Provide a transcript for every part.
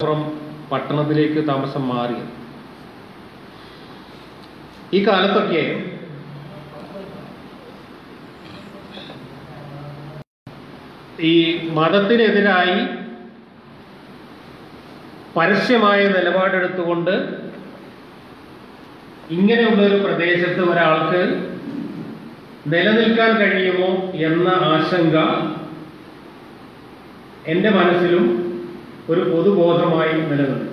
അപ്പുറം പട്ടണത്തിലേക്ക് താമസം മാറിയത് ഈ കാലത്തൊക്കെ ഈ മതത്തിനെതിരായി പരസ്യമായ നിലപാടെടുത്തുകൊണ്ട് ഇങ്ങനെയുള്ള ഒരു പ്രദേശത്ത് ഒരാൾക്ക് നിലനിൽക്കാൻ കഴിയുമോ എന്ന ആശങ്ക എൻ്റെ മനസ്സിലും ഒരു പൊതുബോധമായി നിലനിൽക്കും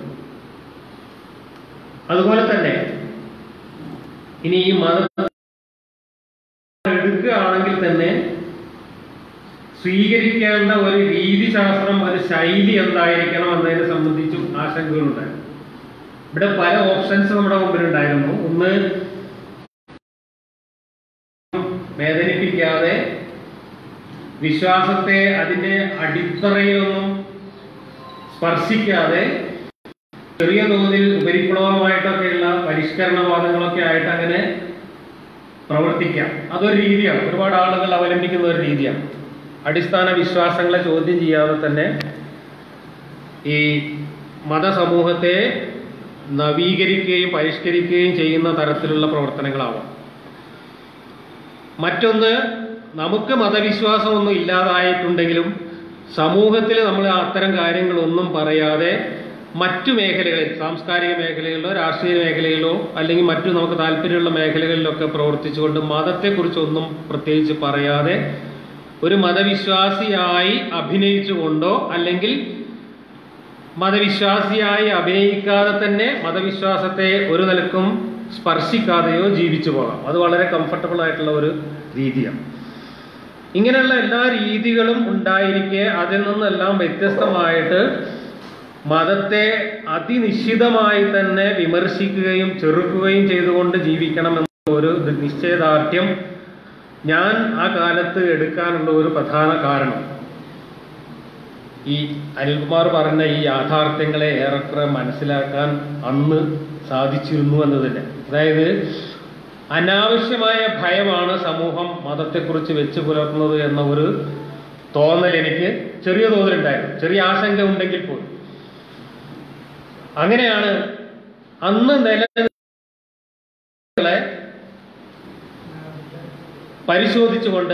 അതുപോലെ തന്നെ ഇനി ഈ മതം എടുക്കുകയാണെങ്കിൽ തന്നെ സ്വീകരിക്കേണ്ട ഒരു രീതിശാസ്ത്രം ഒരു ശൈലി എന്തായിരിക്കണം എന്നതിനെ സംബന്ധിച്ചും ആശങ്കകളുണ്ടായിരുന്നു ഇവിടെ പല ഓപ്ഷൻസ് നമ്മുടെ മുമ്പിലുണ്ടായിരുന്നു ഒന്ന് വേദനിപ്പിക്കാതെ വിശ്വാസത്തെ അതിന്റെ അടിത്തറയിലൊന്നും സ്പർശിക്കാതെ ചെറിയ തോതിൽ ഉപരിപ്ലവമായിട്ടൊക്കെയുള്ള പരിഷ്കരണവാദങ്ങളൊക്കെ ആയിട്ട് അങ്ങനെ പ്രവർത്തിക്കാം അതൊരു രീതിയാണ് ഒരുപാട് ആളുകൾ അവലംബിക്കുന്ന ഒരു രീതിയാണ് അടിസ്ഥാന വിശ്വാസങ്ങളെ ചോദ്യം ചെയ്യാതെ തന്നെ ഈ മതസമൂഹത്തെ നവീകരിക്കുകയും പരിഷ്കരിക്കുകയും ചെയ്യുന്ന തരത്തിലുള്ള പ്രവർത്തനങ്ങളാവാം മറ്റൊന്ന് നമുക്ക് മതവിശ്വാസമൊന്നും ഇല്ലാതായിട്ടുണ്ടെങ്കിലും സമൂഹത്തിൽ നമ്മൾ അത്തരം കാര്യങ്ങളൊന്നും പറയാതെ മറ്റു മേഖലകളിൽ സാംസ്കാരിക മേഖലകളിലോ രാഷ്ട്രീയ മേഖലയിലോ അല്ലെങ്കിൽ മറ്റു നമുക്ക് താല്പര്യമുള്ള മേഖലകളിലൊക്കെ പ്രവർത്തിച്ചുകൊണ്ട് മതത്തെക്കുറിച്ചൊന്നും പ്രത്യേകിച്ച് പറയാതെ ഒരു മതവിശ്വാസിയായി അഭിനയിച്ചുകൊണ്ടോ അല്ലെങ്കിൽ മതവിശ്വാസിയായി അഭിനയിക്കാതെ തന്നെ മതവിശ്വാസത്തെ ഒരു നിലക്കും സ്പർശിക്കാതെയോ ജീവിച്ചു പോകാം അത് വളരെ കംഫർട്ടബിൾ ആയിട്ടുള്ള ഒരു രീതിയാണ് ഇങ്ങനെയുള്ള എല്ലാ രീതികളും ഉണ്ടായിരിക്കെ അതിൽ നിന്നെല്ലാം വ്യത്യസ്തമായിട്ട് മതത്തെ അതിനിശ്ചിതമായി തന്നെ വിമർശിക്കുകയും ചെറുക്കുകയും ചെയ്തുകൊണ്ട് ജീവിക്കണം എന്ന ഒരു നിശ്ചയദാർഢ്യം ഞാൻ ആ കാലത്ത് എടുക്കാനുള്ള ഒരു പ്രധാന കാരണം ഈ അനിൽകുമാർ പറഞ്ഞ ഈ യാഥാർത്ഥ്യങ്ങളെ ഏറെക്കുറെ മനസ്സിലാക്കാൻ അന്ന് സാധിച്ചിരുന്നു എന്ന് തന്നെ അതായത് അനാവശ്യമായ ഭയമാണ് സമൂഹം മതത്തെക്കുറിച്ച് വെച്ച് പുലർത്തുന്നത് എന്ന ഒരു തോന്നൽ എനിക്ക് ചെറിയ തോതിലുണ്ടായിരുന്നു ചെറിയ ആശങ്ക ഉണ്ടെങ്കിൽ പോലും അങ്ങനെയാണ് അന്ന് നിലനിൽകളെ പരിശോധിച്ചുകൊണ്ട്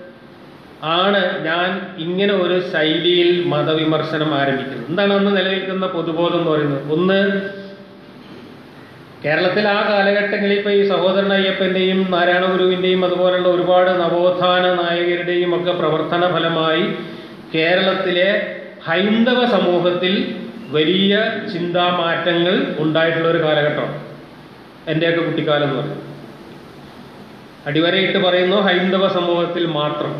ആണ് ഞാൻ ഇങ്ങനെ ഒരു ശൈലിയിൽ മതവിമർശനം ആരംഭിക്കുന്നത് എന്താണ് അന്ന് നിലനിൽക്കുന്ന പൊതുബോധം എന്ന് പറയുന്നത് ഒന്ന് കേരളത്തിൽ ആ കാലഘട്ടങ്ങളിൽ ഇപ്പൊ ഈ സഹോദരൻ അയ്യപ്പന്റെയും നാരായണ ഗുരുവിന്റെയും അതുപോലുള്ള ഒരുപാട് നവോത്ഥാന നായകരുടെയും ഒക്കെ പ്രവർത്തന ഫലമായി കേരളത്തിലെ ഹൈന്ദവ സമൂഹത്തിൽ വലിയ ചിന്താമാറ്റങ്ങൾ ഉണ്ടായിട്ടുള്ള ഒരു കാലഘട്ടമാണ് എൻ്റെയൊക്കെ കുട്ടിക്കാലം എന്ന് പറയുന്നത് അടിവരയിട്ട് പറയുന്നു ഹൈന്ദവ സമൂഹത്തിൽ മാത്രം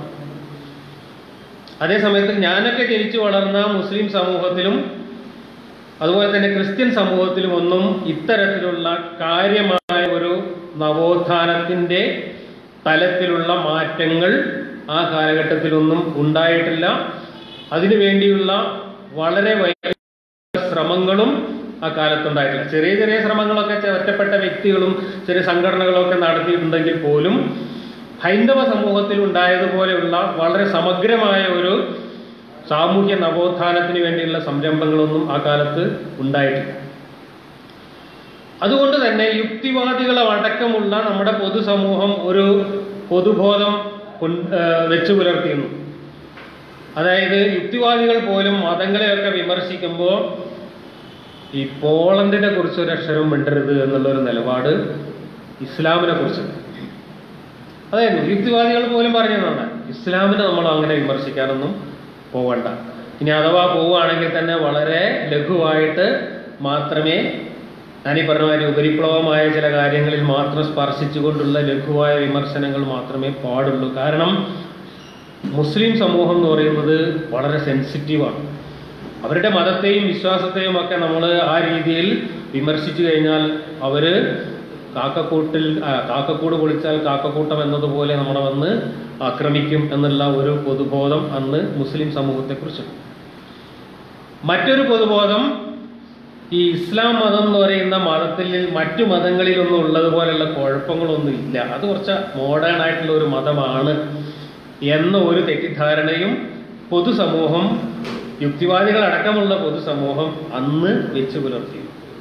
അതേസമയത്ത് ഞാനൊക്കെ ജനിച്ചു വളർന്ന മുസ്ലിം സമൂഹത്തിലും അതുപോലെ തന്നെ ക്രിസ്ത്യൻ സമൂഹത്തിലും ഒന്നും ഇത്തരത്തിലുള്ള കാര്യമായ ഒരു നവോത്ഥാനത്തിൻ്റെ തലത്തിലുള്ള മാറ്റങ്ങൾ ആ കാലഘട്ടത്തിലൊന്നും ഉണ്ടായിട്ടില്ല അതിനു വേണ്ടിയുള്ള വളരെ വലിയ ശ്രമങ്ങളും ആ കാലത്തുണ്ടായിട്ടില്ല ചെറിയ ചെറിയ ശ്രമങ്ങളൊക്കെ ചെ- ഒറ്റപ്പെട്ട വ്യക്തികളും ചെറിയ സംഘടനകളൊക്കെ നടത്തിയിട്ടുണ്ടെങ്കിൽ പോലും ഹൈന്ദവ സമൂഹത്തിൽ ഉണ്ടായതുപോലെയുള്ള വളരെ സമഗ്രമായ ഒരു സാമൂഹ്യ നവോത്ഥാനത്തിന് വേണ്ടിയുള്ള സംരംഭങ്ങളൊന്നും ആ കാലത്ത് ഉണ്ടായിട്ടില്ല അതുകൊണ്ട് തന്നെ യുക്തിവാദികളെ അടക്കമുള്ള നമ്മുടെ പൊതുസമൂഹം ഒരു പൊതുബോധം കൊൺ- ആ, വെച്ചു പുലർത്തിയിരുന്നു അതായത് യുക്തിവാദികൾ പോലും മതങ്ങളെയൊക്കെ വിമർശിക്കുമ്പോൾ ഈ പോളണ്ടിനെ കുറിച്ച് ഒരു അക്ഷരം മിണ്ടരുത് എന്നുള്ളൊരു നിലപാട് ഇസ്ലാമിനെ കുറിച്ചുണ്ട് അതായത് യുക്തിവാദികൾ പോലും പറഞ്ഞതാണ് ഇസ്ലാമിനെ നമ്മൾ അങ്ങനെ വിമർശിക്കാനൊന്നും പോവണ്ട ഇനി അഥവാ പോവുകയാണെങ്കിൽ തന്നെ വളരെ ലഘുവായിട്ട് മാത്രമേ ഞാനീ പറഞ്ഞ മാതിരി ഉപരിപ്ലവമായ ചില കാര്യങ്ങളിൽ മാത്രം സ്പർശിച്ചുകൊണ്ടുള്ള ലഘുവായ വിമർശനങ്ങൾ മാത്രമേ പാടുള്ളൂ കാരണം മുസ്ലിം സമൂഹം എന്ന് പറയുന്നത് വളരെ സെൻസിറ്റീവാണ് അവരുടെ മതത്തെയും വിശ്വാസത്തെയും ഒക്കെ നമ്മൾ ആ രീതിയിൽ വിമർശിച്ചു കഴിഞ്ഞാൽ അവര് കാക്കക്കൂട്ടിൽ ആ, കാക്കക്കൂട് പൊളിച്ചാൽ കാക്കക്കൂട്ടം എന്നതുപോലെ നമ്മളെ വന്ന് ആക്രമിക്കും എന്നുള്ള ഒരു പൊതുബോധം അന്ന് മുസ്ലിം സമൂഹത്തെക്കുറിച്ചുണ്ട് മറ്റൊരു പൊതുബോധം ഈ ഇസ്ലാം മതം എന്ന് പറയുന്ന മതത്തിൽ മറ്റു മതങ്ങളിലൊന്നും ഉള്ളതുപോലെയുള്ള കുഴപ്പങ്ങളൊന്നും ഇല്ല അത് കുറച്ച് മോഡേൺ ആയിട്ടുള്ള ഒരു മതമാണ് എന്ന ഒരു തെറ്റിദ്ധാരണയും പൊതുസമൂഹം യുക്തിവാദികൾ അടക്കമുള്ള പൊതുസമൂഹം അന്ന് വെച്ച് പുലർത്തി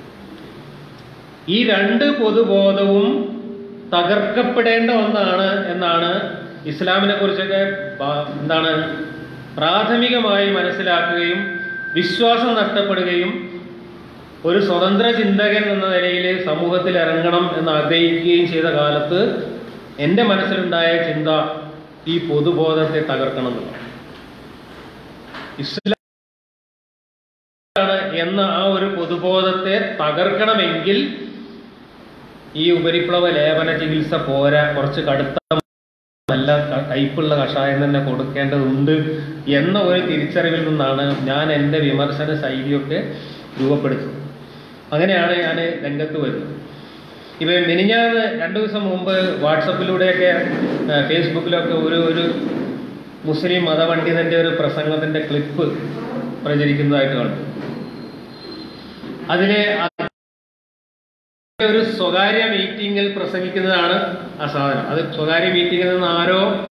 ഈ രണ്ട് പൊതുബോധവും തകർക്കപ്പെടേണ്ട ഒന്നാണ് എന്നാണ് ഇസ്ലാമിനെ കുറിച്ചൊക്കെ പ- എന്താണ് പ്രാഥമികമായി മനസ്സിലാക്കുകയും വിശ്വാസം നഷ്ടപ്പെടുകയും ഒരു സ്വതന്ത്ര ചിന്തകൻ എന്ന നിലയിൽ സമൂഹത്തിൽ ഇറങ്ങണം എന്ന് ആഗ്രഹിക്കുകയും ചെയ്ത കാലത്ത് എൻ്റെ മനസ്സിലുണ്ടായ ചിന്ത ഈ പൊതുബോധത്തെ തകർക്കണം എന്നുള്ളതാണ് ഇസ്ലാം ആണ് എന്ന ആ ഒരു പൊതുബോധത്തെ തകർക്കണമെങ്കിൽ ഈ ഉപരിപ്ലവ ലേപന ചികിത്സ പോരാ കുറച്ച് കടുത്ത നല്ല ക- കയ്പുള്ള കഷായം തന്നെ കൊടുക്കേണ്ടതുണ്ട് എന്ന ഒരു തിരിച്ചറിവിൽ നിന്നാണ് ഞാൻ എൻ്റെ വിമർശന ശൈലിയൊക്കെ രൂപപ്പെടുത്തുന്നത് അങ്ങനെയാണ് ഞാൻ രംഗത്ത് വരുന്നത് ഇവ മിനിഞ്ഞാന്ന് രണ്ടു ദിവസം മുമ്പ് വാട്സപ്പിലൂടെയൊക്കെ ആ, ഫേസ്ബുക്കിലൊക്കെ ഒരു ഒരു മുസ്ലിം മതപണ്ഡിതന്റെ ഒരു പ്രസംഗത്തിന്റെ ക്ലിപ്പ് പ്രചരിക്കുന്നതായിട്ട് കണ്ടു അതിലെ ആ ഒരു സ്വകാര്യ മീറ്റിംഗിൽ പ്രസംഗിക്കുന്നതാണ് ആ സാധനം അത് സ്വകാര്യ മീറ്റിംഗിൽ നിന്ന് ആരോ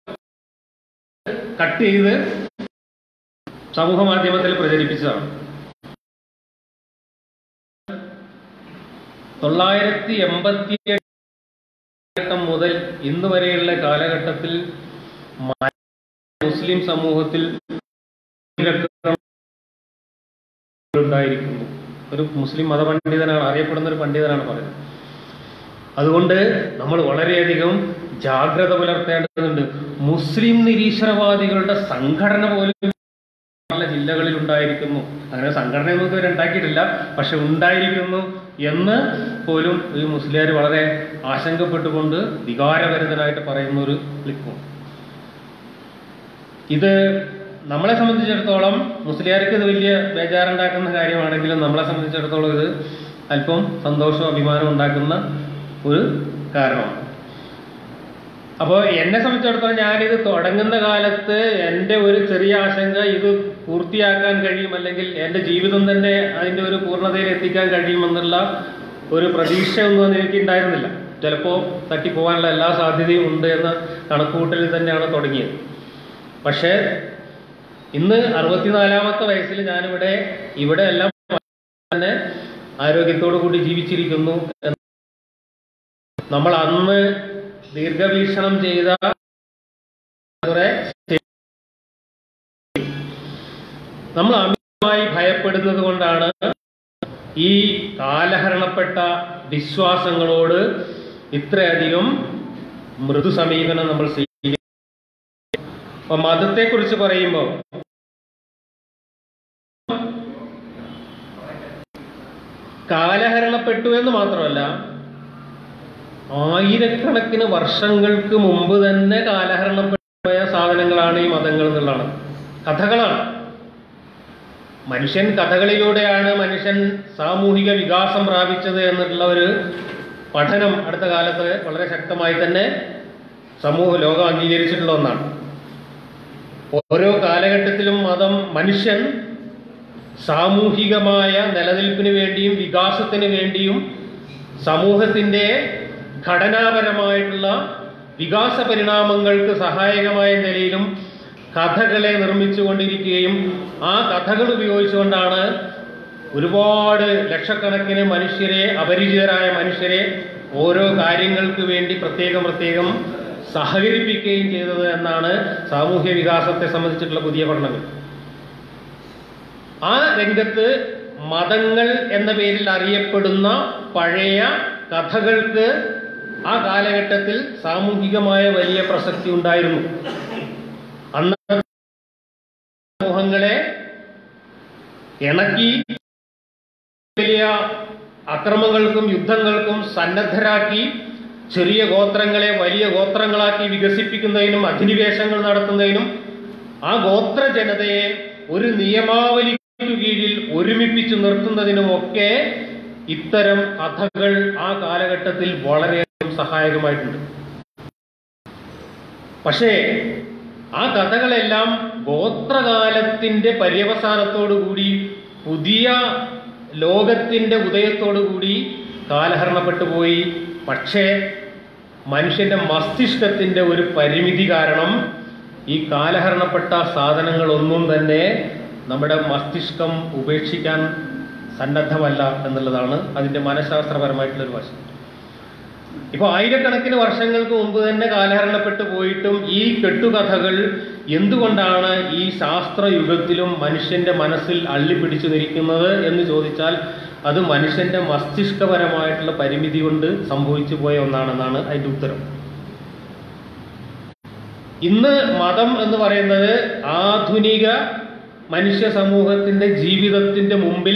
കട്ട് ചെയ്ത് സമൂഹ മാധ്യമത്തിൽ പ്രചരിപ്പിച്ചതാണ് തൊള്ളായിരത്തി എൺപത്തി കാലഘട്ടം മുതൽ ഇന്ന് വരെയുള്ള കാലഘട്ടത്തിൽ മ- മുസ്ലിം സമൂഹത്തിൽ ഉണ്ടായിരിക്കുന്നു ഒരു മുസ്ലിം മതപണ്ഡിതനാണ് അറിയപ്പെടുന്ന ഒരു പണ്ഡിതനാണ് പറയുന്നത് അതുകൊണ്ട് നമ്മൾ വളരെയധികം ജാഗ്രത പുലർത്തേണ്ടതുണ്ട് മുസ്ലിം നിരീശ്വരവാദികളുടെ സംഘടന പോലും പല ജില്ലകളിൽ ഉണ്ടായിരിക്കുന്നു അങ്ങനെ സംഘടനയൊന്നും ഇതുവരെ ഉണ്ടാക്കിയിട്ടില്ല പക്ഷെ ഉണ്ടായിരിക്കുന്നു എന്ന് പോലും ഈ മുസ്ലിയാർ വളരെ ആശങ്കപ്പെട്ടുകൊണ്ട് വികാരഭരിതനായിട്ട് പറയുന്ന ഒരു ക്ലിപ്പും ഇത് നമ്മളെ സംബന്ധിച്ചിടത്തോളം മുസ്ലിയാർക്ക് ഇത് വലിയ ബേജാറുണ്ടാക്കുന്ന കാര്യമാണെങ്കിലും നമ്മളെ സംബന്ധിച്ചിടത്തോളം ഇത് അല്പം സന്തോഷവും അഭിമാനവും ഉണ്ടാക്കുന്ന ഒരു കാരണമാണ് അപ്പോൾ എന്നെ സംബന്ധിച്ചിടത്തോളം ഞാനിത് തുടങ്ങുന്ന കാലത്ത് എൻ്റെ ഒരു ചെറിയ ആശങ്ക ഇത് പൂർത്തിയാക്കാൻ കഴിയും അല്ലെങ്കിൽ എൻ്റെ ജീവിതം തന്നെ അതിൻ്റെ ഒരു പൂർണ്ണതയിൽ എത്തിക്കാൻ കഴിയുമെന്നുള്ള ഒരു പ്രതീക്ഷയൊന്നും എനിക്ക് ഉണ്ടായിരുന്നില്ല ചിലപ്പോൾ തട്ടിപ്പോകാനുള്ള എല്ലാ സാധ്യതയും ഉണ്ട് എന്ന കണക്കുകൂട്ടലിൽ തന്നെയാണ് തുടങ്ങിയത് പക്ഷേ ഇന്ന് അറുപത്തിനാലാമത്തെ വയസ്സിൽ ഞാനിവിടെ ഇവിടെ എല്ലാം തന്നെ ആരോഗ്യത്തോടു കൂടി ജീവിച്ചിരിക്കുന്നു എന്ന് നമ്മൾ അന്ന് ദീർഘവീക്ഷണം ചെയ്ത കുറെ നമ്മൾ അമിതമായി ഭയപ്പെടുന്നത് കൊണ്ടാണ് ഈ കാലഹരണപ്പെട്ട വിശ്വാസങ്ങളോട് ഇത്രയധികം മൃദു സമീപനം നമ്മൾ സ്വീകരിക്കും അപ്പൊ മതത്തെക്കുറിച്ച് പറയുമ്പോൾ കാലഹരണപ്പെട്ടു എന്ന് മാത്രമല്ല ആയിരക്കണക്കിന് വർഷങ്ങൾക്ക് മുമ്പ് തന്നെ കാലഹരണപ്പെട്ട സാധനങ്ങളാണ് ഈ മതങ്ങൾ എന്നുള്ളതാണ് കഥകളാണ് മനുഷ്യൻ കഥകളിലൂടെയാണ് മനുഷ്യൻ സാമൂഹിക വികാസം പ്രാപിച്ചത് എന്നുള്ള ഒരു പഠനം അടുത്ത കാലത്ത് വളരെ ശക്തമായി തന്നെ സമൂഹ ലോകം അംഗീകരിച്ചിട്ടുള്ള ഒന്നാണ് ഓരോ കാലഘട്ടത്തിലും മതം മനുഷ്യൻ സാമൂഹികമായ നിലനിൽപ്പിന് വേണ്ടിയും വികാസത്തിന് വേണ്ടിയും സമൂഹത്തിൻ്റെ ഘടനാപരമായിട്ടുള്ള വികാസ പരിണാമങ്ങൾക്ക് സഹായകമായ നിലയിലും കഥകളെ നിർമ്മിച്ചുകൊണ്ടിരിക്കുകയും ആ കഥകൾ ഉപയോഗിച്ചുകൊണ്ടാണ് ഒരുപാട് ലക്ഷക്കണക്കിന് മനുഷ്യരെ അപരിചിതരായ മനുഷ്യരെ ഓരോ കാര്യങ്ങൾക്ക് വേണ്ടി പ്രത്യേകം പ്രത്യേകം സഹകരിപ്പിക്കുകയും ചെയ്തത് എന്നാണ് സാമൂഹ്യ വികാസത്തെ സംബന്ധിച്ചിട്ടുള്ള പുതിയ പഠനങ്ങൾ ആ രംഗത്ത് മതങ്ങൾ എന്ന പേരിൽ അറിയപ്പെടുന്ന പഴയ കഥകൾക്ക് ആ കാലഘട്ടത്തിൽ സാമൂഹികമായ വലിയ പ്രസക്തി ഉണ്ടായിരുന്നു അന്ന് സമൂഹങ്ങളെ ഇണക്കി വലിയ അക്രമങ്ങൾക്കും യുദ്ധങ്ങൾക്കും സന്നദ്ധരാക്കി ചെറിയ ഗോത്രങ്ങളെ വലിയ ഗോത്രങ്ങളാക്കി വികസിപ്പിക്കുന്നതിനും അധിനിവേശങ്ങൾ നടത്തുന്നതിനും ആ ഗോത്ര ജനതയെ ഒരു നിയമാവലിക്കു കീഴിൽ ഒരുമിപ്പിച്ചു നിർത്തുന്നതിനുമൊക്കെ ഇത്തരം കഥകൾ ആ കാലഘട്ടത്തിൽ വളരെയധികം സഹായകമായിട്ടുണ്ട് പക്ഷേ ആ കഥകളെല്ലാം ഗോത്രകാലത്തിന്റെ പര്യവസാനത്തോടുകൂടി പുതിയ ലോകത്തിന്റെ ഉദയത്തോടുകൂടി കാലഹരണപ്പെട്ടു പോയി പക്ഷേ മനുഷ്യന്റെ മസ്തിഷ്കത്തിന്റെ ഒരു പരിമിതി കാരണം ഈ കാലഹരണപ്പെട്ട സാധനങ്ങളൊന്നും തന്നെ നമ്മുടെ മസ്തിഷ്കം ഉപേക്ഷിക്കാൻ സന്നദ്ധമല്ല എന്നുള്ളതാണ് അതിൻ്റെ മനഃശാസ്ത്രപരമായിട്ടുള്ളൊരു വശം ഇപ്പോൾ ആയിരക്കണക്കിന് വർഷങ്ങൾക്ക് മുമ്പ് തന്നെ കാലഹരണപ്പെട്ടു പോയിട്ടും ഈ കെട്ടുകഥകൾ എന്തുകൊണ്ടാണ് ഈ ശാസ്ത്രയുഗത്തിലും മനുഷ്യന്റെ മനസ്സിൽ അള്ളിപ്പിടിച്ചു നിൽക്കുന്നത് എന്ന് ചോദിച്ചാൽ അത് മനുഷ്യന്റെ മസ്തിഷ്കപരമായിട്ടുള്ള പരിമിതി കൊണ്ട് സംഭവിച്ചു പോയ ഒന്നാണെന്നാണ് അതിന്റെ ഉത്തരം ഇന്ന് മതം എന്ന് പറയുന്നത് ആധുനിക മനുഷ്യ സമൂഹത്തിന്റെ ജീവിതത്തിന്റെ മുമ്പിൽ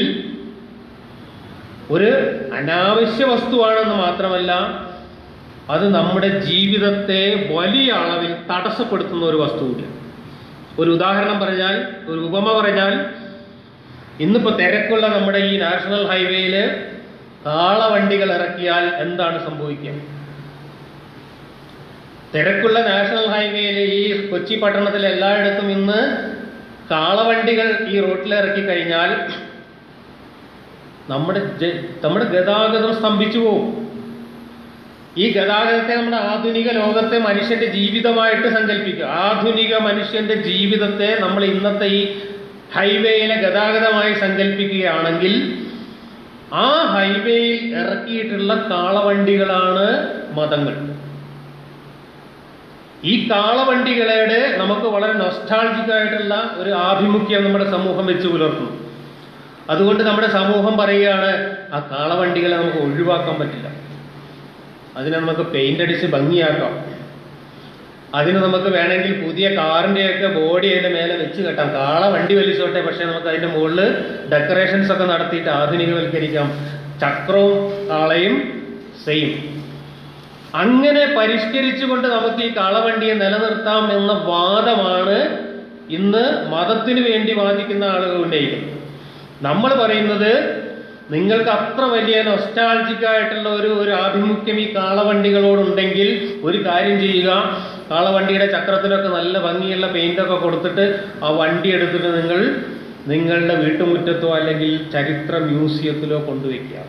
ഒരു അനാവശ്യ വസ്തുവാണെന്ന് മാത്രമല്ല അത് നമ്മുടെ ജീവിതത്തെ വലിയ അളവിൽ തടസ്സപ്പെടുത്തുന്ന ഒരു വസ്തു കൂടിയാണ് ഒരു ഉദാഹരണം പറഞ്ഞാൽ ഒരു ഉപമ പറഞ്ഞാൽ ഇന്നിപ്പോ തിരക്കുള്ള നമ്മുടെ ഈ നാഷണൽ ഹൈവേയിൽ കാളവണ്ടികൾ ഇറക്കിയാൽ എന്താണ് സംഭവിക്കുക തിരക്കുള്ള നാഷണൽ ഹൈവേയിൽ ഈ കൊച്ചി പട്ടണത്തിൽ എല്ലായിടത്തും ഇന്ന് കാളവണ്ടികൾ ഈ റോട്ടിൽ ഇറക്കി കഴിഞ്ഞാൽ നമ്മുടെ ജ- നമ്മുടെ ഗതാഗതം സ്തംഭിച്ചു പോകും ഈ ഗതാഗതത്തെ നമ്മുടെ ആധുനിക ലോകത്തെ മനുഷ്യന്റെ ജീവിതമായിട്ട് സങ്കല്പിക്കുക ആധുനിക മനുഷ്യന്റെ ജീവിതത്തെ നമ്മൾ ഇന്നത്തെ ഈ ഹൈവേയിലെ ഗതാഗതമായി സങ്കല്പിക്കുകയാണെങ്കിൽ ആ ഹൈവേയിൽ ഇറക്കിയിട്ടുള്ള കാളവണ്ടികളാണ് മതങ്ങൾ ഈ കാളവണ്ടികളുടെ നമുക്ക് വളരെ നൊസ്റ്റാൾജിക് ആയിട്ടുള്ള ഒരു ആഭിമുഖ്യം നമ്മുടെ സമൂഹം വെച്ച് പുലർത്തുന്നു അതുകൊണ്ട് നമ്മുടെ സമൂഹം പറയുകയാണ് ആ കാളവണ്ടികളെ നമുക്ക് ഒഴിവാക്കാൻ പറ്റില്ല അതിനെ നമുക്ക് പെയിന്റ് അടിച്ച് ഭംഗിയാക്കാം അതിന് നമുക്ക് വേണമെങ്കിൽ പുതിയ കാറിന്റെയൊക്കെ ബോഡി അതിന്റെ മേലെ വെച്ച് കെട്ടാം കാള വണ്ടി വലിച്ചോട്ടെ പക്ഷെ നമുക്ക് അതിന്റെ മുകളിൽ ഡെക്കറേഷൻസ് ഒക്കെ നടത്തിയിട്ട് ആധുനികവൽക്കരിക്കാം ചക്രവും കാളയും സെയിം അങ്ങനെ പരിഷ്കരിച്ചുകൊണ്ട് നമുക്ക് ഈ കാളവണ്ടിയെ നിലനിർത്താം എന്ന വാദമാണ് ഇന്ന് മതത്തിന് വേണ്ടി വാദിക്കുന്ന ആളുകൾ ഉന്നയിക്കുന്നത് നമ്മൾ പറയുന്നത് നിങ്ങൾക്ക് അത്ര വലിയ നൊസ്റ്റാൾജിക് ആയിട്ടുള്ള ഒരു ഒരു ആഭിമുഖ്യം ഈ കാളവണ്ടികളോടുണ്ടെങ്കിൽ ഒരു കാര്യം ചെയ്യുക കാളവണ്ടിയുടെ ചക്രത്തിനൊക്കെ നല്ല ഭംഗിയുള്ള പെയിന്റൊക്കെ കൊടുത്തിട്ട് ആ വണ്ടി എടുത്തിട്ട് നിങ്ങൾ നിങ്ങളുടെ വീട്ടുമുറ്റത്തോ അല്ലെങ്കിൽ ചരിത്ര മ്യൂസിയത്തിലോ കൊണ്ടുവയ്ക്കുക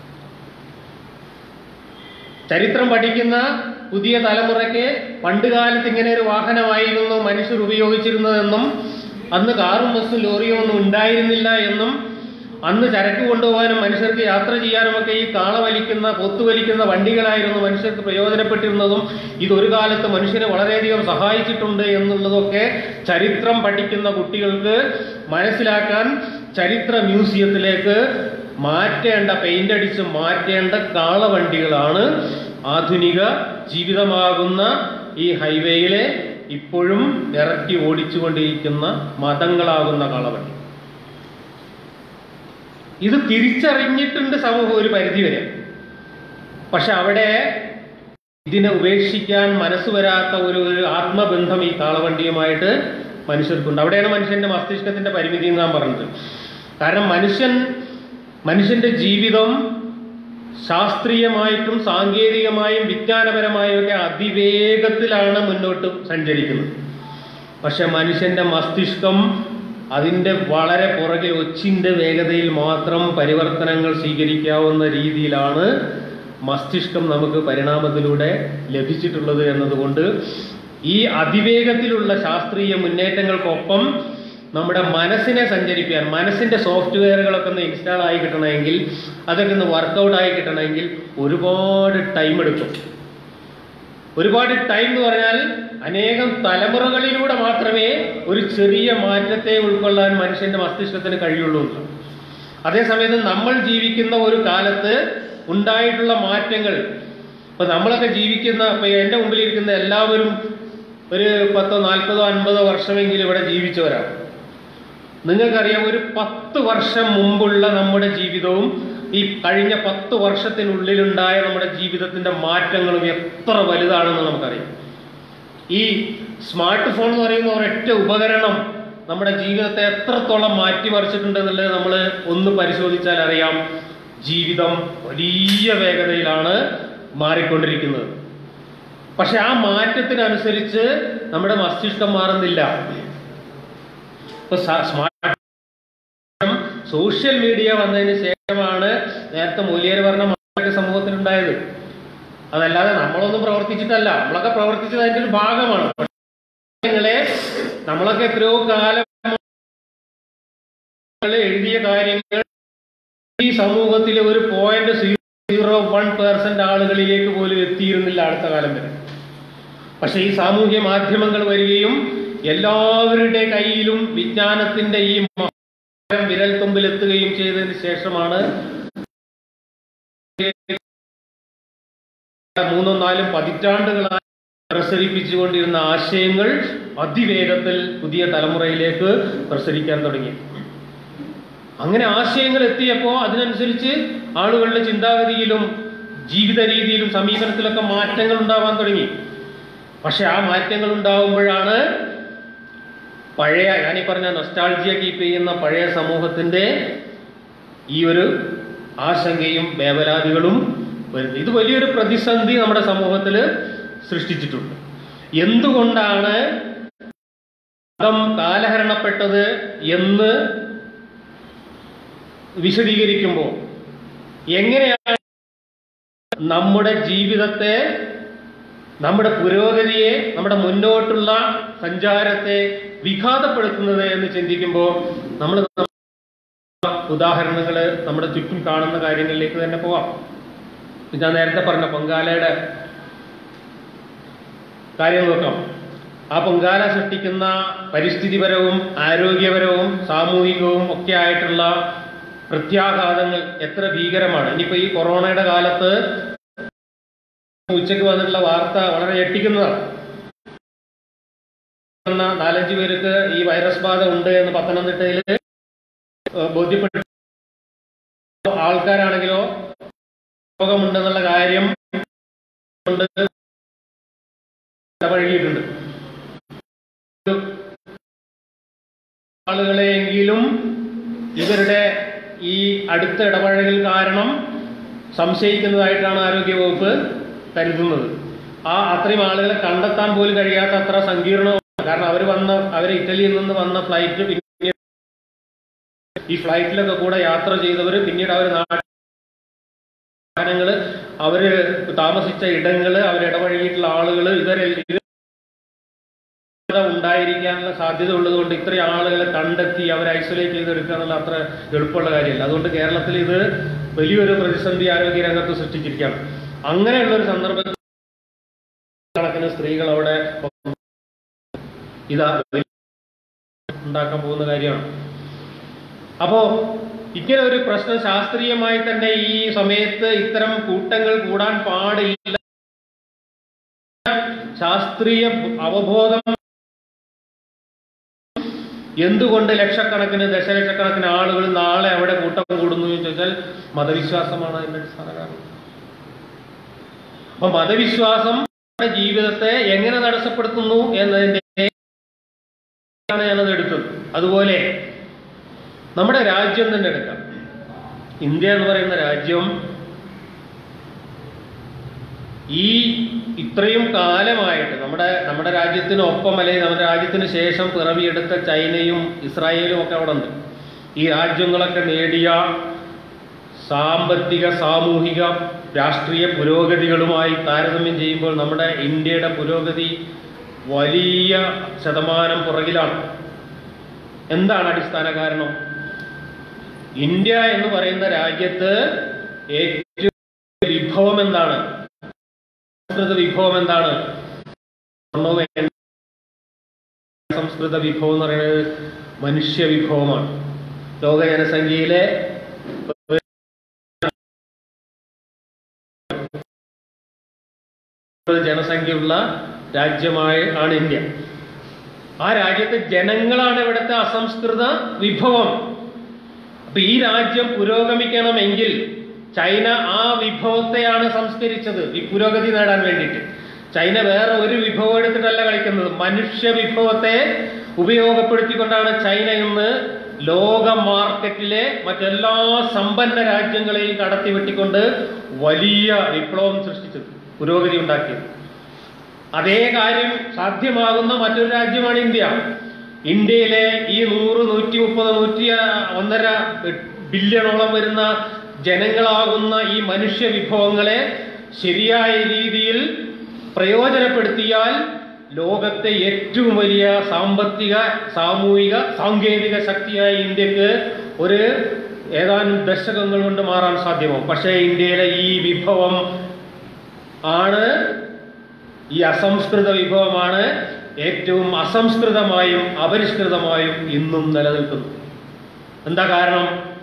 ചരിത്രം പഠിക്കുന്ന പുതിയ തലമുറയ്ക്ക് പണ്ടുകാലത്ത് ഇങ്ങനെ ഒരു വാഹനമായിരുന്നു മനുഷ്യർ ഉപയോഗിച്ചിരുന്നതെന്നും അന്ന് കാറും ബസ്സും ലോറിയും ഒന്നും ഉണ്ടായിരുന്നില്ല എന്നും അന്ന് ചരക്ക് കൊണ്ടുപോകാനും മനുഷ്യർക്ക് യാത്ര ചെയ്യാനുമൊക്കെ ഈ കാള വലിക്കുന്ന പൊത്തു വലിക്കുന്ന വണ്ടികളായിരുന്നു മനുഷ്യർക്ക് പ്രയോജനപ്പെട്ടിരുന്നതും ഇതൊരു കാലത്ത് മനുഷ്യനെ വളരെയധികം സഹായിച്ചിട്ടുണ്ട് എന്നുള്ളതൊക്കെ ചരിത്രം പഠിക്കുന്ന കുട്ടികൾക്ക് മനസ്സിലാക്കാൻ ചരിത്ര മ്യൂസിയത്തിലേക്ക് മാറ്റേണ്ട പെയിന്റ് അടിച്ച് മാറ്റേണ്ട കാളവണ്ടികളാണ് ആധുനിക ജീവിതമാകുന്ന ഈ ഹൈവേയിലെ ഇപ്പോഴും ഇറക്കി ഓടിച്ചുകൊണ്ടിരിക്കുന്ന മതങ്ങളാകുന്ന കാളവണ്ടി ഇത് തിരിച്ചറിഞ്ഞിട്ടുണ്ട് സമൂഹം ഒരു പരിധിവരെ പക്ഷെ അവിടെ ഇതിനെ ഉപേക്ഷിക്കാൻ മനസ്സ് വരാത്ത ഒരു ഒരു ആത്മബന്ധം ഈ കാളവണ്ടിയുമായിട്ട് മനുഷ്യർക്കുണ്ട് അവിടെയാണ് മനുഷ്യന്റെ മസ്തിഷ്കത്തിന്റെ പരിമിതി എന്ന് ഞാൻ പറഞ്ഞത് കാരണം മനുഷ്യൻ മനുഷ്യന്റെ ജീവിതം ശാസ്ത്രീയമായിട്ടും സാങ്കേതികമായും വിജ്ഞാനപരമായും ഒക്കെ അതിവേഗത്തിലാണ് മുന്നോട്ട് സഞ്ചരിക്കുന്നത് പക്ഷെ മനുഷ്യന്റെ മസ്തിഷ്കം അതിൻ്റെ വളരെ പുറകെ ഒച്ചിന്റെ വേഗതയിൽ മാത്രം പരിവർത്തനങ്ങൾ സ്വീകരിക്കാവുന്ന രീതിയിലാണ് മസ്തിഷ്കം നമുക്ക് പരിണാമത്തിലൂടെ ലഭിച്ചിട്ടുള്ളത് എന്നതുകൊണ്ട് ഈ അതിവേഗത്തിലുള്ള ശാസ്ത്രീയ മുന്നേറ്റങ്ങൾക്കൊപ്പം നമ്മുടെ മനസ്സിനെ സഞ്ചരിപ്പിക്കാൻ മനസ്സിന്റെ സോഫ്റ്റ്വെയറുകളൊക്കെ ഒന്ന് ഇൻസ്റ്റാൾ ആയി കിട്ടണമെങ്കിൽ അതൊക്കെ ഒന്ന് വർക്കൗട്ട് ആയി കിട്ടണമെങ്കിൽ ഒരുപാട് ടൈം എടുക്കും ഒരുപാട് ടൈം എന്ന് പറഞ്ഞാൽ അനേകം തലമുറകളിലൂടെ മാത്രമേ ഒരു ചെറിയ മാറ്റത്തെ ഉൾക്കൊള്ളാൻ മനുഷ്യന്റെ മസ്തിഷ്കത്തിന് കഴിയുള്ളൂ എന്ന്. അതേസമയത്ത് നമ്മൾ ജീവിക്കുന്ന ഒരു കാലത്ത് ഉണ്ടായിട്ടുള്ള മാറ്റങ്ങൾ ഇപ്പൊ നമ്മളൊക്കെ ജീവിക്കുന്ന ഇപ്പൊ എന്റെ മുമ്പിലിരിക്കുന്ന എല്ലാവരും ഒരു പത്തോ നാൽപ്പതോ അൻപതോ വർഷമെങ്കിലും ഇവിടെ ജീവിച്ചവരാണ് നിങ്ങൾക്കറിയാം ഒരു പത്ത് വർഷം മുമ്പുള്ള നമ്മുടെ ജീവിതവും ഈ കഴിഞ്ഞ പത്ത് വർഷത്തിനുള്ളിലുണ്ടായ നമ്മുടെ ജീവിതത്തിന്റെ മാറ്റങ്ങളും എത്ര വലുതാണെന്ന് നമുക്കറിയാം ഈ സ്മാർട്ട് ഫോൺ എന്ന് പറയുന്ന ഒരൊറ്റ ഉപകരണം നമ്മുടെ ജീവിതത്തെ എത്രത്തോളം മാറ്റിമറിച്ചിട്ടുണ്ട് എന്നുള്ളത് നമ്മൾ ഒന്ന് പരിശോധിച്ചാൽ അറിയാം ജീവിതം വലിയ വേഗതയിലാണ് മാറിക്കൊണ്ടിരിക്കുന്നത് പക്ഷെ ആ മാറ്റത്തിനനുസരിച്ച് നമ്മുടെ മസ്തിഷ്കം മാറുന്നില്ല ഇപ്പൊ സ- സ്മാർട്ട് സോഷ്യൽ മീഡിയ വന്നതിന് ശേഷമാണ് നേരത്തെ മൂല്യര് പറഞ്ഞ മാറ്റമൊക്കെ സമൂഹത്തിലുണ്ടായത് അതല്ലാതെ നമ്മളൊന്നും പ്രവർത്തിച്ചിട്ടല്ല നമ്മളൊക്കെ പ്രവർത്തിച്ചത് അതിന്റെ ഒരു ഭാഗമാണ് നിങ്ങളെ നമ്മളൊക്കെ എത്രയോ കാലം എഴുതിയ കാര്യങ്ങൾ ഈ സമൂഹത്തിലെ ഒരു പോയിന്റ് സീറോ വൺ പെർസെന്റ് ആളുകളിലേക്ക് പോലും എത്തിയിരുന്നില്ല അടുത്ത കാലം വരെ പക്ഷെ ഈ സാമൂഹ്യ മാധ്യമങ്ങൾ വരികയും എല്ലാവരുടെ കയ്യിലും വിജ്ഞാനത്തിന്റെ ഈ മഹാരം വിരൽ തുമ്പിൽ എത്തുകയും ചെയ്തതിന് ശേഷമാണ് മൂന്നോ നാലും പതിറ്റാണ്ടുകളായി പ്രസരിപ്പിച്ചുകൊണ്ടിരുന്ന ആശയങ്ങൾ അതിവേഗത്തിൽ പുതിയ തലമുറയിലേക്ക് പ്രസരിക്കാൻ തുടങ്ങി അങ്ങനെ ആശയങ്ങൾ എത്തിയപ്പോൾ അതിനനുസരിച്ച് ആളുകളുടെ ചിന്താഗതിയിലും ജീവിത രീതിയിലും സമീപനത്തിലൊക്കെ മാറ്റങ്ങൾ ഉണ്ടാവാൻ തുടങ്ങി പക്ഷെ ആ മാറ്റങ്ങൾ ഉണ്ടാവുമ്പോഴാണ് പഴയ ഞാനീ പറഞ്ഞ നൊസ്റ്റാൾജിയ കീപ്പ് ചെയ്യുന്ന പഴയ സമൂഹത്തിന്റെ ഈ ഒരു ആശങ്കയും വേവലാതികളും വരുന്നത് ഇത് വലിയൊരു പ്രതിസന്ധി നമ്മുടെ സമൂഹത്തിൽ സൃഷ്ടിച്ചിട്ടുണ്ട് എന്തുകൊണ്ടാണ് മതം കാലഹരണപ്പെട്ടത് എന്ന് വിശദീകരിക്കുമ്പോൾ എങ്ങനെയാണ് നമ്മുടെ ജീവിതത്തെ നമ്മുടെ പുരോഗതിയെ നമ്മുടെ മുന്നോട്ടുള്ള സഞ്ചാരത്തെ വിഘാതപ്പെടുത്തുന്നത് എന്ന് ചിന്തിക്കുമ്പോൾ നമ്മൾ ഉദാഹരണങ്ങൾ നമ്മുടെ ചുറ്റും കാണുന്ന കാര്യങ്ങളിലേക്ക് തന്നെ പോവാം ഞാൻ നേരത്തെ പറഞ്ഞ പൊങ്കാലയുടെ കാര്യം നോക്കാം ആ പൊങ്കാല സൃഷ്ടിക്കുന്ന പരിസ്ഥിതിപരവും ആരോഗ്യപരവും സാമൂഹികവും ഒക്കെ ആയിട്ടുള്ള പ്രത്യാഘാതങ്ങൾ എത്ര ഭീകരമാണ് ഇനിയിപ്പോ ഈ കൊറോണയുടെ കാലത്ത് ഉച്ചയ്ക്ക് വന്നിട്ടുള്ള വാർത്ത വളരെ ഞെട്ടിക്കുന്നതാണ് എന്ന നാലഞ്ച് പേർക്ക് ഈ വൈറസ് ബാധ ഉണ്ട് എന്ന് പത്തനംതിട്ടയിൽ ബോധ്യപ്പെട്ടു ആൾക്കാരാണെങ്കിലോ രോഗമുണ്ടെന്നുള്ള കാര്യം കൊണ്ട് ഇടപഴകിയിട്ടുണ്ട് ആളുകളെയെങ്കിലും ഇവരുടെ ഈ അടുത്ത ഇടപഴകൽ കാരണം സംശയിക്കുന്നതായിട്ടാണ് ആരോഗ്യവകുപ്പ് കരുതുന്നത് ആ അത്രയും ആളുകളെ കണ്ടെത്താൻ പോലും കഴിയാത്ത അത്ര സങ്കീർണമാണ് കാരണം അവർ വന്ന അവർ ഇറ്റലിയിൽ നിന്ന് വന്ന ഫ്ലൈറ്റ് പിന്നീട് ഈ ഫ്ലൈറ്റിലൊക്കെ കൂടെ യാത്ര ചെയ്തവർ പിന്നീട് അവർ സ്ഥാനങ്ങള് അവര് താമസിച്ച ഇടങ്ങള് അവരിടപഴകിയിട്ടുള്ള ആളുകൾ ഇവരെല്ലാം ഉണ്ടായിരിക്കാനുള്ള സാധ്യത ഉള്ളതുകൊണ്ട് ഇത്രയും ആളുകളെ കണ്ടെത്തി അവരെ ഐസൊലേറ്റ് ചെയ്തെടുക്കുക എന്നുള്ള അത്ര എളുപ്പമുള്ള കാര്യമല്ല അതുകൊണ്ട് കേരളത്തിൽ ഇത് വലിയൊരു പ്രതിസന്ധി ആരോഗ്യ രംഗത്ത് സൃഷ്ടിച്ചിരിക്കുകയാണ് അങ്ങനെയുള്ള ഒരു സന്ദർഭത്തിൽ കണക്കിന് സ്ത്രീകൾ അവിടെ ഇതാ ഉണ്ടാക്കാൻ പോകുന്ന കാര്യമാണ് അപ്പോ ഇങ്ങനെ ഒരു പ്രശ്നം ശാസ്ത്രീയമായി തന്നെ ഈ സമയത്ത് ഇത്തരം കൂട്ടങ്ങൾ കൂടാൻ പാടില്ല ശാസ്ത്രീയ അവബോധം എന്തുകൊണ്ട് ലക്ഷക്കണക്കിന് ദശലക്ഷക്കണക്കിന് ആളുകൾ നാളെ അവിടെ കൂട്ടം കൂടുന്നു എന്ന് ചോദിച്ചാൽ മതവിശ്വാസമാണ് അതിന്റെ അടിസ്ഥാന കാരണം അപ്പൊ മതവിശ്വാസം നമ്മുടെ ജീവിതത്തെ എങ്ങനെ തടസ്സപ്പെടുത്തുന്നു എന്നതിന്റെ ആണ് ഞാനത് എടുത്തത് അതുപോലെ നമ്മുടെ രാജ്യം തന്നെ എടുക്കാം ഇന്ത്യ എന്ന് പറയുന്ന രാജ്യം ഈ ഇത്രയും കാലമായിട്ട് നമ്മുടെ നമ്മുടെ രാജ്യത്തിനൊപ്പം അല്ലെങ്കിൽ നമ്മുടെ രാജ്യത്തിന് ശേഷം പിറവിയെടുത്ത ചൈനയും ഇസ്രായേലും ഒക്കെ അവിടെ ഉണ്ട് ഈ രാജ്യങ്ങളൊക്കെ നേടിയ സാമ്പത്തിക സാമൂഹിക രാഷ്ട്രീയ പുരോഗതികളുമായി താരതമ്യം ചെയ്യുമ്പോൾ നമ്മുടെ ഇന്ത്യയുടെ പുരോഗതി വലിയ ശതമാനം പുറകിലാണ് എന്താണ് അടിസ്ഥാന കാരണം ഇന്ത്യ എന്ന് പറയുന്ന രാജ്യത്ത് ഏറ്റവും വിഭവം എന്താണ് സംസ്കൃത വിഭവം എന്താണ് സ്വർണ്ണവും എണ്ണയും. സംസ്കൃത വിഭവം എന്ന് പറയുന്നത് മനുഷ്യ വിഭവമാണ് ലോക ജനസംഖ്യയിലെ ജനസംഖ്യയുള്ള രാജ്യമായി ആണ് ഇന്ത്യ ആ രാജ്യത്തെ ജനങ്ങളാണ് ഇവിടുത്തെ അസംസ്കൃത വിഭവം അപ്പൊ ഈ രാജ്യം പുരോഗമിക്കണമെങ്കിൽ ചൈന ആ വിഭവത്തെയാണ് സംസ്കരിച്ചത് ഈ പുരോഗതി നേടാൻ വേണ്ടിയിട്ട് ചൈന വേറെ ഒരു വിഭവം എടുത്തിട്ടല്ല കളിക്കുന്നത് മനുഷ്യ വിഭവത്തെ ഉപയോഗപ്പെടുത്തിക്കൊണ്ടാണ് ചൈന ഇന്ന് ലോക മാർക്കറ്റിലെ മറ്റെല്ലാ സമ്പന്ന രാജ്യങ്ങളെയും കടത്തി വെട്ടിക്കൊണ്ട് വലിയ വിപ്ലവം സൃഷ്ടിച്ചത് പുരോഗതി ഉണ്ടാക്കിയത് അതേ കാര്യം സാധ്യമാകുന്ന മറ്റൊരു രാജ്യമാണ് ഇന്ത്യ ഇന്ത്യയിലെ ഈ നൂറ് നൂറ്റി മുപ്പത് നൂറ്റി ഒന്നര ബില്യണോളം വരുന്ന ജനങ്ങളാകുന്ന ഈ മനുഷ്യ വിഭവങ്ങളെ ശരിയായ രീതിയിൽ പ്രയോജനപ്പെടുത്തിയാൽ ലോകത്തെ ഏറ്റവും വലിയ സാമ്പത്തിക സാമൂഹിക സാങ്കേതിക ശക്തിയായ ഇന്ത്യക്ക് ഒരു ഏതാനും ദശകങ്ങൾ കൊണ്ട് മാറാൻ സാധ്യമാവും പക്ഷേ ഇന്ത്യയിലെ ഈ വിഭവം ആണ് ഈ അസംസ്കൃത വിഭവമാണ് ഏറ്റവും അസംസ്കൃതമായും അപരിഷ്കൃതമായും ഇന്നും നിലനിൽക്കുന്നത് എന്താ കാരണം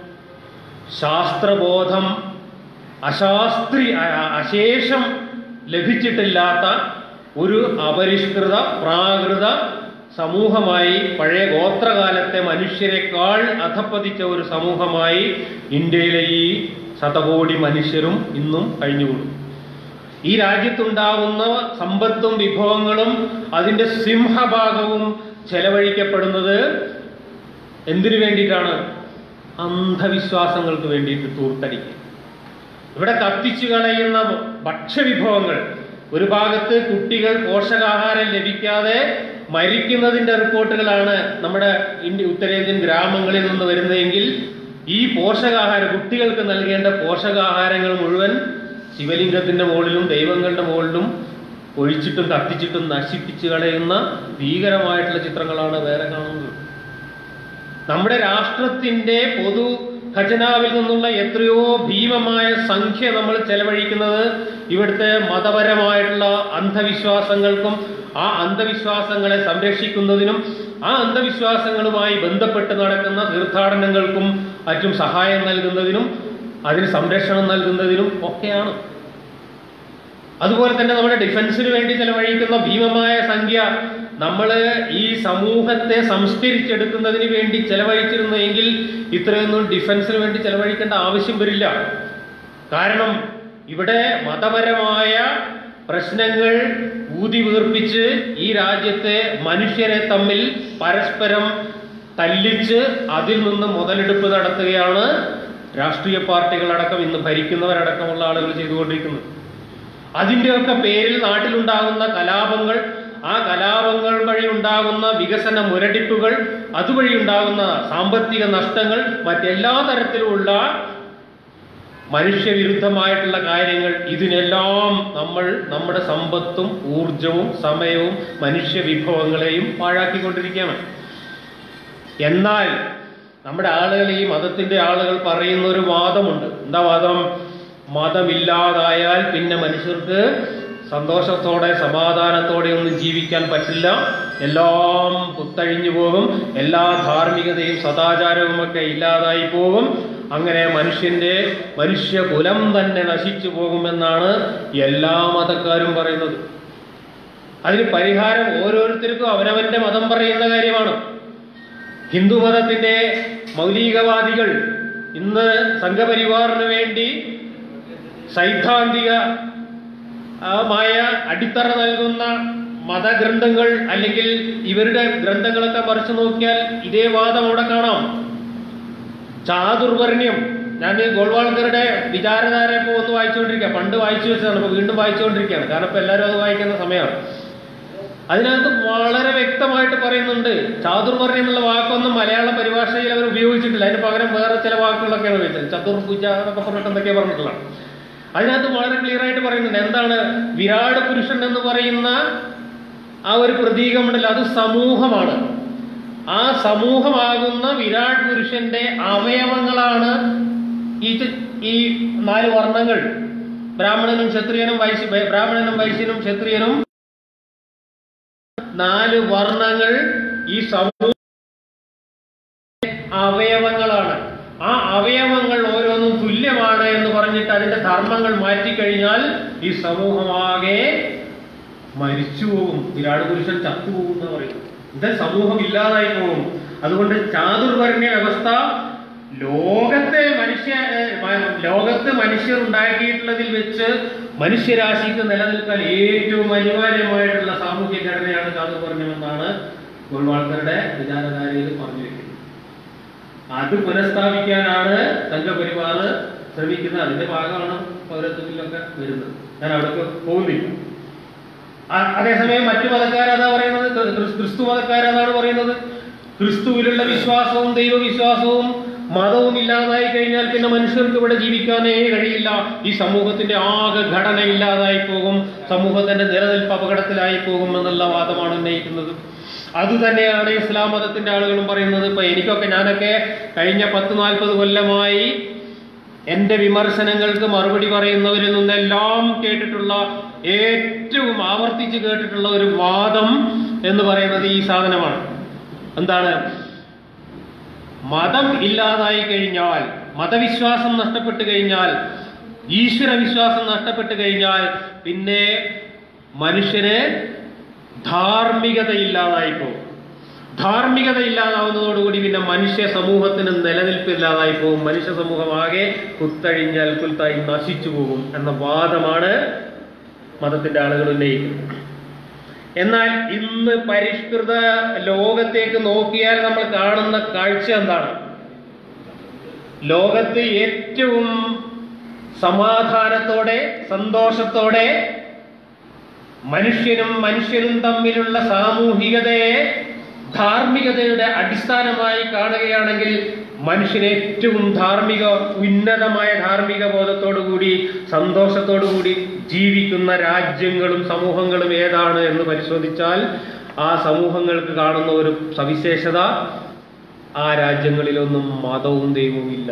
ശാസ്ത്രബോധം അശാസ്ത്രീ അ- അശേഷം ലഭിച്ചിട്ടില്ലാത്ത ഒരു അപരിഷ്കൃത പ്രാകൃത സമൂഹമായി പഴയ ഗോത്രകാലത്തെ മനുഷ്യരെക്കാൾ അധപ്പതിച്ച ഒരു സമൂഹമായി ഇന്ത്യയിലെ ഈ ശതകോടി മനുഷ്യരും ഇന്നും കഴിഞ്ഞുകൂടും ഈ രാജ്യത്തുണ്ടാവുന്ന സമ്പത്തും വിഭവങ്ങളും അതിന്റെ സിംഹഭാഗവും ചെലവഴിക്കപ്പെടുന്നത് എന്തിനു വേണ്ടിയിട്ടാണ് അന്ധവിശ്വാസങ്ങൾക്ക് വേണ്ടിയിട്ട് തൂർത്തടിക്കുക ഇവിടെ കത്തിച്ചു കളയുന്ന ഭക്ഷ്യവിഭവങ്ങൾ ഒരു ഭാഗത്ത് കുട്ടികൾ പോഷകാഹാരം ലഭിക്കാതെ മരിക്കുന്നതിന്റെ റിപ്പോർട്ടുകളാണ് നമ്മുടെ ഇന്ത്യ ഉത്തരേന്ത്യൻ ഗ്രാമങ്ങളിൽ നിന്ന് വരുന്നതെങ്കിൽ ഈ പോഷകാഹാരം കുട്ടികൾക്ക് നൽകേണ്ട പോഷകാഹാരങ്ങൾ മുഴുവൻ ശിവലിംഗത്തിന്റെ മുകളിലും ദൈവങ്ങളുടെ മുകളിലും ഒഴിച്ചിട്ടും കത്തിച്ചിട്ടും നശിപ്പിച്ചു കളയുന്ന ഭീകരമായിട്ടുള്ള ചിത്രങ്ങളാണ് വേറെ കാണുന്നത് നമ്മുടെ രാഷ്ട്രത്തിന്റെ പൊതു ഖജനാവിൽ നിന്നുള്ള എത്രയോ ഭീമമായ സംഖ്യ നമ്മൾ ചെലവഴിക്കുന്നത് ഇവിടുത്തെ മതപരമായിട്ടുള്ള അന്ധവിശ്വാസങ്ങൾക്കും ആ അന്ധവിശ്വാസങ്ങളെ സംരക്ഷിക്കുന്നതിനും ആ അന്ധവിശ്വാസങ്ങളുമായി ബന്ധപ്പെട്ട് നടക്കുന്ന തീർത്ഥാടനങ്ങൾക്കും മറ്റും സഹായം നൽകുന്നതിനും അതിന് സംരക്ഷണം നൽകുന്നതിനും ഒക്കെയാണ് അതുപോലെ തന്നെ നമ്മുടെ ഡിഫൻസിന് വേണ്ടി ചെലവഴിക്കുന്ന ഭീമമായ സംഖ്യ നമ്മൾ ഈ സമൂഹത്തെ സംസ്കരിച്ചെടുക്കുന്നതിന് വേണ്ടി ചെലവഴിച്ചിരുന്നെങ്കിൽ ഇത്രയൊന്നും ഡിഫൻസിന് വേണ്ടി ചെലവഴിക്കേണ്ട ആവശ്യം വരില്ല കാരണം ഇവിടെ മതപരമായ പ്രശ്നങ്ങൾ ഊതി വീർപ്പിച്ച് ഈ രാജ്യത്തെ മനുഷ്യരെ തമ്മിൽ പരസ്പരം തല്ലിച്ച് അതിൽ നിന്ന് മുതലെടുപ്പ് നടത്തുകയാണ് രാഷ്ട്രീയ പാർട്ടികളടക്കം ഇന്ന് ഭരിക്കുന്നവരടക്കമുള്ള ആളുകൾ ചെയ്തുകൊണ്ടിരിക്കുന്നത് അതിൻ്റെയൊക്കെ പേരിൽ നാട്ടിലുണ്ടാകുന്ന കലാപങ്ങൾ ആ കലാപങ്ങൾ വഴി ഉണ്ടാകുന്ന വികസന മുരടിപ്പുകൾ അതുവഴി ഉണ്ടാകുന്ന സാമ്പത്തിക നഷ്ടങ്ങൾ മറ്റെല്ലാ തരത്തിലുമുള്ള മനുഷ്യവിരുദ്ധമായിട്ടുള്ള കാര്യങ്ങൾ ഇതിനെല്ലാം നമ്മൾ നമ്മുടെ സമ്പത്തും ഊർജവും സമയവും മനുഷ്യ വിഭവങ്ങളെയും പാഴാക്കിക്കൊണ്ടിരിക്കുകയാണ് എന്നാൽ നമ്മുടെ ആളുകൾ ഈ മതത്തിന്റെ ആളുകൾ പറയുന്ന ഒരു വാദമുണ്ട് എന്താ വാദം മതമില്ലാതായാൽ പിന്നെ മനുഷ്യർക്ക് സന്തോഷത്തോടെ സമാധാനത്തോടെ ഒന്നും ജീവിക്കാൻ പറ്റില്ല എല്ലാം പുത്തഴിഞ്ഞു പോകും എല്ലാ ധാർമ്മികതയും സദാചാരവും ഒക്കെ ഇല്ലാതായി പോകും അങ്ങനെ മനുഷ്യന്റെ മനുഷ്യകുലം തന്നെ നശിച്ചു പോകുമെന്നാണ് എല്ലാ മതക്കാരും പറയുന്നത് അതിന് പരിഹാരം ഓരോരുത്തർക്കും അവനവന്റെ മതം പറയുന്ന കാര്യമാണ് ഹിന്ദുമതത്തിന്റെ മൗലികവാദികൾ ഇന്ന് സംഘപരിവാറിന് വേണ്ടി സൈദ്ധാന്തിക ആ, മായ അടിത്തറ നൽകുന്ന മതഗ്രന്ഥങ്ങൾ അല്ലെങ്കിൽ ഇവരുടെ ഗ്രന്ഥങ്ങളൊക്കെ മറിച്ചു നോക്കിയാൽ ഇതേ വാദം അവിടെ കാണാം ചാതുർവർണ്ണ്യം ഞാൻ ഈ ഗോൾവാൾക്കറുടെ വിചാരധാര ഇപ്പോൾ ഒന്ന് വായിച്ചുകൊണ്ടിരിക്കുക പണ്ട് വായിച്ചു വെച്ചതാണ് ഇപ്പോൾ വീണ്ടും വായിച്ചുകൊണ്ടിരിക്കുകയാണ് കാരണം ഇപ്പോൾ എല്ലാവരും അത് വായിക്കുന്ന സമയമാണ് അതിനകത്ത് വളരെ വ്യക്തമായിട്ട് പറയുന്നുണ്ട് ചാതുർവർണ്ണ്യം എന്നുള്ള വാക്കൊന്നും മലയാള പരിഭാഷയിൽ അവർ ഉപയോഗിച്ചിട്ടില്ല അതിന് പകരം വേറെ ചില വാക്കുകളൊക്കെയാണ് ഉപയോഗിച്ചത് ചതുർഭുജ എന്നൊക്കെ പറഞ്ഞിട്ട് എന്തൊക്കെയാണ് പറഞ്ഞിട്ടുള്ളത് അതിനകത്ത് വളരെ ക്ലിയർ ആയിട്ട് പറയുന്നുണ്ട് എന്താണ് വിരാട് പുരുഷൻ എന്ന് പറയുന്ന ആ ഒരു പ്രതീകമുണ്ടല്ലോ അത് സമൂഹമാണ് ആ സമൂഹമാകുന്ന വിരാട് പുരുഷന്റെ അവയവങ്ങളാണ് ഈ ച- ഈ നാല് വർണ്ണങ്ങൾ ബ്രാഹ്മണനും ക്ഷത്രിയനും വൈശ്യ ബ്രാഹ്മണനും വൈശ്യനും ക്ഷത്രിയനും നാല് വർണ്ണങ്ങൾ ഈ സമൂഹ അവയവങ്ങളാണ് ആ അവയവങ്ങൾ ഓരോന്നും തുല്യമാണ് എന്ന് പറഞ്ഞിട്ട് അതിന്റെ ധർമ്മങ്ങൾ മാറ്റിക്കഴിഞ്ഞാൽ ഈ സമൂഹമാകെ മരിച്ചു പോകും വിരാട് പുരുഷൻ ചത്തുപോകും എന്ന് പറയും ഇത് സമൂഹം ഇല്ലാതായി പോകും അതുകൊണ്ട് ചാതുർവർണ്ണ വ്യവസ്ഥ ലോകത്തെ മനുഷ്യ ഏഹ്, മ- ലോകത്ത് മനുഷ്യർ ഉണ്ടാക്കിയിട്ടുള്ളതിൽ വെച്ച് മനുഷ്യരാശിക്ക് നിലനിൽക്കാൻ ഏറ്റവും അനിവാര്യമായിട്ടുള്ള സാമൂഹ്യ ഘടനയാണ് ചാതുർവർണ്ണമെന്നാണ് ഗോൾവാൾക്കറുടെ വിചാരധാരയിൽ പറഞ്ഞു വെക്കുന്നത് അത് പുനഃസ്ഥാപിക്കാനാണ് സംഘപരിവാർ ശ്രമിക്കുന്നത് അതിന്റെ ഭാഗമാണ് പൗരത്വത്തിലൊക്കെ വരുന്നത് ഞാൻ അവിടേക്ക് പോകുന്നില്ല ആ- അതേസമയം മറ്റു മതക്കാരതാ പറയുന്നത് ക്രി- ക്രിസ്തു മതക്കാരതാണ് പറയുന്നത് ക്രിസ്തുവിലുള്ള വിശ്വാസവും ദൈവവിശ്വാസവും മതവും ഇല്ലാതായി കഴിഞ്ഞാൽ പിന്നെ മനുഷ്യർക്ക് ഇവിടെ ജീവിക്കാനേ കഴിയില്ല ഈ സമൂഹത്തിന്റെ ആകെ ഘടന ഇല്ലാതായി പോകും സമൂഹത്തിന്റെ നിലനിൽപ്പ് അപകടത്തിലായി പോകും എന്നുള്ള വാദമാണ് ഉന്നയിക്കുന്നത് അതുതന്നെയാണ് ഇസ്ലാം മതത്തിന്റെ ആളുകളും പറയുന്നത് ഇപ്പൊ എനിക്കൊക്കെ ഞാനൊക്കെ കഴിഞ്ഞ പത്ത് നാൽപ്പത് കൊല്ലമായി എന്റെ വിമർശനങ്ങൾക്ക് മറുപടി പറയുന്നവരിൽ നിന്നെല്ലാം കേട്ടിട്ടുള്ള ഏറ്റവും ആവർത്തിച്ച് കേട്ടിട്ടുള്ള ഒരു വാദം എന്ന് പറയുന്നത് ഈ സാധനമാണ് എന്താണ് മതം ഇല്ലാതായി കഴിഞ്ഞാൽ മതവിശ്വാസം നഷ്ടപ്പെട്ടു കഴിഞ്ഞാൽ ഈശ്വര വിശ്വാസം നഷ്ടപ്പെട്ടു കഴിഞ്ഞാൽ പിന്നെ മനുഷ്യന് ധാർമ്മികത ഇല്ലാതായി പോകും ധാർമ്മികത ഇല്ലാതാവുന്നതോടുകൂടി പിന്നെ മനുഷ്യ സമൂഹത്തിന് നിലനിൽപ്പില്ലാതായി പോകും മനുഷ്യ സമൂഹം ആകെ കുത്തഴിഞ്ഞാൽ കുൽത്തായി നശിച്ചു പോകും എന്ന വാദമാണ് മതത്തിന്റെ ആളുകൾ ഉന്നയിക്കുന്നത് എന്നാൽ ഇന്ന് പരിഷ്കൃത ലോകത്തേക്ക് നോക്കിയാൽ നമ്മൾ കാണുന്ന കാഴ്ച എന്താണ് ലോകത്ത് ഏറ്റവും സമാധാനത്തോടെ സന്തോഷത്തോടെ മനുഷ്യനും മനുഷ്യനും തമ്മിലുള്ള സാമൂഹികതയെ ധാർമ്മികതയുടെ അടിസ്ഥാനമായി കാണുകയാണെങ്കിൽ മനുഷ്യൻ ഏറ്റവും ധാർമ്മിക ഉന്നതമായ ധാർമ്മിക ബോധത്തോടുകൂടി സന്തോഷത്തോടുകൂടി ജീവിക്കുന്ന രാജ്യങ്ങളും സമൂഹങ്ങളും ഏതാണ് എന്ന് പരിശോധിച്ചാൽ ആ സമൂഹങ്ങൾക്ക് കാണുന്ന ഒരു സവിശേഷത ആ രാജ്യങ്ങളിലൊന്നും മതവും ദൈവവും ഇല്ല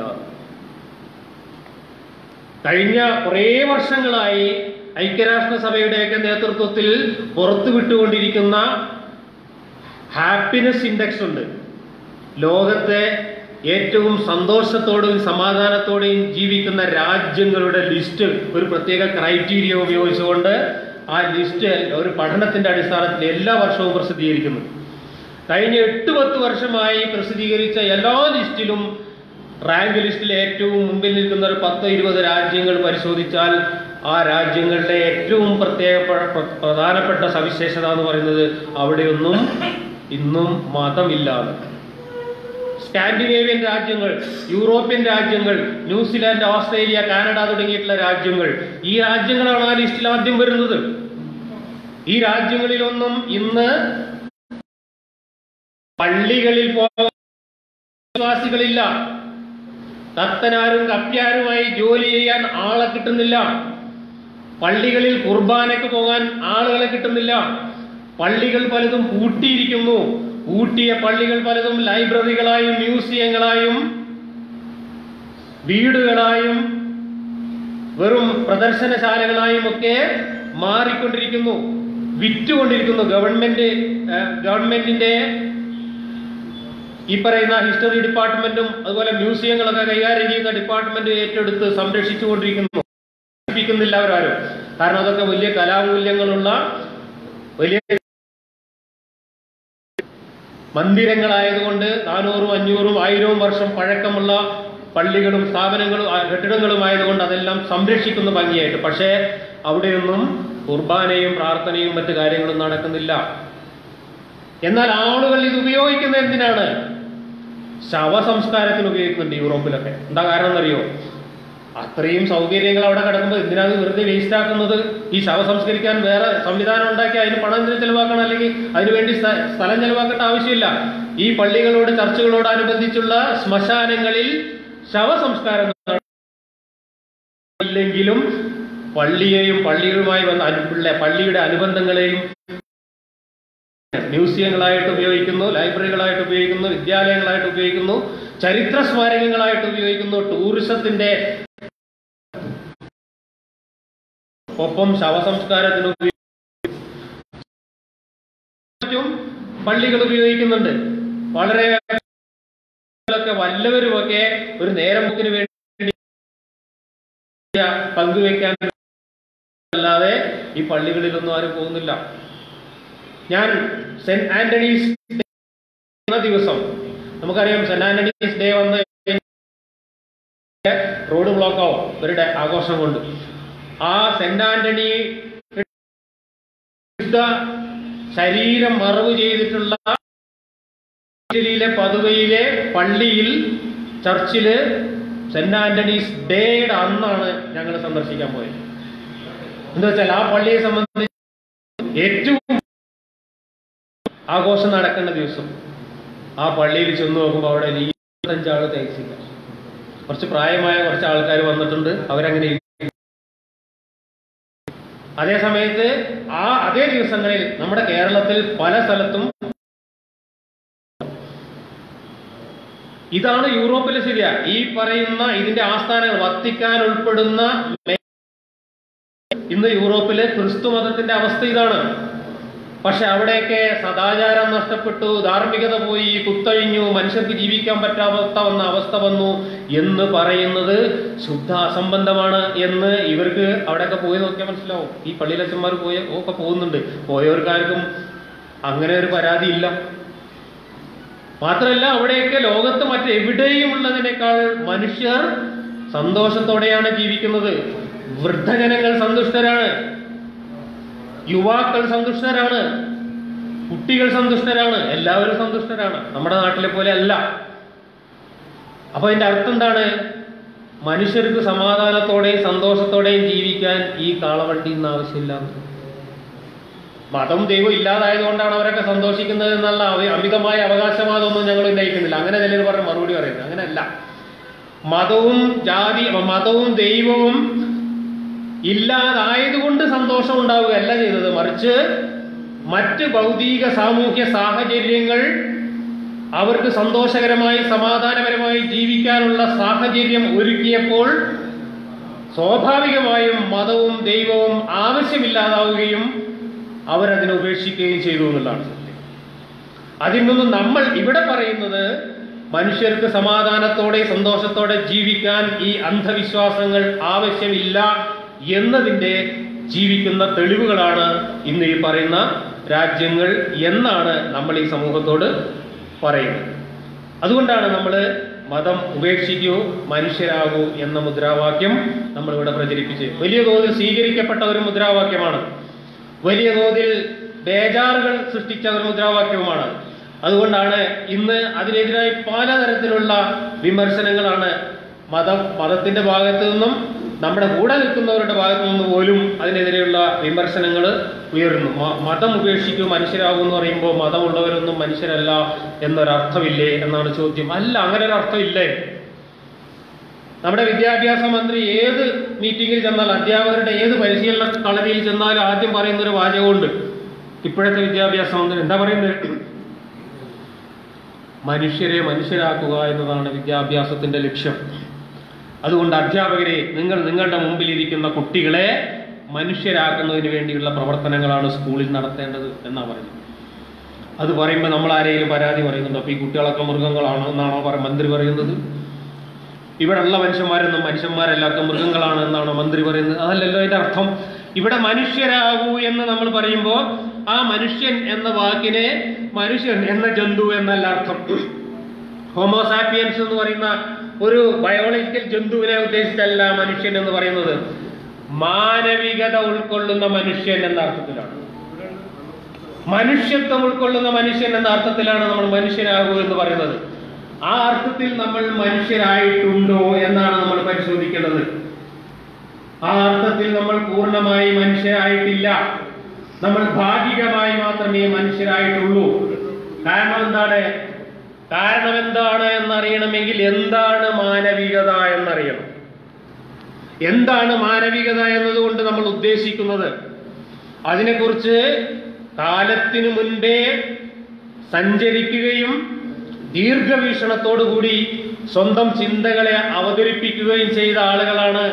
കഴിഞ്ഞ കുറേ വർഷങ്ങളായി ഐക്യരാഷ്ട്രസഭയുടെയൊക്കെ നേതൃത്വത്തിൽ പുറത്തുവിട്ടുകൊണ്ടിരിക്കുന്ന ഹാപ്പിനെസ് ഇൻഡെക്സ് ഉണ്ട് ലോകത്തെ ഏറ്റവും സന്തോഷത്തോടെയും സമാധാനത്തോടെയും ജീവിക്കുന്ന രാജ്യങ്ങളുടെ ലിസ്റ്റ് ഒരു പ്രത്യേക ക്രൈറ്റീരിയ ഉപയോഗിച്ചുകൊണ്ട് ആ ലിസ്റ്റ് ഒരു പഠനത്തിന്റെ അടിസ്ഥാനത്തിൽ എല്ലാ വർഷവും പ്രസിദ്ധീകരിക്കുന്നു കഴിഞ്ഞ എട്ട് പത്ത് വർഷമായി പ്രസിദ്ധീകരിച്ച എല്ലാ ലിസ്റ്റിലും റാങ്ക് ലിസ്റ്റിൽ ഏറ്റവും മുമ്പിൽ നിൽക്കുന്ന ഒരു പത്ത് ഇരുപത് രാജ്യങ്ങൾ പരിശോധിച്ചാൽ ആ രാജ്യങ്ങളുടെ ഏറ്റവും പ്രത്യേക പ്ര- പ്രധാനപ്പെട്ട സവിശേഷത എന്ന് പറയുന്നത് അവിടെയൊന്നും ഇന്നും മതമില്ലാതെ സ്കാൻഡിനേവിയൻ രാജ്യങ്ങൾ യൂറോപ്യൻ രാജ്യങ്ങൾ ന്യൂസിലാൻഡ് ഓസ്ട്രേലിയ കാനഡ തുടങ്ങിയിട്ടുള്ള രാജ്യങ്ങൾ ഈ രാജ്യങ്ങളാണ് ആ ലിസ്റ്റിൽ ആദ്യം വരുന്നത് ഈ രാജ്യങ്ങളിലൊന്നും ഇന്ന് പള്ളികളിൽ പോകാൻ വിശ്വാസികളില്ല കത്തനാരും കപ്പ്യാരുമായി ജോലി ചെയ്യാൻ ആളെ കിട്ടുന്നില്ല പള്ളികളിൽ കുർബാനയ്ക്ക് പോകാൻ ആളുകളെ കിട്ടുന്നില്ല പള്ളികൾ പലതും പൂട്ടിയിരിക്കുന്നു പൂട്ടിയ പള്ളികൾ പലതും ലൈബ്രറികളായും മ്യൂസിയങ്ങളായും വീടുകളായും വെറും പ്രദർശനശാലകളായും ഒക്കെ മാറിക്കൊണ്ടിരിക്കുന്നു വിറ്റുകൊണ്ടിരിക്കുന്നു ഗവൺമെന്റ് ഏഹ്, ഗവൺമെന്റിന്റെ ഈ പറയുന്ന ഹിസ്റ്ററി ഡിപ്പാർട്ട്മെന്റും അതുപോലെ മ്യൂസിയങ്ങളൊക്കെ കൈകാര്യം ചെയ്യുന്ന ഡിപ്പാർട്ട്മെന്റ് ഏറ്റെടുത്ത് സംരക്ഷിച്ചുകൊണ്ടിരിക്കുന്നു നശിപ്പിക്കുന്നില്ല അവരാരും കാരണം അതൊക്കെ വലിയ കലാമൂല്യങ്ങളുള്ള വലിയ മന്ദിരങ്ങളായതുകൊണ്ട് നാനൂറും അഞ്ഞൂറും ആയിരവും വർഷം പഴക്കമുള്ള പള്ളികളും സ്ഥാപനങ്ങളും ആ, കെട്ടിടങ്ങളും ആയതുകൊണ്ട് അതെല്ലാം സംരക്ഷിക്കുന്ന ഭംഗിയായിട്ട് പക്ഷേ അവിടെയൊന്നും കുർബാനയും പ്രാർത്ഥനയും മറ്റു കാര്യങ്ങളും നടക്കുന്നില്ല എന്നാൽ ആളുകൾ ഇത് ഉപയോഗിക്കുന്നത് എന്തിനാണ് ശവസംസ്കാരത്തിന് ഉപയോഗിക്കുന്നുണ്ട് യൂറോപ്പിലൊക്കെ എന്താ കാരണം എന്നറിയോ അത്രയും സൗകര്യങ്ങൾ അവിടെ കിടക്കുമ്പോൾ എന്തിനാണ് വെറുതെ വേസ്റ്റ് ആക്കുന്നത് ഈ ശവസംസ്കരിക്കാൻ വേറെ സംവിധാനം ഉണ്ടാക്കി അതിന് പണം എന്തിനു ചെലവാക്കണം അല്ലെങ്കിൽ അതിനുവേണ്ടി സ്ഥ- സ്ഥലം ചെലവാക്കേണ്ട ആവശ്യമില്ല ഈ പള്ളികളോട് ചർച്ചുകളോട് അനുബന്ധിച്ചുള്ള ശ്മശാനങ്ങളിൽ ശവസംസ്കാരം ഇല്ലെങ്കിലും പള്ളിയെയും പള്ളികളുമായി വന്ന അനു- പള്ളിയുടെ അനുബന്ധങ്ങളെയും മ്യൂസിയങ്ങളായിട്ട് ഉപയോഗിക്കുന്നു ലൈബ്രറികളായിട്ട് ഉപയോഗിക്കുന്നു വിദ്യാലയങ്ങളായിട്ട് ഉപയോഗിക്കുന്നു ചരിത്ര സ്മാരകങ്ങളായിട്ട് ഉപയോഗിക്കുന്നു ടൂറിസത്തിന്റെ ഒപ്പം ശവസംസ്കാരത്തിന് ഉപയോഗിക്കും മറ്റും പള്ളികൾ ഉപയോഗിക്കുന്നുണ്ട് വളരെ ഒക്കെ വല്ലവരുമൊക്കെ ഒരു നേരം പോക്കിന് വേണ്ടി പങ്കുവെക്കാൻ അല്ലാതെ ഈ പള്ളികളിലൊന്നും ആരും പോകുന്നില്ല ഞാൻ സെന്റ് ആന്റണീസ് ഡേ എന്ന ദിവസം നമുക്കറിയാം സെന്റ് ആന്റണീസ് ഡേ വന്ന് റോഡ് ബ്ലോക്ക് ആവും ഇവരുടെ ആഘോഷം കൊണ്ട് ആ സെന്റ് ആന്റണി വിശുദ്ധ ശരീരം മറവ് ചെയ്തിട്ടുള്ള ഇറ്റലിയിലെ പതുവയിലെ പള്ളിയിൽ ചർച്ചില് സെന്റ് ആന്റണീസ് ഡേയുടെ അന്നാണ് ഞങ്ങൾ സന്ദർശിക്കാൻ പോയത് എന്താ വെച്ചാൽ ആ പള്ളിയെ സംബന്ധിച്ച് ഏറ്റവും ആഘോഷം നടക്കേണ്ട ദിവസം ആ പള്ളിയിൽ ചെന്ന് നോക്കുമ്പോൾ അവിടെ ഈ അഞ്ചാള് തയ്ച്ചില്ല കുറച്ച് പ്രായമായ കുറച്ച് ആൾക്കാർ വന്നിട്ടുണ്ട് അവരങ്ങനെ ഇരിക്കും. അതേ സമയത്ത് ആ അതേ ദിവസങ്ങളിൽ നമ്മുടെ കേരളത്തിൽ പല സ്ഥലത്തും ഇതാണ് യൂറോപ്പിലെ ശരിയ ഈ പറയുന്ന ഇതിന്റെ ആസ്ഥാനങ്ങൾ വത്തിക്കാൻ ഉൾപ്പെടുന്ന മേ- ഇന്ന് യൂറോപ്പിലെ ക്രിസ്തു മതത്തിന്റെ അവസ്ഥ ഇതാണ് പക്ഷെ അവിടെയൊക്കെ സദാചാരം നഷ്ടപ്പെട്ടു ധാർമ്മികത പോയി കുത്തഴിഞ്ഞു മനുഷ്യർക്ക് ജീവിക്കാൻ പറ്റാത്ത വന്ന അവസ്ഥ വന്നു എന്ന് പറയുന്നത് ശുദ്ധ അസംബന്ധമാണ് എന്ന് ഇവർക്ക് അവിടെയൊക്കെ പോയി നോക്കിയാൽ മനസ്സിലാവും ഈ പള്ളിയിലച്ചന്മാർ പോയ ഒക്കെ പോകുന്നുണ്ട് പോയവർക്കാർക്കും അങ്ങനെ ഒരു പരാതി ഇല്ല മാത്രമല്ല അവിടെയൊക്കെ ലോകത്ത് മറ്റെവിടെയും ഉള്ളതിനേക്കാൾ മനുഷ്യർ സന്തോഷത്തോടെയാണ് ജീവിക്കുന്നത് വൃദ്ധജനങ്ങൾ സന്തുഷ്ടരാണ് യുവാക്കൾ സന്തുഷ്ടരാണ് കുട്ടികൾ സന്തുഷ്ടരാണ് എല്ലാവരും സന്തുഷ്ടരാണ് നമ്മുടെ നാട്ടിലെ പോലെ അല്ല അപ്പൊ അതിന്റെ അർത്ഥം എന്താണ് മനുഷ്യർക്ക് സമാധാനത്തോടെയും സന്തോഷത്തോടെയും ജീവിക്കാൻ ഈ കാളവണ്ടി ഇന്ന് ആവശ്യമില്ല മതം ദൈവം ഇല്ലാതായതുകൊണ്ടാണ് അവരൊക്കെ സന്തോഷിക്കുന്നത് എന്നുള്ള അവ- അമിതമായ അവകാശവാദമൊന്നും ഞങ്ങൾ ഉന്നയിക്കുന്നില്ല അങ്ങനെ ചിലർ പറഞ്ഞ മറുപടി പറയുന്നത് അങ്ങനെയല്ല മതവും ജാതി മതവും ദൈവവും ഇല്ലാതായതുകൊണ്ട് സന്തോഷം ഉണ്ടാവുകയല്ല ചെയ്തത് മറിച്ച് മറ്റ് ഭൗതിക സാമൂഹ്യ സാഹചര്യങ്ങൾ അവർക്ക് സന്തോഷകരമായി സമാധാനപരമായി ജീവിക്കാനുള്ള സാഹചര്യം ഒരുക്കിയപ്പോൾ സ്വാഭാവികമായും മതവും ദൈവവും ആവശ്യമില്ലാതാവുകയും അവരതിനെ ഉപേക്ഷിക്കുകയും ചെയ്തു എന്നുള്ളതാണ് സത്യം അതിൽ നിന്നും നമ്മൾ ഇവിടെ പറയുന്നത് മനുഷ്യർക്ക് സമാധാനത്തോടെ സന്തോഷത്തോടെ ജീവിക്കാൻ ഈ അന്ധവിശ്വാസങ്ങൾ ആവശ്യമില്ല എന്നതിൻ്റെ ജീവിക്കുന്ന തെളിവുകളാണ് ഇന്ന് ഈ പറയുന്ന രാജ്യങ്ങൾ എന്നാണ് നമ്മൾ ഈ സമൂഹത്തോട് പറയുന്നത് അതുകൊണ്ടാണ് നമ്മൾ മതം ഉപേക്ഷിക്കൂ മനുഷ്യരാകൂ എന്ന മുദ്രാവാക്യം നമ്മളിവിടെ പ്രചരിപ്പിച്ച് വലിയ തോതിൽ സ്വീകരിക്കപ്പെട്ട ഒരു മുദ്രാവാക്യമാണ് വലിയ തോതിൽ ബേജാറുകൾ സൃഷ്ടിച്ച ഒരു മുദ്രാവാക്യവുമാണ് അതുകൊണ്ടാണ് ഇന്ന് അതിനെതിരായി പലതരത്തിലുള്ള വിമർശനങ്ങളാണ് മതം മതത്തിന്റെ ഭാഗത്തു നിന്നും നമ്മുടെ കൂടെ നിൽക്കുന്നവരുടെ ഭാഗത്തു നിന്ന് പോലും അതിനെതിരെയുള്ള വിമർശനങ്ങൾ ഉയരുന്നു മ- മതം ഉപേക്ഷിക്കും മനുഷ്യരാകും എന്ന് പറയുമ്പോൾ മതമുള്ളവരൊന്നും മനുഷ്യരല്ല എന്നൊരർത്ഥമില്ലേ എന്നാണ് ചോദ്യം അല്ല അങ്ങനെ ഒരു അർത്ഥമില്ലേ നമ്മുടെ വിദ്യാഭ്യാസ മന്ത്രി ഏത് മീറ്റിംഗിൽ ചെന്നാൽ അധ്യാപകരുടെ ഏത് പരിശീലന കളരിയിൽ ചെന്നാലും ആദ്യം പറയുന്ന ഒരു വാചകമുണ്ട് ഇപ്പോഴത്തെ വിദ്യാഭ്യാസ മന്ത്രി എന്താ പറയുന്നത് മനുഷ്യരെ മനുഷ്യരാക്കുക എന്നതാണ് വിദ്യാഭ്യാസത്തിന്റെ ലക്ഷ്യം അതുകൊണ്ട് അധ്യാപകരെ നിങ്ങൾ നിങ്ങളുടെ മുമ്പിൽ ഇരിക്കുന്ന കുട്ടികളെ മനുഷ്യരാക്കുന്നതിന് വേണ്ടിയുള്ള പ്രവർത്തനങ്ങളാണ് സ്കൂളിൽ നടത്തേണ്ടത് എന്നാ പറയുന്നത് അത് പറയുമ്പോൾ നമ്മൾ ആരെങ്കിലും പരാതി പറയുന്നുണ്ടോ അപ്പൊ ഈ കുട്ടികളൊക്കെ മൃഗങ്ങളാണോ എന്നാണോ പറ മന്ത്രി പറയുന്നത് ഇവിടെ ഉള്ള മനുഷ്യന്മാരൊന്നും മനുഷ്യന്മാരല്ലാത്ത മൃഗങ്ങളാണ് എന്നാണോ മന്ത്രി പറയുന്നത് അതല്ലല്ലോ അതിന്റെ അർത്ഥം ഇവിടെ മനുഷ്യരാകൂ എന്ന് നമ്മൾ പറയുമ്പോൾ ആ മനുഷ്യൻ എന്ന വാക്കിനെ മനുഷ്യൻ എന്ന ജന്തു എന്നല്ല അർത്ഥം ഹോമോസാപ്പിയൻസ് എന്ന് പറയുന്ന ഒരു ബയോളജിക്കൽ ജന്തുവിനെ ഉദ്ദേശിച്ചല്ല മനുഷ്യൻ എന്ന് പറയുന്നത് മാനവികത ഉൾക്കൊള്ളുന്ന മനുഷ്യൻ എന്ന അർത്ഥത്തിലാണ് മനുഷ്യത്വം ഉൾക്കൊള്ളുന്ന മനുഷ്യൻ എന്ന അർത്ഥത്തിലാണ് നമ്മൾ മനുഷ്യരാകൂ എന്ന് പറയുന്നത് ആ അർത്ഥത്തിൽ നമ്മൾ മനുഷ്യരായിട്ടുണ്ടോ എന്നാണ് നമ്മൾ പരിശോധിക്കേണ്ടത് ആ അർത്ഥത്തിൽ നമ്മൾ പൂർണ്ണമായി മനുഷ്യരായിട്ടില്ല നമ്മൾ ഭാഗികമായി മാത്രമേ മനുഷ്യരായിട്ടുള്ളൂ കാരണം എന്താണ് കാരണം എന്താണ് എന്നറിയണമെങ്കിൽ എന്താണ് മാനവികത എന്നറിയണം എന്താണ് മാനവികത എന്നതുകൊണ്ട് നമ്മൾ ഉദ്ദേശിക്കുന്നത് അതിനെക്കുറിച്ച് കാലത്തിനു മുൻപേ സഞ്ചരിക്കുകയും ദീർഘവീക്ഷണത്തോടുകൂടി സ്വന്തം ചിന്തകളെ അവതരിപ്പിക്കുകയും ചെയ്ത ആളുകളാണ്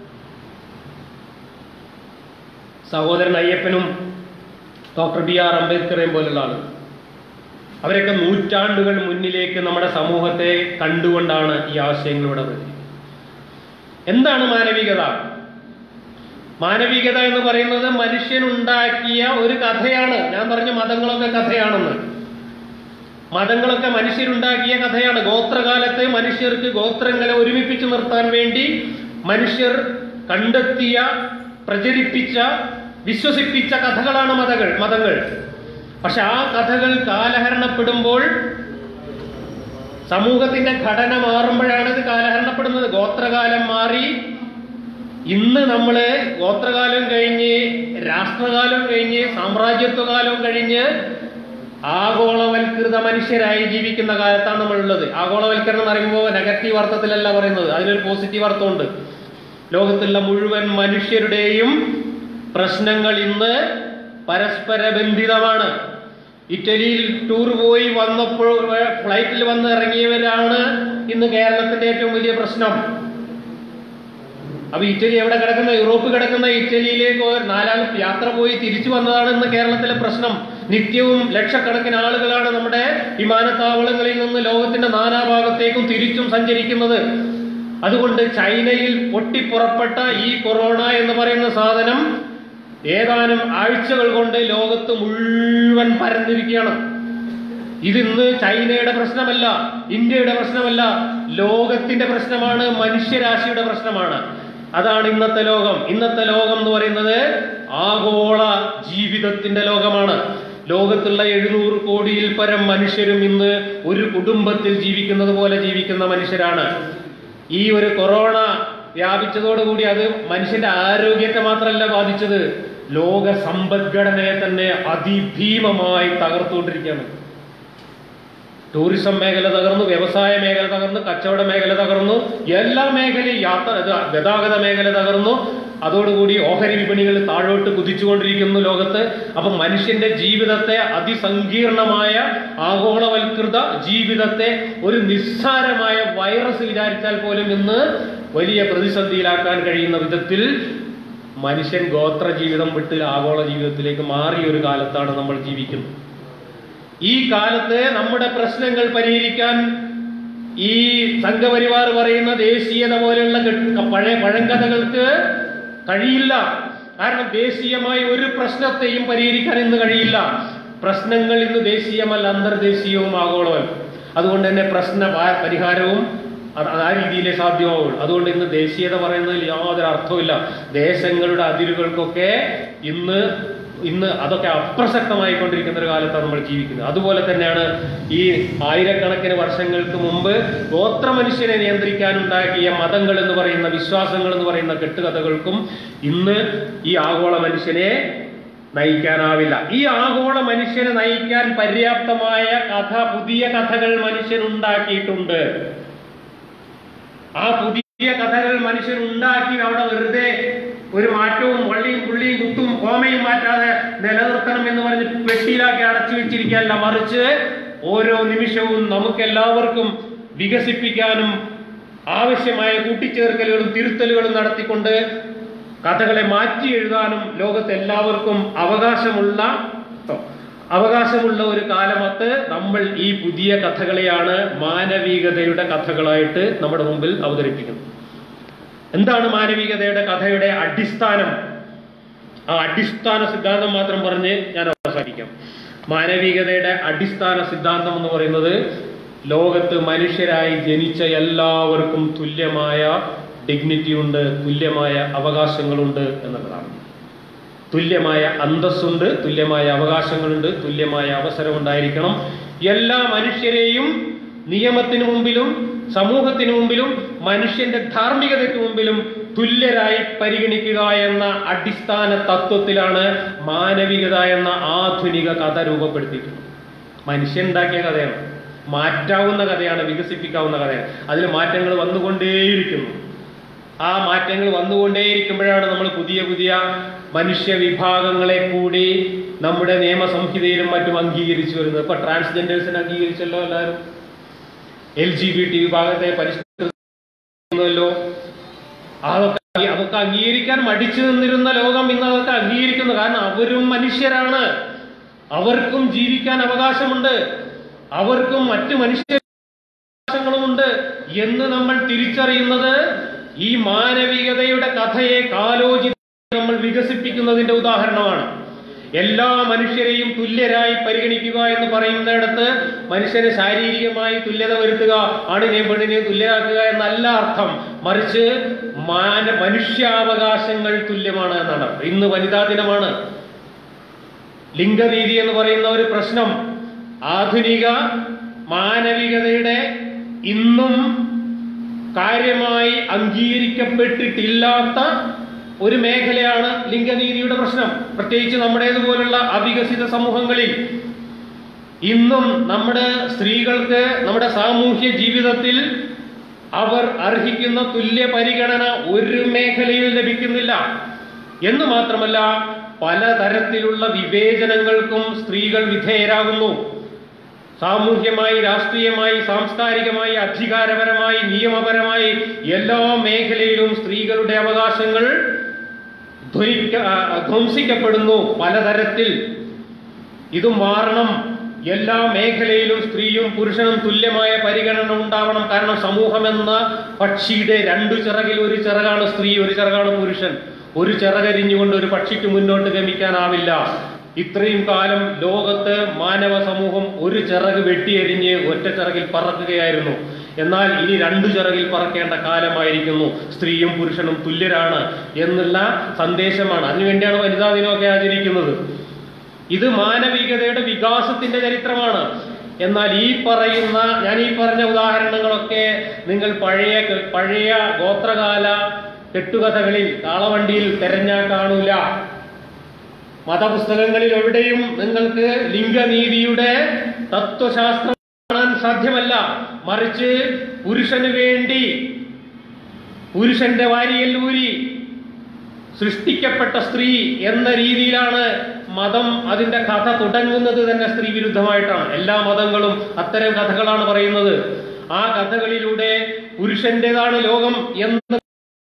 സഹോദരൻ അയ്യപ്പനും ഡോക്ടർ ബി ആർ അംബേദ്കറേയും പോലുള്ള ആളുകൾ അവരൊക്കെ നൂറ്റാണ്ടുകൾ മുന്നിലേക്ക് നമ്മുടെ സമൂഹത്തെ കണ്ടുകൊണ്ടാണ് ഈ ആശയങ്ങൾ ഇവിടെ വരുന്നത് എന്താണ് മാനവികത മാനവികത എന്ന് പറയുന്നത് മനുഷ്യനുണ്ടാക്കിയ ഒരു കഥയാണ് ഞാൻ പറഞ്ഞ മതങ്ങളൊക്കെ കഥയാണെന്ന് മതങ്ങളൊക്കെ മനുഷ്യരുണ്ടാക്കിയ കഥയാണ് ഗോത്രകാലത്ത് മനുഷ്യർക്ക് ഗോത്രങ്ങളെ ഒരുമിപ്പിച്ച് നിർത്താൻ വേണ്ടി മനുഷ്യർ കണ്ടെത്തിയ പ്രചരിപ്പിച്ച വിശ്വസിപ്പിച്ച കഥകളാണ് മതങ്ങൾ മതങ്ങൾ പക്ഷെ ആ കഥകൾ കാലഹരണപ്പെടുമ്പോൾ സമൂഹത്തിന്റെ ഘടന മാറുമ്പോഴാണ് ഇത് കാലഹരണപ്പെടുന്നത് ഗോത്രകാലം മാറി ഇന്ന് നമ്മള് ഗോത്രകാലം കഴിഞ്ഞ് രാഷ്ട്രകാലം കഴിഞ്ഞ് സാമ്രാജ്യത്വകാലം കഴിഞ്ഞ് ആഗോളവൽകൃത മനുഷ്യരായി ജീവിക്കുന്ന കാലത്താണ് നമ്മളുള്ളത് ആഗോളവൽക്കരണം എന്ന് പറയുമ്പോൾ നെഗറ്റീവ് അർത്ഥത്തിലല്ല പറയുന്നത് അതിനൊരു പോസിറ്റീവ് അർത്ഥമുണ്ട് ലോകത്തുള്ള മുഴുവൻ മനുഷ്യരുടെയും പ്രശ്നങ്ങൾ ഇന്ന് പരസ്പര ബന്ധിതമാണ് ഇറ്റലിയിൽ ടൂർ പോയി വന്നപ്പോൾ ഫ്ലൈറ്റിൽ വന്ന് ഇറങ്ങിയവരാണ് ഇന്ന് കേരളത്തിന്റെ ഏറ്റവും വലിയ പ്രശ്നം അപ്പൊ ഇറ്റലി എവിടെ കിടക്കുന്ന യൂറോപ്പ് കിടക്കുന്ന ഇറ്റലിയിലേക്ക് ഒരു നാലാൾ യാത്ര പോയി തിരിച്ചു വന്നതാണ് ഇന്ന് കേരളത്തിലെ പ്രശ്നം നിത്യവും ലക്ഷക്കണക്കിന് ആളുകളാണ് നമ്മുടെ വിമാനത്താവളങ്ങളിൽ നിന്ന് ലോകത്തിന്റെ നാനാഭാഗത്തേക്കും തിരിച്ചും സഞ്ചരിക്കുന്നത് അതുകൊണ്ട് ചൈനയിൽ പൊട്ടിപ്പുറപ്പെട്ട ഈ കൊറോണ എന്ന് പറയുന്ന സാധനം ഏതാനും ആഴ്ചകൾ കൊണ്ട് ലോകത്ത് മുഴുവൻ പരന്നിരിക്കുകയാണ് ഇതിന്ന് ചൈനയുടെ പ്രശ്നമല്ല ഇന്ത്യയുടെ പ്രശ്നമല്ല ലോകത്തിന്റെ പ്രശ്നമാണ് മനുഷ്യരാശിയുടെ പ്രശ്നമാണ് അതാണ് ഇന്നത്തെ ലോകം ഇന്നത്തെ ലോകം എന്ന് പറയുന്നത് ആഗോള ജീവിതത്തിന്റെ ലോകമാണ് ലോകത്തുള്ള എഴുന്നൂറ് കോടിയിൽ പരം മനുഷ്യരും ഇന്ന് ഒരു കുടുംബത്തിൽ ജീവിക്കുന്നത് പോലെ ജീവിക്കുന്ന മനുഷ്യരാണ് ഈ ഒരു കൊറോണ വ്യാപിച്ചതോടുകൂടി അത് മനുഷ്യന്റെ ആരോഗ്യത്തെ മാത്രമല്ല ബാധിച്ചത് ലോക സമ്പദ്ഘടനയെ തന്നെ അതിഭീമമായി തകർത്തുകൊണ്ടിരിക്കുകയാണ് ടൂറിസം മേഖല തകർന്നു വ്യവസായ മേഖല തകർന്നു കച്ചവട മേഖല തകർന്നു എല്ലാ മേഖലയും യാത്ര ഇത് ഗതാഗത മേഖല തകർന്നു അതോടുകൂടി ഓഹരി വിപണികൾ താഴോട്ട് കുതിച്ചുകൊണ്ടിരിക്കുന്നു ലോകത്ത് അപ്പൊ മനുഷ്യന്റെ ജീവിതത്തെ അതിസങ്കീർണമായ ആഗോളവൽകൃത ജീവിതത്തെ ഒരു നിസ്സാരമായ വൈറസ് വിചാരിച്ചാൽ പോലും ഇന്ന് വലിയ പ്രതിസന്ധിയിലാക്കാൻ കഴിയുന്ന വിധത്തിൽ മനുഷ്യൻ ഗോത്ര ജീവിതം വിട്ട് ആഗോള ജീവിതത്തിലേക്ക് മാറിയ ഒരു കാലത്താണ് നമ്മൾ ജീവിക്കുന്നത് ഈ കാലത്ത് നമ്മുടെ പ്രശ്നങ്ങൾ പരിഹരിക്കാൻ ഈ സംഘപരിവാർ പറയുന്ന ദേശീയത പോലെയുള്ള കെട്ട്- പഴയ പഴങ്കഥകൾക്ക് കഴിയില്ല കാരണം ദേശീയമായി ഒരു പ്രശ്നത്തെയും പരിഹരിക്കാൻ ഇന്ന് കഴിയില്ല പ്രശ്നങ്ങൾ ഇന്ന് ദേശീയമല്ല അന്തർദേശീയവും ആഗോളവും അതുകൊണ്ട് തന്നെ പ്രശ്ന പ- പരിഹാരവും അത് ആ രീതിയിലേ സാധ്യമാവുള്ളൂ അതുകൊണ്ട് ഇന്ന് ദേശീയത പറയുന്നതിൽ യാതൊരു അർത്ഥവുമില്ല ദേശങ്ങളുടെ അതിരുകൾക്കൊക്കെ ഇന്ന് ഇന്ന് അതൊക്കെ അപ്രസക്തമായി കൊണ്ടിരിക്കുന്ന ഒരു കാലത്താണ് നമ്മൾ ജീവിക്കുന്നത് അതുപോലെ തന്നെയാണ് ഈ ആയിരക്കണക്കിന് വർഷങ്ങൾക്ക് മുമ്പ് ഗോത്ര മനുഷ്യനെ നിയന്ത്രിക്കാനുണ്ടാക്കിയ മതങ്ങൾ എന്ന് പറയുന്ന വിശ്വാസങ്ങൾ എന്ന് പറയുന്ന കെട്ടുകഥകൾക്കും ഇന്ന് ഈ ആഗോള മനുഷ്യനെ നയിക്കാനാവില്ല ഈ ആഗോള മനുഷ്യനെ നയിക്കാൻ പര്യാപ്തമായ കഥ പുതിയ കഥകൾ മനുഷ്യൻ ഉണ്ടാക്കിയിട്ടുണ്ട് ആ പുതിയ കഥകൾ മനുഷ്യൻ ഉണ്ടാക്കി അവിടെ വെറുതെ ഒരു മാറ്റവും വള്ളിയും പുള്ളിയും കുത്തും കോമയും മാറ്റാതെ നിലനിർത്തണം എന്ന് പറഞ്ഞ് പെട്ടിയിലാക്കി അടച്ചു വെച്ചിരിക്കുകയല്ല മറിച്ച് ഓരോ നിമിഷവും നമുക്കെല്ലാവർക്കും വികസിപ്പിക്കാനും ആവശ്യമായ കൂട്ടിച്ചേർക്കലുകളും തിരുത്തലുകളും നടത്തിക്കൊണ്ട് കഥകളെ മാറ്റി എഴുതാനും ലോകത്ത് എല്ലാവർക്കും അവകാശമുള്ള അവകാശമുള്ള ഒരു കാലമത്ത് നമ്മൾ ഈ പുതിയ കഥകളെയാണ് മാനവികതയുടെ കഥകളായിട്ട് നമ്മുടെ മുമ്പിൽ അവതരിപ്പിക്കുന്നത് എന്താണ് മാനവികതയുടെ കഥയുടെ അടിസ്ഥാനം ആ അടിസ്ഥാന സിദ്ധാന്തം മാത്രം പറഞ്ഞ് ഞാൻ അവസാനിക്കാം മാനവികതയുടെ അടിസ്ഥാന സിദ്ധാന്തം എന്ന് പറയുന്നത് ലോകത്ത് മനുഷ്യരായി ജനിച്ച എല്ലാവർക്കും തുല്യമായ ഡിഗ്നിറ്റി ഉണ്ട് തുല്യമായ അവകാശങ്ങളുണ്ട് എന്നുള്ളതാണ് തുല്യമായ അന്തസ്സുണ്ട് തുല്യമായ അവകാശങ്ങളുണ്ട് തുല്യമായ അവസരമുണ്ടായിരിക്കണം എല്ലാ മനുഷ്യരെയും നിയമത്തിന് മുമ്പിലും സമൂഹത്തിന് മുമ്പിലും മനുഷ്യന്റെ ധാർമ്മികതയ്ക്ക് മുമ്പിലും തുല്യരായി പരിഗണിക്കുക എന്ന അടിസ്ഥാന തത്വത്തിലാണ് മാനവികത എന്ന ആധുനിക കഥ രൂപപ്പെടുത്തിയിട്ടുള്ളത് മനുഷ്യൻ ഉണ്ടാക്കിയ കഥയാണ് മാറ്റാവുന്ന കഥയാണ് വികസിപ്പിക്കാവുന്ന കഥയാണ് അതിൽ മാറ്റങ്ങൾ വന്നുകൊണ്ടേയിരിക്കുന്നു ആ മാറ്റങ്ങൾ വന്നുകൊണ്ടേയിരിക്കുമ്പോഴാണ് നമ്മൾ പുതിയ പുതിയ മനുഷ്യ വിഭാഗങ്ങളെ കൂടി നമ്മുടെ നിയമസംഹിതയിലും മറ്റും അംഗീകരിച്ചു വരുന്നത് ഇപ്പൊ ട്രാൻസ്ജെൻഡേഴ്സിനെ അംഗീകരിച്ചല്ലോ എല്ലാവരും എൽ ജി ബി ടി വിഭാഗത്തെ പരിഷ്കരിക്കുന്നല്ലോ അതൊക്കെ അതൊക്കെ അംഗീകരിക്കാൻ മടിച്ചു നിന്നിരുന്ന ലോകം ഇന്ന് അതൊക്കെ അംഗീകരിക്കുന്നു കാരണം അവരും മനുഷ്യരാണ് അവർക്കും ജീവിക്കാൻ അവകാശമുണ്ട് അവർക്കും മറ്റു മനുഷ്യ അവകാശങ്ങളുമുണ്ട് എന്ന് നമ്മൾ തിരിച്ചറിയുന്നത് ഈ മാനവികതയുടെ കഥയെ കാലോചിത നമ്മൾ വികസിപ്പിക്കുന്നതിന്റെ ഉദാഹരണമാണ് എല്ലാ മനുഷ്യരെയും തുല്യരായി പരിഗണിക്കുക എന്ന് പറയുന്നിടത്ത് മനുഷ്യന് ശാരീരികമായി തുല്യത വരുത്തുക ആണിനെയും പെണ്ണിനെയും തുല്യരാക്കുക എന്നല്ല അർത്ഥം മറിച്ച് മാന മനുഷ്യാവകാശങ്ങൾ തുല്യമാണ് എന്നാണ് അർത്ഥം. ഇന്ന് വനിതാ ദിനമാണ് ലിംഗനീതി എന്ന് പറയുന്ന ഒരു പ്രശ്നം ആധുനിക മാനവികതയുടെ ഇന്നും കാര്യമായി അംഗീകരിക്കപ്പെട്ടിട്ടില്ലാത്ത ഒരു മേഖലയാണ് ലിംഗനീതിയുടെ പ്രശ്നം പ്രത്യേകിച്ച് നമ്മുടേതുപോലുള്ള അവികസിത സമൂഹങ്ങളിൽ ഇന്നും നമ്മുടെ സ്ത്രീകൾക്ക് നമ്മുടെ സാമൂഹ്യ ജീവിതത്തിൽ അവർ അർഹിക്കുന്ന തുല്യ പരിഗണന ഒരു മേഖലയിൽ ലഭിക്കുന്നില്ല എന്ന് മാത്രമല്ല പലതരത്തിലുള്ള വിവേചനങ്ങൾക്കും സ്ത്രീകൾ വിധേയരാകുന്നു സാമൂഹ്യമായി രാഷ്ട്രീയമായി സാംസ്കാരികമായി അധികാരപരമായി നിയമപരമായി എല്ലാ മേഖലയിലും സ്ത്രീകളുടെ അവകാശങ്ങൾ ധ്വനിക്ക ആ, ധ്വംസിക്കപ്പെടുന്നു പലതരത്തിൽ ഇത് മാറണം എല്ലാ മേഖലയിലും സ്ത്രീയും പുരുഷനും തുല്യമായ പരിഗണന ഉണ്ടാവണം കാരണം സമൂഹം എന്ന പക്ഷിയുടെ രണ്ടു ചിറകിൽ ഒരു ചിറകാണ് സ്ത്രീ ഒരു ചിറകാണ് പുരുഷൻ ഒരു ചിറകരിഞ്ഞുകൊണ്ട് ഒരു പക്ഷിക്ക് മുന്നോട്ട് ഗമിക്കാനാവില്ല ഇത്രയും കാലം ലോകത്ത് മാനവ സമൂഹം ഒരു ചിറക് വെട്ടിയെരിഞ്ഞ് ഒറ്റ ചിറകിൽ പറക്കുകയായിരുന്നു എന്നാൽ ഇനി രണ്ടു ചിറകിൽ പറക്കേണ്ട കാലമായിരിക്കുന്നു സ്ത്രീയും പുരുഷനും തുല്യരാണ് എന്നുള്ള സന്ദേശമാണ് അതിനുവേണ്ടിയാണ് വനിതാ ദിനമൊക്കെ ആചരിക്കുന്നത് ഇത് മാനവികതയുടെ വികാസത്തിന്റെ ചരിത്രമാണ് എന്നാൽ ഈ പറയുന്ന ഞാൻ ഈ പറഞ്ഞ ഉദാഹരണങ്ങളൊക്കെ നിങ്ങൾ പഴയ പഴയ ഗോത്രകാല കെട്ടുകഥകളിൽ കാളവണ്ടിയിൽ തെരഞ്ഞാൽ കാണൂല മതപുസ്തകങ്ങളിൽ എവിടെയും നിങ്ങൾക്ക് ലിംഗനീതിയുടെ തത്വശാസ്ത്രം കാണാൻ സാധ്യമല്ല മറിച്ച് പുരുഷന് വേണ്ടി പുരുഷന്റെ വാരിയൽ ഊരി സൃഷ്ടിക്കപ്പെട്ട സ്ത്രീ എന്ന രീതിയിലാണ് മതം അതിന്റെ കഥ തുടങ്ങുന്നത് തന്നെ സ്ത്രീ വിരുദ്ധമായിട്ടാണ് എല്ലാ മതങ്ങളും അത്തരം കഥകളാണ് പറയുന്നത് ആ കഥകളിലൂടെ പുരുഷന്റേതാണ് ലോകം എന്ന്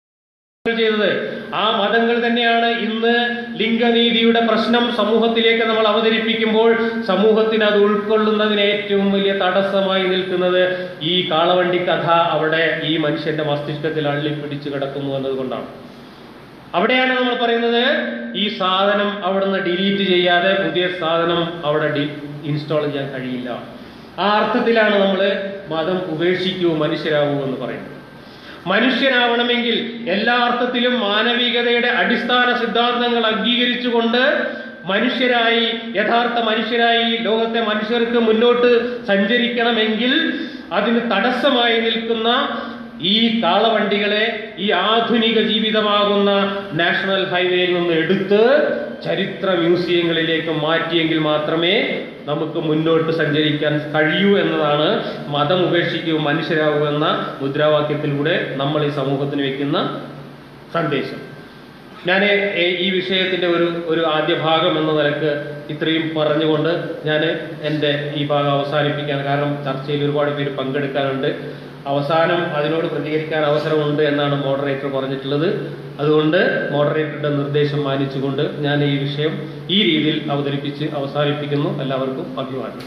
ചെയ്തത് ആ മതങ്ങൾ തന്നെയാണ് ഇന്ന് ലിംഗനീതിയുടെ പ്രശ്നം സമൂഹത്തിലേക്ക് നമ്മൾ അവതരിപ്പിക്കുമ്പോൾ സമൂഹത്തിന് അത് ഉൾക്കൊള്ളുന്നതിന് ഏറ്റവും വലിയ തടസ്സമായി നിൽക്കുന്നത് ഈ കാളവണ്ടി കഥ അവിടെ ഈ മനുഷ്യന്റെ മസ്തിഷ്കത്തിൽ അള്ളിപ്പിടിച്ച് കിടക്കുന്നു എന്നതുകൊണ്ടാണ് അവിടെയാണ് നമ്മൾ പറയുന്നത് ഈ സാധനം അവിടുന്ന് ഡിലീറ്റ് ചെയ്യാതെ പുതിയ സാധനം അവിടെ ഡി ഇൻസ്റ്റാൾ ചെയ്യാൻ കഴിയില്ല ആ അർത്ഥത്തിലാണ് നമ്മൾ മതം ഉപേക്ഷിക്കൂ മനുഷ്യരാകൂ എന്ന് പറയുന്നത് മനുഷ്യനാവണമെങ്കിൽ എല്ലാ അർത്ഥത്തിലും മാനവികതയുടെ അടിസ്ഥാന സിദ്ധാന്തങ്ങൾ അംഗീകരിച്ചുകൊണ്ട് മനുഷ്യരായി യഥാർത്ഥ മനുഷ്യരായി ലോകത്തെ മനുഷ്യർക്ക് മുന്നോട്ട് സഞ്ചരിക്കണമെങ്കിൽ അതിന് തടസ്സമായി നിൽക്കുന്ന ഈ കാളവണ്ടികളെ ഈ ആധുനിക ജീവിതമാകുന്ന നാഷണൽ ഹൈവേയിൽ നിന്ന് എടുത്ത് ചരിത്ര മ്യൂസിയങ്ങളിലേക്ക് മാറ്റിയെങ്കിൽ മാത്രമേ നമുക്ക് മുന്നോട്ട് സഞ്ചരിക്കാൻ കഴിയൂ എന്നതാണ് മതം ഉപേക്ഷിക്കൂ മനുഷ്യരാകൂ എന്ന മുദ്രാവാക്യത്തിലൂടെ നമ്മൾ ഈ സമൂഹത്തിന് വെക്കുന്ന സന്ദേശം ഞാൻ ഈ വിഷയത്തിന്റെ ഒരു ഒരു ആദ്യ ഭാഗം എന്ന നിലക്ക് ഇത്രയും പറഞ്ഞുകൊണ്ട് ഞാൻ എൻ്റെ ഈ ഭാഗം അവസാനിപ്പിക്കുകയാണ് കാരണം ചർച്ചയിൽ ഒരുപാട് പേര് പങ്കെടുക്കാനുണ്ട് അവസാനം അതിനോട് പ്രതികരിക്കാൻ അവസരമുണ്ട് എന്നാണ് മോഡറേറ്റർ പറഞ്ഞിട്ടുള്ളത് അതുകൊണ്ട് മോഡറേറ്ററുടെ നിർദ്ദേശം മാനിച്ചുകൊണ്ട് ഞാൻ ഈ വിഷയം ഈ രീതിയിൽ അവതരിപ്പിച്ച് അവസാനിപ്പിക്കുന്നു എല്ലാവർക്കും അഭിവാദ്യം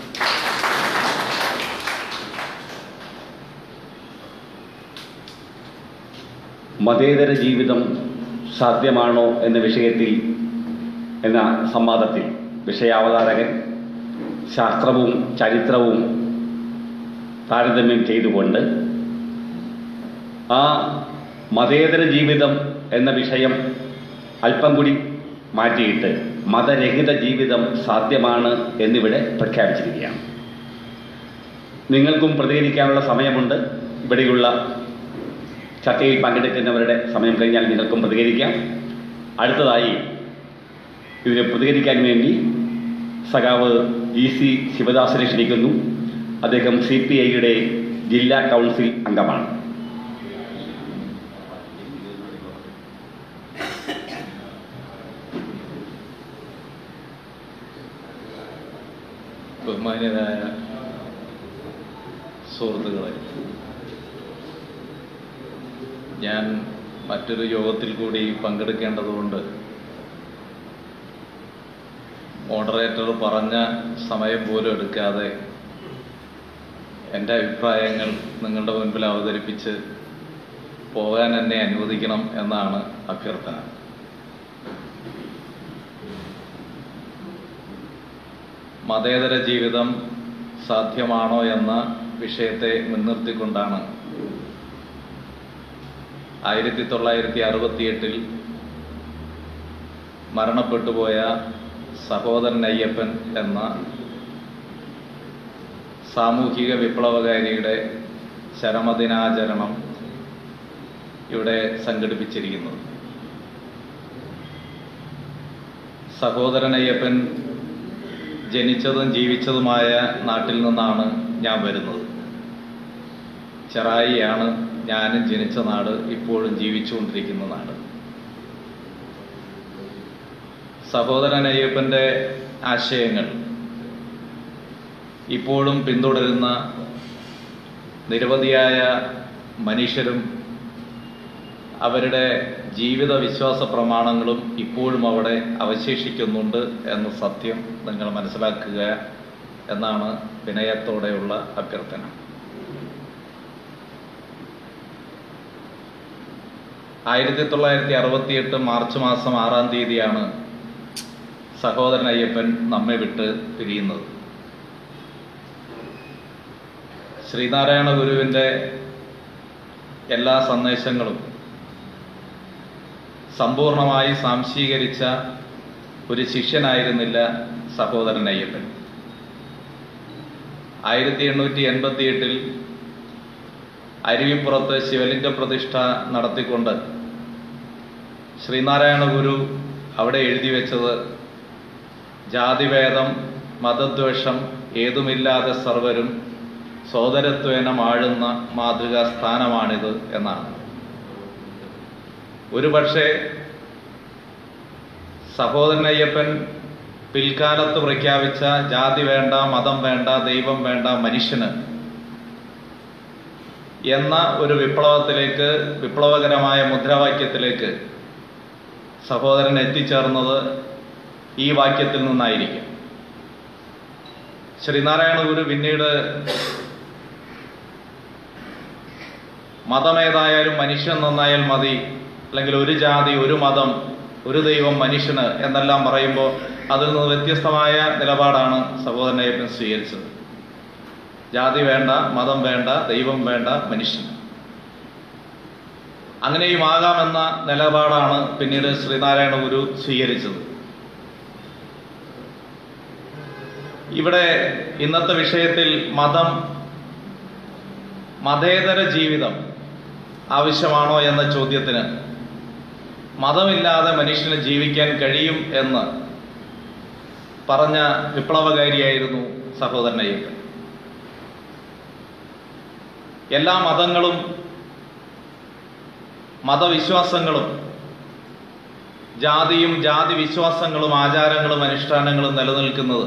മതേതര ജീവിതം സാധ്യമാണോ എന്ന വിഷയത്തിൽ എന്ന സംവാദത്തിൽ വിഷയാവതാരകൻ ശാസ്ത്രവും ചരിത്രവും താരതമ്യം ചെയ്തുകൊണ്ട് ആ മതേതര ജീവിതം എന്ന വിഷയം അല്പം കൂടി മാറ്റിയിട്ട് മതരഹിത ജീവിതം സാധ്യമാണ് എന്നിവിടെ പ്രഖ്യാപിച്ചിരിക്കുകയാണ് നിങ്ങൾക്കും പ്രതികരിക്കാനുള്ള സമയമുണ്ട് ഇവിടെയുള്ള ചർച്ചയിൽ പങ്കെടുക്കുന്നവരുടെ സമയം കഴിഞ്ഞാൽ നിങ്ങൾക്കും പ്രതികരിക്കാം അടുത്തതായി ഇതിന് പ്രതികരിക്കാൻ വേണ്ടി സഖാവ് ഇ സി ശിവദാസനെ ക്ഷണിക്കുന്നു അദ്ദേഹം സി പി ഐയുടെ ജില്ലാ കൗൺസിൽ അംഗമാണ് ബഹുമാന്യരായ സുഹൃത്തുക്കളെ ഞാൻ മറ്റൊരു യോഗത്തിൽ കൂടി പങ്കെടുക്കേണ്ടതുകൊണ്ട് മോഡറേറ്റർ പറഞ്ഞ സമയം പോലും എടുക്കാതെ എൻ്റെ അഭിപ്രായങ്ങൾ നിങ്ങളുടെ മുൻപിൽ അവതരിപ്പിച്ച് പോകാൻ എന്നെ അനുവദിക്കണം എന്നാണ് അഭ്യർത്ഥന മതേതര ജീവിതം സാധ്യമാണോ എന്ന വിഷയത്തെ മുൻനിർത്തിക്കൊണ്ടാണ് ആയിരത്തി തൊള്ളായിരത്തി അറുപത്തിയെട്ടിൽ മരണപ്പെട്ടുപോയ സഹോദരൻ അയ്യപ്പൻ എന്ന സാമൂഹിക വിപ്ലവകാരിയുടെ ചരമദിനാചരണം ഇവിടെ സംഘടിപ്പിച്ചിരിക്കുന്നത് സഹോദരൻ അയ്യപ്പൻ ജനിച്ചതും ജീവിച്ചതുമായ നാട്ടിൽ നിന്നാണ് ഞാൻ വരുന്നത് ചെറായിയാണ് ഞാനും ജനിച്ച നാട് ഇപ്പോഴും ജീവിച്ചുകൊണ്ടിരിക്കുന്ന നാട് സഹോദരൻ അയ്യപ്പൻ്റെ ആശയങ്ങൾ ഇപ്പോഴും പിന്തുടരുന്ന നിരവധിയായ മനുഷ്യരും അവരുടെ ജീവിത വിശ്വാസ പ്രമാണങ്ങളും ഇപ്പോഴും അവിടെ അവശേഷിക്കുന്നുണ്ട് എന്ന സത്യം നിങ്ങൾ മനസ്സിലാക്കുക എന്നാണ് വിനയത്തോടെയുള്ള അഭ്യർത്ഥന ആയിരത്തി തൊള്ളായിരത്തി അറുപത്തിയെട്ട് മാർച്ച് മാസം ആറാം തീയതിയാണ് സഹോദരൻ അയ്യപ്പൻ നമ്മെ വിട്ട് പിരിയുന്നത് ശ്രീനാരായണ ഗുരുവിൻ്റെ എല്ലാ സന്ദേശങ്ങളും സമ്പൂർണമായി സാംശീകരിച്ച ഒരു ശിഷ്യനായിരുന്നില്ല സഹോദരൻ അയ്യപ്പൻ ആയിരത്തി എണ്ണൂറ്റി എൺപത്തി എട്ടിൽ അരുവിപ്പുറത്ത് ശിവലിംഗ പ്രതിഷ്ഠ നടത്തിക്കൊണ്ട് ശ്രീനാരായണ ഗുരു അവിടെ എഴുതി വെച്ചത് ജാതിഭേദം മതദ്വേഷം ഏതുമില്ലാതെ സർവരും സോദരത്വേന മാഴുന്ന മാതൃകാ സ്ഥാനമാണിത് എന്നാണ് ഒരുപക്ഷെ സഹോദരൻ അയ്യപ്പൻ പിൽക്കാലത്ത് പ്രഖ്യാപിച്ച ജാതി വേണ്ട മതം വേണ്ട ദൈവം വേണ്ട മനുഷ്യന് എന്ന ഒരു വിപ്ലവത്തിലേക്ക് വിപ്ലവകരമായ മുദ്രാവാക്യത്തിലേക്ക് സഹോദരൻ എത്തിച്ചേർന്നത് ഈ വാക്യത്തിൽ നിന്നായിരിക്കും ശ്രീനാരായണ ഗുരു പിന്നീട് മതമേതായാലും മനുഷ്യൻ നന്നായാൽ മതി അല്ലെങ്കിൽ ഒരു ജാതി ഒരു മതം ഒരു ദൈവം മനുഷ്യന് എന്നെല്ലാം പറയുമ്പോൾ അതിൽ നിന്ന് വ്യത്യസ്തമായ നിലപാടാണ് സഹോദരൻ അയ്യപ്പൻ സ്വീകരിച്ചത് ജാതി വേണ്ട മതം വേണ്ട ദൈവം വേണ്ട മനുഷ്യൻ അങ്ങനെയും ആകാമെന്ന നിലപാടാണ് പിന്നീട് ശ്രീനാരായണ ഗുരു സ്വീകരിച്ചത് ഇവിടെ ഇന്നത്തെ വിഷയത്തിൽ മതം മതേതര ജീവിതം ആവശ്യമാണോ എന്ന ചോദ്യത്തിന് മതമില്ലാതെ മനുഷ്യന് ജീവിക്കാൻ കഴിയും എന്ന് പറഞ്ഞ വിപ്ലവകാരിയായിരുന്നു സഹോദരൻ അയ്യപ്പൻ എല്ലാ മതങ്ങളും മതവിശ്വാസങ്ങളും ജാതിയും ജാതി വിശ്വാസങ്ങളും ആചാരങ്ങളും അനുഷ്ഠാനങ്ങളും നിലനിൽക്കുന്നത്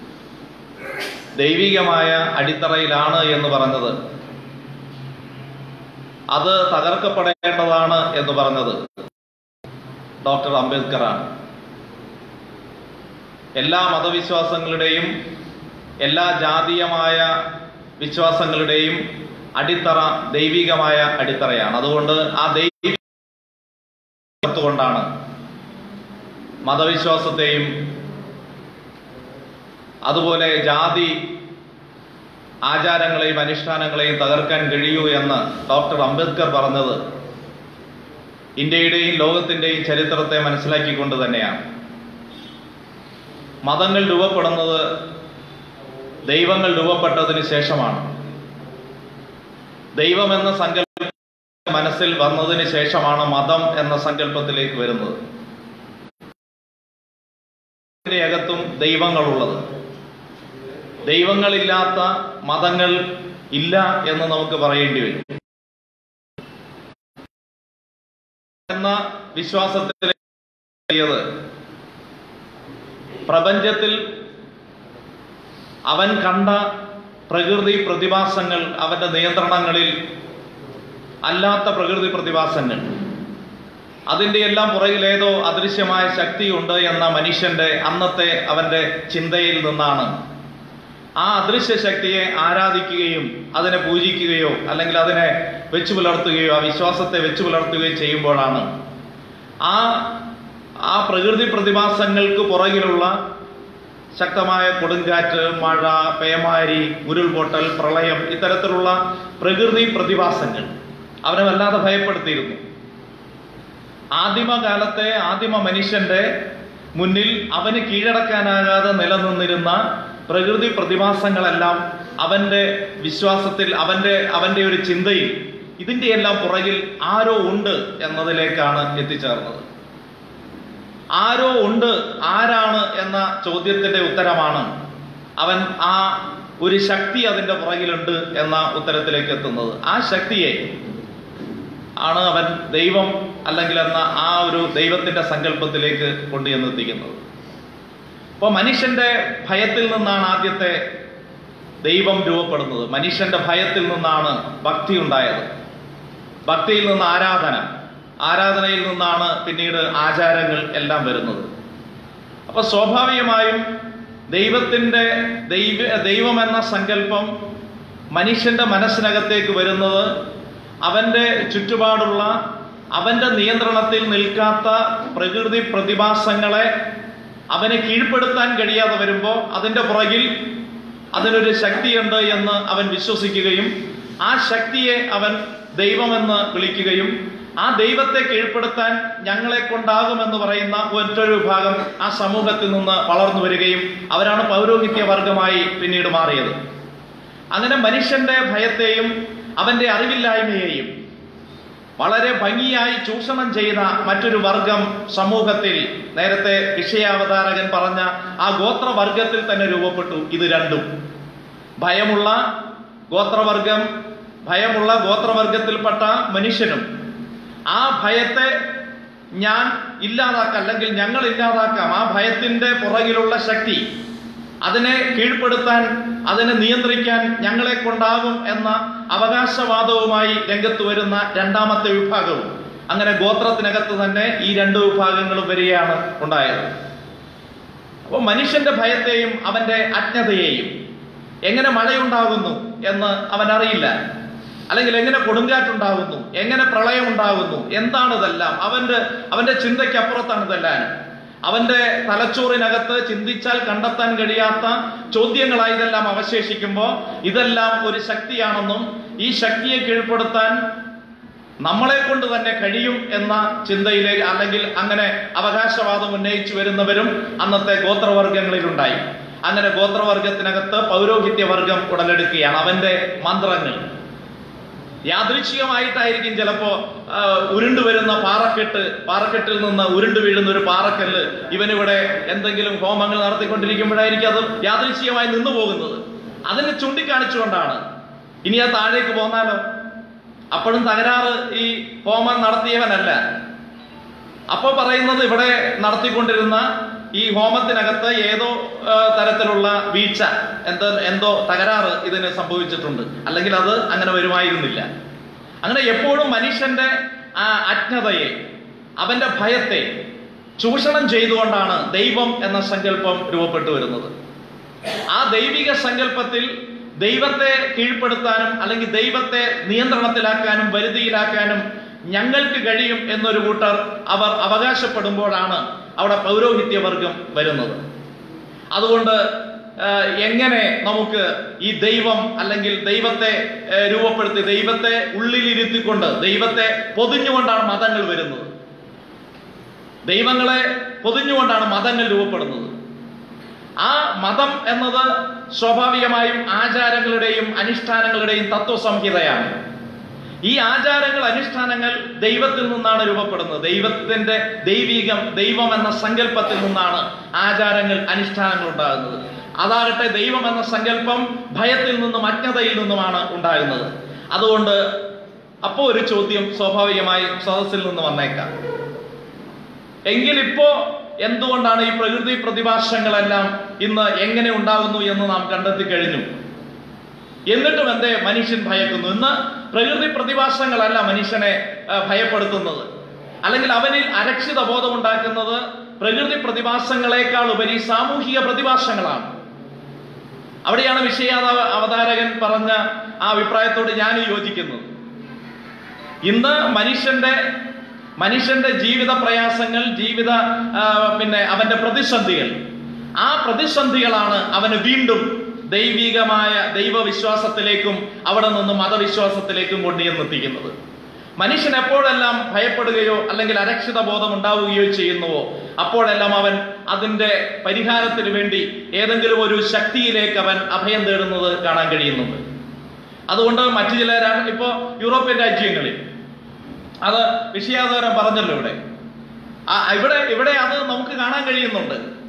ദൈവികമായ അടിത്തറയിലാണ് എന്ന് പറഞ്ഞത് അത് തകർക്കപ്പെടേണ്ടതാണ് എന്ന് പറഞ്ഞത് ഡോക്ടർ അംബേദ്കറാണ് എല്ലാ മതവിശ്വാസങ്ങളുടെയും എല്ലാ ജാതീയമായ വിശ്വാസങ്ങളുടെയും അടിത്തറ ദൈവികമായ അടിത്തറയാണ് അതുകൊണ്ട് ആ ദൈവിക കൊണ്ടാണ് മതവിശ്വാസത്തെയും അതുപോലെ ജാതി ആചാരങ്ങളെയും അനുഷ്ഠാനങ്ങളെയും തകർക്കാൻ കഴിയൂ എന്ന് ഡോക്ടർ അംബേദ്കർ പറഞ്ഞത് ഇന്ത്യയുടെയും ലോകത്തിന്റെയും ചരിത്രത്തെ മനസ്സിലാക്കിക്കൊണ്ട് തന്നെയാണ് മതങ്ങൾ രൂപപ്പെടുന്നത് ദൈവങ്ങൾ രൂപപ്പെട്ടതിന് ശേഷമാണ് ദൈവം എന്ന സങ്കല്പം മനസ്സിൽ വന്നതിന് ശേഷമാണ് മതം എന്ന സങ്കല്പത്തിലേക്ക് വരുന്നത് ഇതിന്റെ അകത്തും ദൈവങ്ങളുള്ളത് ദൈവങ്ങളില്ലാത്ത മതങ്ങൾ ഇല്ല എന്ന് നമുക്ക് പറയേണ്ടി വരും എന്ന വിശ്വാസത്തിൽ പ്രപഞ്ചത്തിൽ അവൻ കണ്ട പ്രകൃതി പ്രതിഭാസങ്ങൾ അവന്റെ നിയന്ത്രണങ്ങളിൽ അല്ലാത്ത പ്രകൃതി പ്രതിഭാസങ്ങൾ അതിന്റെ എല്ലാം പുറകിൽ ഏതോ അദൃശ്യമായ ശക്തിയുണ്ട് എന്ന മനുഷ്യന്റെ അന്നത്തെ അവന്റെ ചിന്തയിൽ നിന്നാണ് ആ അദൃശ്യ ശക്തിയെ ആരാധിക്കുകയും അതിനെ പൂജിക്കുകയോ അല്ലെങ്കിൽ അതിനെ വെച്ചു പുലർത്തുകയോ ആ വിശ്വാസത്തെ വെച്ചു പുലർത്തുകയോ ചെയ്യുമ്പോഴാണ് ആ ആ പ്രകൃതി പ്രതിഭാസങ്ങൾക്ക് പുറകിലുള്ള ശക്തമായ കൊടുങ്കാറ്റ് മഴ പേമാരി ഉരുൾപൊട്ടൽ പ്രളയം ഇത്തരത്തിലുള്ള പ്രകൃതി പ്രതിഭാസങ്ങൾ അവനെ വല്ലാതെ ഭയപ്പെടുത്തിയിരുന്നു ആദിമകാലത്തെ ആദിമ മനുഷ്യന്റെ മുന്നിൽ അവന് കീഴടക്കാനാകാതെ നിലനിന്നിരുന്ന പ്രകൃതി പ്രതിഭാസങ്ങളെല്ലാം അവന്റെ വിശ്വാസത്തിൽ അവന്റെ അവന്റെ ഒരു ചിന്തയിൽ ഇതിന്റെ എല്ലാം പുറകിൽ ആരോ ഉണ്ട് എന്നതിലേക്കാണ് എത്തിച്ചേർന്നത് ആരോ ഉണ്ട് ആരാണ് എന്ന ചോദ്യത്തിന്റെ ഉത്തരമാണ് അവൻ ആ ഒരു ശക്തി അതിൻ്റെ പുറകിലുണ്ട് എന്ന ഉത്തരത്തിലേക്ക് എത്തുന്നത് ആ ശക്തിയെ ആണ് അവൻ ദൈവം അല്ലെങ്കിൽ എന്ന ആ ഒരു ദൈവത്തിന്റെ സങ്കല്പത്തിലേക്ക് കൊണ്ടുചെന്നെത്തിക്കുന്നത് അപ്പോൾ മനുഷ്യന്റെ ഭയത്തിൽ നിന്നാണ് ആദ്യത്തെ ദൈവം രൂപപ്പെടുന്നത് മനുഷ്യന്റെ ഭയത്തിൽ നിന്നാണ് ഭക്തി ഉണ്ടായത് ഭക്തിയിൽ നിന്ന് ആരാധന ആരാധനയിൽ നിന്നാണ് പിന്നീട് ആചാരങ്ങൾ എല്ലാം വരുന്നത് അപ്പൊ സ്വാഭാവികമായും ദൈവത്തിന്റെ ദൈവ ദൈവം എന്ന സങ്കല്പം മനുഷ്യന്റെ മനസ്സിനകത്തേക്ക് വരുന്നത് അവന്റെ ചുറ്റുപാടുള്ള അവന്റെ നിയന്ത്രണത്തിൽ നിൽക്കാത്ത പ്രകൃതി പ്രതിഭാസങ്ങളെ അവനെ കീഴ്പ്പെടുത്താൻ കഴിയാതെ വരുമ്പോൾ അതിന്റെ പുറകിൽ അതിനൊരു ശക്തിയുണ്ട് എന്ന് അവൻ വിശ്വസിക്കുകയും ആ ശക്തിയെ അവൻ ദൈവമെന്ന് വിളിക്കുകയും ആ ദൈവത്തെ കീഴ്പ്പെടുത്താൻ ഞങ്ങളെ കൊണ്ടാകുമെന്ന് പറയുന്ന ഒറ്റൊരു വിഭാഗം ആ സമൂഹത്തിൽ നിന്ന് വളർന്നു വരികയും അവരാണ് പൗരോഹിത്യ വർഗമായി പിന്നീട് മാറിയത് അങ്ങനെ മനുഷ്യന്റെ ഭയത്തെയും അവന്റെ അറിവില്ലായ്മയെയും വളരെ ഭംഗിയായി ചൂഷണം ചെയ്ത മറ്റൊരു വർഗം സമൂഹത്തിൽ നേരത്തെ വിഷയാവതാരകൻ പറഞ്ഞ ആ ഗോത്രവർഗത്തിൽ തന്നെ രൂപപ്പെട്ടു ഇത് രണ്ടും ഭയമുള്ള ഗോത്രവർഗം ഭയമുള്ള ഗോത്രവർഗത്തിൽപ്പെട്ട മനുഷ്യനും ആ ഭയത്തെ ഞാൻ ഇല്ലാതാക്കാം അല്ലെങ്കിൽ ഞങ്ങൾ ഇല്ലാതാക്കാം ആ ഭയത്തിന്റെ പുറകിലുള്ള ശക്തി അതിനെ കീഴ്പ്പെടുത്താൻ അതിനെ നിയന്ത്രിക്കാൻ ഞങ്ങളെ കൊണ്ടാകും എന്ന അവകാശവാദവുമായി രംഗത്ത് വരുന്ന രണ്ടാമത്തെ വിഭാഗവും അങ്ങനെ ഗോത്രത്തിനകത്ത് തന്നെ ഈ രണ്ട് വിഭാഗങ്ങളും വരികയാണ് ഉണ്ടായത് അപ്പോൾ മനുഷ്യന്റെ ഭയത്തെയും അവന്റെ അജ്ഞതയെയും എങ്ങനെ മഴയുണ്ടാകുന്നു എന്ന് അവൻ അറിയില്ല അല്ലെങ്കിൽ എങ്ങനെ കൊടുങ്കാറ്റുണ്ടാകുന്നു എങ്ങനെ പ്രളയം ഉണ്ടാകുന്നു എന്താണ് ഇതെല്ലാം അവന്റെ അവന്റെ ചിന്തയ്ക്ക് അപ്പുറത്താണ് ഇതെല്ലാം അവന്റെ തലച്ചോറിനകത്ത് ചിന്തിച്ചാൽ കണ്ടെത്താൻ കഴിയാത്ത ചോദ്യങ്ങളായി ഇതെല്ലാം അവശേഷിക്കുമ്പോൾ ഇതെല്ലാം ഒരു ശക്തിയാണെന്നും ഈ ശക്തിയെ കീഴ്പ്പെടുത്താൻ നമ്മളെ കൊണ്ട് തന്നെ കഴിയും എന്ന ചിന്തയിലേക്ക് അല്ലെങ്കിൽ അങ്ങനെ അവകാശവാദം ഉന്നയിച്ചു വരുന്നവരും അന്നത്തെ ഗോത്രവർഗങ്ങളിലുണ്ടായി അങ്ങനെ ഗോത്രവർഗത്തിനകത്ത് പൗരോഹിത്യ വർഗം ഉടലെടുക്കുകയാണ് അവന്റെ മന്ത്രങ്ങൾ യാദൃച്ഛികമായിട്ടായിരിക്കും ചിലപ്പോ ആ, ഉരുണ്ടു വരുന്ന പാറക്കെട്ട് പാറക്കെട്ടിൽ നിന്ന് ഉരുണ്ടു വീഴുന്ന ഒരു പാറക്കല്ല് ഇവനിവിടെ എന്തെങ്കിലും ഹോമങ്ങൾ നടത്തിക്കൊണ്ടിരിക്കുമ്പോഴായിരിക്കും അത് യാദൃച്ഛികമായി നിന്നു പോകുന്നത് അതിനെ ചൂണ്ടിക്കാണിച്ചുകൊണ്ടാണ് ഇനി ആ താഴേക്ക് പോന്നാലോ അപ്പോഴും തകരാറ് ഈ ഹോമം നടത്തിയവനല്ല അപ്പൊ പറയുന്നത് ഇവിടെ നടത്തിക്കൊണ്ടിരുന്ന ഈ ഹോമത്തിനകത്ത് ഏതോ ആ, തരത്തിലുള്ള വീഴ്ച എന്തോ എന്തോ തകരാറ് ഇതിന് സംഭവിച്ചിട്ടുണ്ട് അല്ലെങ്കിൽ അത് അങ്ങനെ വരുമായിരുന്നില്ല അങ്ങനെ എപ്പോഴും മനുഷ്യന്റെ ആ അജ്ഞതയെ അവന്റെ ഭയത്തെ ചൂഷണം ചെയ്തുകൊണ്ടാണ് ദൈവം എന്ന സങ്കല്പം രൂപപ്പെട്ടു വരുന്നത് ആ ദൈവിക സങ്കല്പത്തിൽ ദൈവത്തെ കീഴ്പ്പെടുത്താനും അല്ലെങ്കിൽ ദൈവത്തെ നിയന്ത്രണത്തിലാക്കാനും വരുതിയിലാക്കാനും ഞങ്ങൾക്ക് കഴിയും എന്നൊരു കൂട്ടർ അവർ അവകാശപ്പെടുമ്പോഴാണ് അവിടെ പൗരോഹിത്യ വർഗം വരുന്നത് അതുകൊണ്ട് ആ, എങ്ങനെ നമുക്ക് ഈ ദൈവം അല്ലെങ്കിൽ ദൈവത്തെ ആ, രൂപപ്പെടുത്തി ദൈവത്തെ ഉള്ളിലിരുത്തിക്കൊണ്ട് ദൈവത്തെ പൊതിഞ്ഞുകൊണ്ടാണ് മതങ്ങൾ വരുന്നത് ദൈവങ്ങളെ പൊതിഞ്ഞുകൊണ്ടാണ് മതങ്ങൾ രൂപപ്പെടുന്നത് ആ മതം എന്നത് സ്വാഭാവികമായും ആചാരങ്ങളുടെയും അനുഷ്ഠാനങ്ങളുടെയും തത്വസംഹിതയാണ് ഈ ആചാരങ്ങൾ അനുഷ്ഠാനങ്ങൾ ദൈവത്തിൽ നിന്നാണ് രൂപപ്പെടുന്നത് ദൈവത്തിന്റെ ദൈവികം ദൈവം എന്ന സങ്കല്പത്തിൽ നിന്നാണ് ആചാരങ്ങൾ അനുഷ്ഠാനങ്ങൾ ഉണ്ടാകുന്നത് അതാകട്ടെ ദൈവം എന്ന സങ്കല്പം ഭയത്തിൽ നിന്നും അജ്ഞതയിൽ നിന്നുമാണ് ഉണ്ടാകുന്നത് അതുകൊണ്ട് അപ്പോൾ ഒരു ചോദ്യം സ്വാഭാവികമായും സദസ്സിൽ നിന്ന് വന്നേക്കാം എങ്കിൽ ഇപ്പോ എന്തുകൊണ്ടാണ് ഈ പ്രകൃതി പ്രതിഭാസങ്ങളെല്ലാം ഇന്ന് എങ്ങനെ ഉണ്ടാകുന്നു എന്ന് നാം കണ്ടെത്തി കഴിഞ്ഞു എന്നിട്ടും എന്തേ മനുഷ്യൻ ഭയക്കുന്നു ഇന്ന് പ്രകൃതി പ്രതിഭാസങ്ങളല്ല മനുഷ്യനെ ആ, ഭയപ്പെടുത്തുന്നത് അല്ലെങ്കിൽ അവനിൽ അരക്ഷിത ബോധമുണ്ടാക്കുന്നത് പ്രകൃതി പ്രതിഭാസങ്ങളെക്കാൾ ഉപരി സാമൂഹിക പ്രതിഭാസങ്ങളാണ് അവിടെയാണ് വിഷയാത അവതാരകൻ പറഞ്ഞ ആ അഭിപ്രായത്തോട് ഞാൻ യോജിക്കുന്നത് ഇന്ന് മനുഷ്യന്റെ മനുഷ്യന്റെ ജീവിത പ്രയാസങ്ങൾ ജീവിത ആ, പിന്നെ അവന്റെ പ്രതിസന്ധികൾ ആ പ്രതിസന്ധികളാണ് അവന് വീണ്ടും ദൈവികമായ ദൈവവിശ്വാസത്തിലേക്കും അവിടെ നിന്ന് മതവിശ്വാസത്തിലേക്കും കൊണ്ടുചെന്നെത്തിക്കുന്നത് മനുഷ്യൻ എപ്പോഴെല്ലാം ഭയപ്പെടുകയോ അല്ലെങ്കിൽ അരക്ഷിത ബോധം ഉണ്ടാവുകയോ ചെയ്യുന്നുവോ അപ്പോഴെല്ലാം അവൻ അതിന്റെ പരിഹാരത്തിന് വേണ്ടി ഏതെങ്കിലും ഒരു ശക്തിയിലേക്ക് അവൻ അഭയം തേടുന്നത് കാണാൻ കഴിയുന്നുണ്ട് അതുകൊണ്ട് മറ്റു ചില രാ- ഇപ്പോ യൂറോപ്യൻ രാജ്യങ്ങളിൽ അത് വിഷയാധാരം പറഞ്ഞല്ലോ ഇവിടെ ആ, ഇവിടെ ഇവിടെ അത് നമുക്ക് കാണാൻ കഴിയുന്നുണ്ട്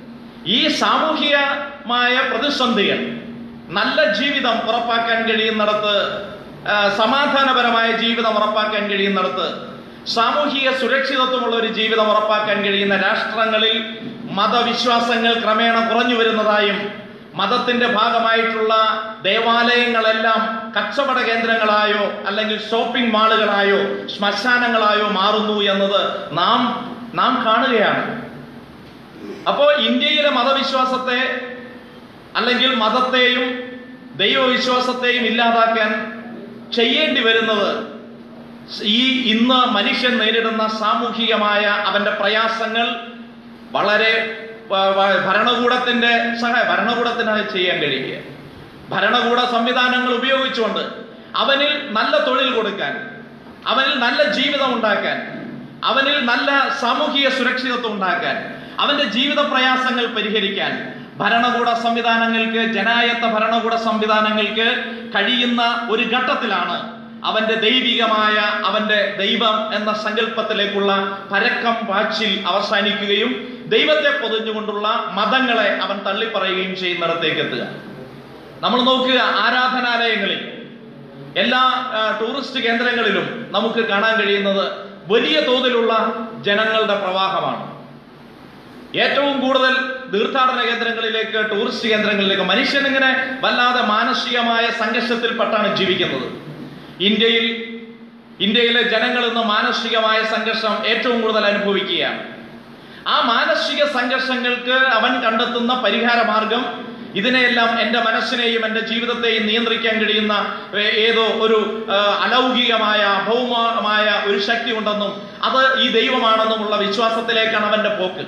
ഈ സാമൂഹികമായ പ്രതിസന്ധികൾ നല്ല ജീവിതം ഉറപ്പാക്കാൻ കഴിയുന്നിടത്ത് ആ, സമാധാനപരമായ ജീവിതം ഉറപ്പാക്കാൻ കഴിയുന്നിടത്ത് സാമൂഹിക സുരക്ഷിതത്വമുള്ള ഒരു ജീവിതം ഉറപ്പാക്കാൻ കഴിയുന്ന രാഷ്ട്രങ്ങളിൽ മതവിശ്വാസങ്ങൾ ക്രമേണ കുറഞ്ഞു വരുന്നതായും മതത്തിന്റെ ഭാഗമായിട്ടുള്ള ദേവാലയങ്ങളെല്ലാം കച്ചവട കേന്ദ്രങ്ങളായോ അല്ലെങ്കിൽ ഷോപ്പിംഗ് മാളുകളായോ ശ്മശാനങ്ങളായോ മാറുന്നു എന്നത് നാം നാം കാണുകയാണ് അപ്പോ ഇന്ത്യയിലെ മതവിശ്വാസത്തെ അല്ലെങ്കിൽ മതത്തെയും ദൈവവിശ്വാസത്തെയും ഇല്ലാതാക്കാൻ ചെയ്യേണ്ടി വരുന്നത് ഈ ഇന്ന് മനുഷ്യൻ നേരിടുന്ന സാമൂഹികമായ അവന്റെ പ്രയാസങ്ങൾ വളരെ വ- വ- ഭരണകൂടത്തിന്റെ സഹായ ഭരണകൂടത്തിന് അത് ചെയ്യാൻ കഴിയുക ഭരണകൂട സംവിധാനങ്ങൾ ഉപയോഗിച്ചുകൊണ്ട് അവനിൽ നല്ല തൊഴിൽ കൊടുക്കാൻ അവനിൽ നല്ല ജീവിതം ഉണ്ടാക്കാൻ അവനിൽ നല്ല സാമൂഹിക സുരക്ഷിതത്വം ഉണ്ടാക്കാൻ അവന്റെ ജീവിത പ്രയാസങ്ങൾ പരിഹരിക്കാൻ ഭരണകൂട സംവിധാനങ്ങൾക്ക് ജനായത്ത ഭരണകൂട സംവിധാനങ്ങൾക്ക് കഴിയുന്ന ഒരു ഘട്ടത്തിലാണ് അവന്റെ ദൈവികമായ അവന്റെ ദൈവം എന്ന സങ്കല്പത്തിലേക്കുള്ള പരക്കം പാച്ചിൽ അവസാനിക്കുകയും ദൈവത്തെ പൊതിഞ്ഞുകൊണ്ടുള്ള മതങ്ങളെ അവൻ തള്ളിപ്പറയുകയും ചെയ്യുന്നിടത്തേക്ക് എത്തുക നമ്മൾ നോക്കുക ആരാധനാലയങ്ങളിൽ എല്ലാ ആ, ടൂറിസ്റ്റ് കേന്ദ്രങ്ങളിലും നമുക്ക് കാണാൻ കഴിയുന്നത് വലിയ തോതിലുള്ള ജനങ്ങളുടെ പ്രവാഹമാണ് ഏറ്റവും കൂടുതൽ തീർത്ഥാടന കേന്ദ്രങ്ങളിലേക്ക് ടൂറിസ്റ്റ് കേന്ദ്രങ്ങളിലേക്ക് മനുഷ്യൻ ഇങ്ങനെ വല്ലാതെ മാനസികമായ സംഘർഷത്തിൽപ്പെട്ടാണ് ജീവിക്കുന്നത് ഇന്ത്യയിൽ ഇന്ത്യയിലെ ജനങ്ങൾ ഇന്ന് മാനസികമായ സംഘർഷം ഏറ്റവും കൂടുതൽ അനുഭവിക്കുകയാണ് ആ മാനസിക സംഘർഷങ്ങൾക്ക് അവൻ കണ്ടെത്തുന്ന പരിഹാര മാർഗം ഇതിനെയെല്ലാം എൻ്റെ മനസ്സിനെയും എൻ്റെ ജീവിതത്തെയും നിയന്ത്രിക്കാൻ കഴിയുന്ന ഏ- ഏതോ ഒരു ആ, അലൗകികമായ ഭൗമമായ ഒരു ശക്തി ഉണ്ടെന്നും അത് ഈ ദൈവമാണെന്നുമുള്ള വിശ്വാസത്തിലേക്കാണ് അവന്റെ പോക്ക്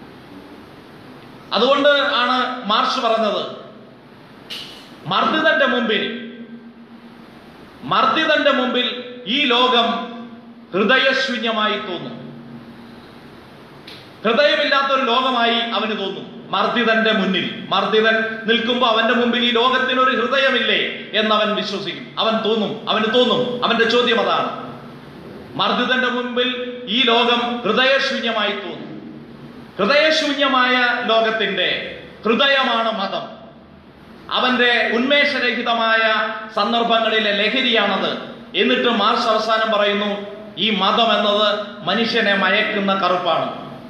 അതുകൊണ്ട് ആണ് മാർഷ് പറഞ്ഞത് മർദ്ദിതന്റെ മുമ്പിൽ മർദ്ദിതന്റെ മുമ്പിൽ ഈ ലോകം ഹൃദയശൂന്യമായി തോന്നും ഹൃദയമില്ലാത്ത ഒരു ലോകമായി അവന് തോന്നും മർദ്ദിതന്റെ മുന്നിൽ മർദ്ദിതൻ നിൽക്കുമ്പോൾ അവന്റെ മുമ്പിൽ ഈ ലോകത്തിന് ഒരു ഹൃദയമില്ലേ എന്ന് അവൻ വിശ്വസിക്കും അവൻ തോന്നും അവന് തോന്നും അവന്റെ ചോദ്യം അതാണ് മർദ്ദിതന്റെ മുമ്പിൽ ഈ ലോകം ഹൃദയശൂന്യമായി തോന്നും ഹൃദയശൂന്യമായ ലോകത്തിന്റെ ഹൃദയമാണ് മതം അവന്റെ ഉന്മേഷരഹിതമായ സന്ദർഭങ്ങളിലെ ലഹരിയാണത് എന്നിട്ട് മാർച്ച് അവസാനം പറയുന്നു ഈ മതം എന്നത് മനുഷ്യനെ മയക്കുന്ന കറുപ്പാണ്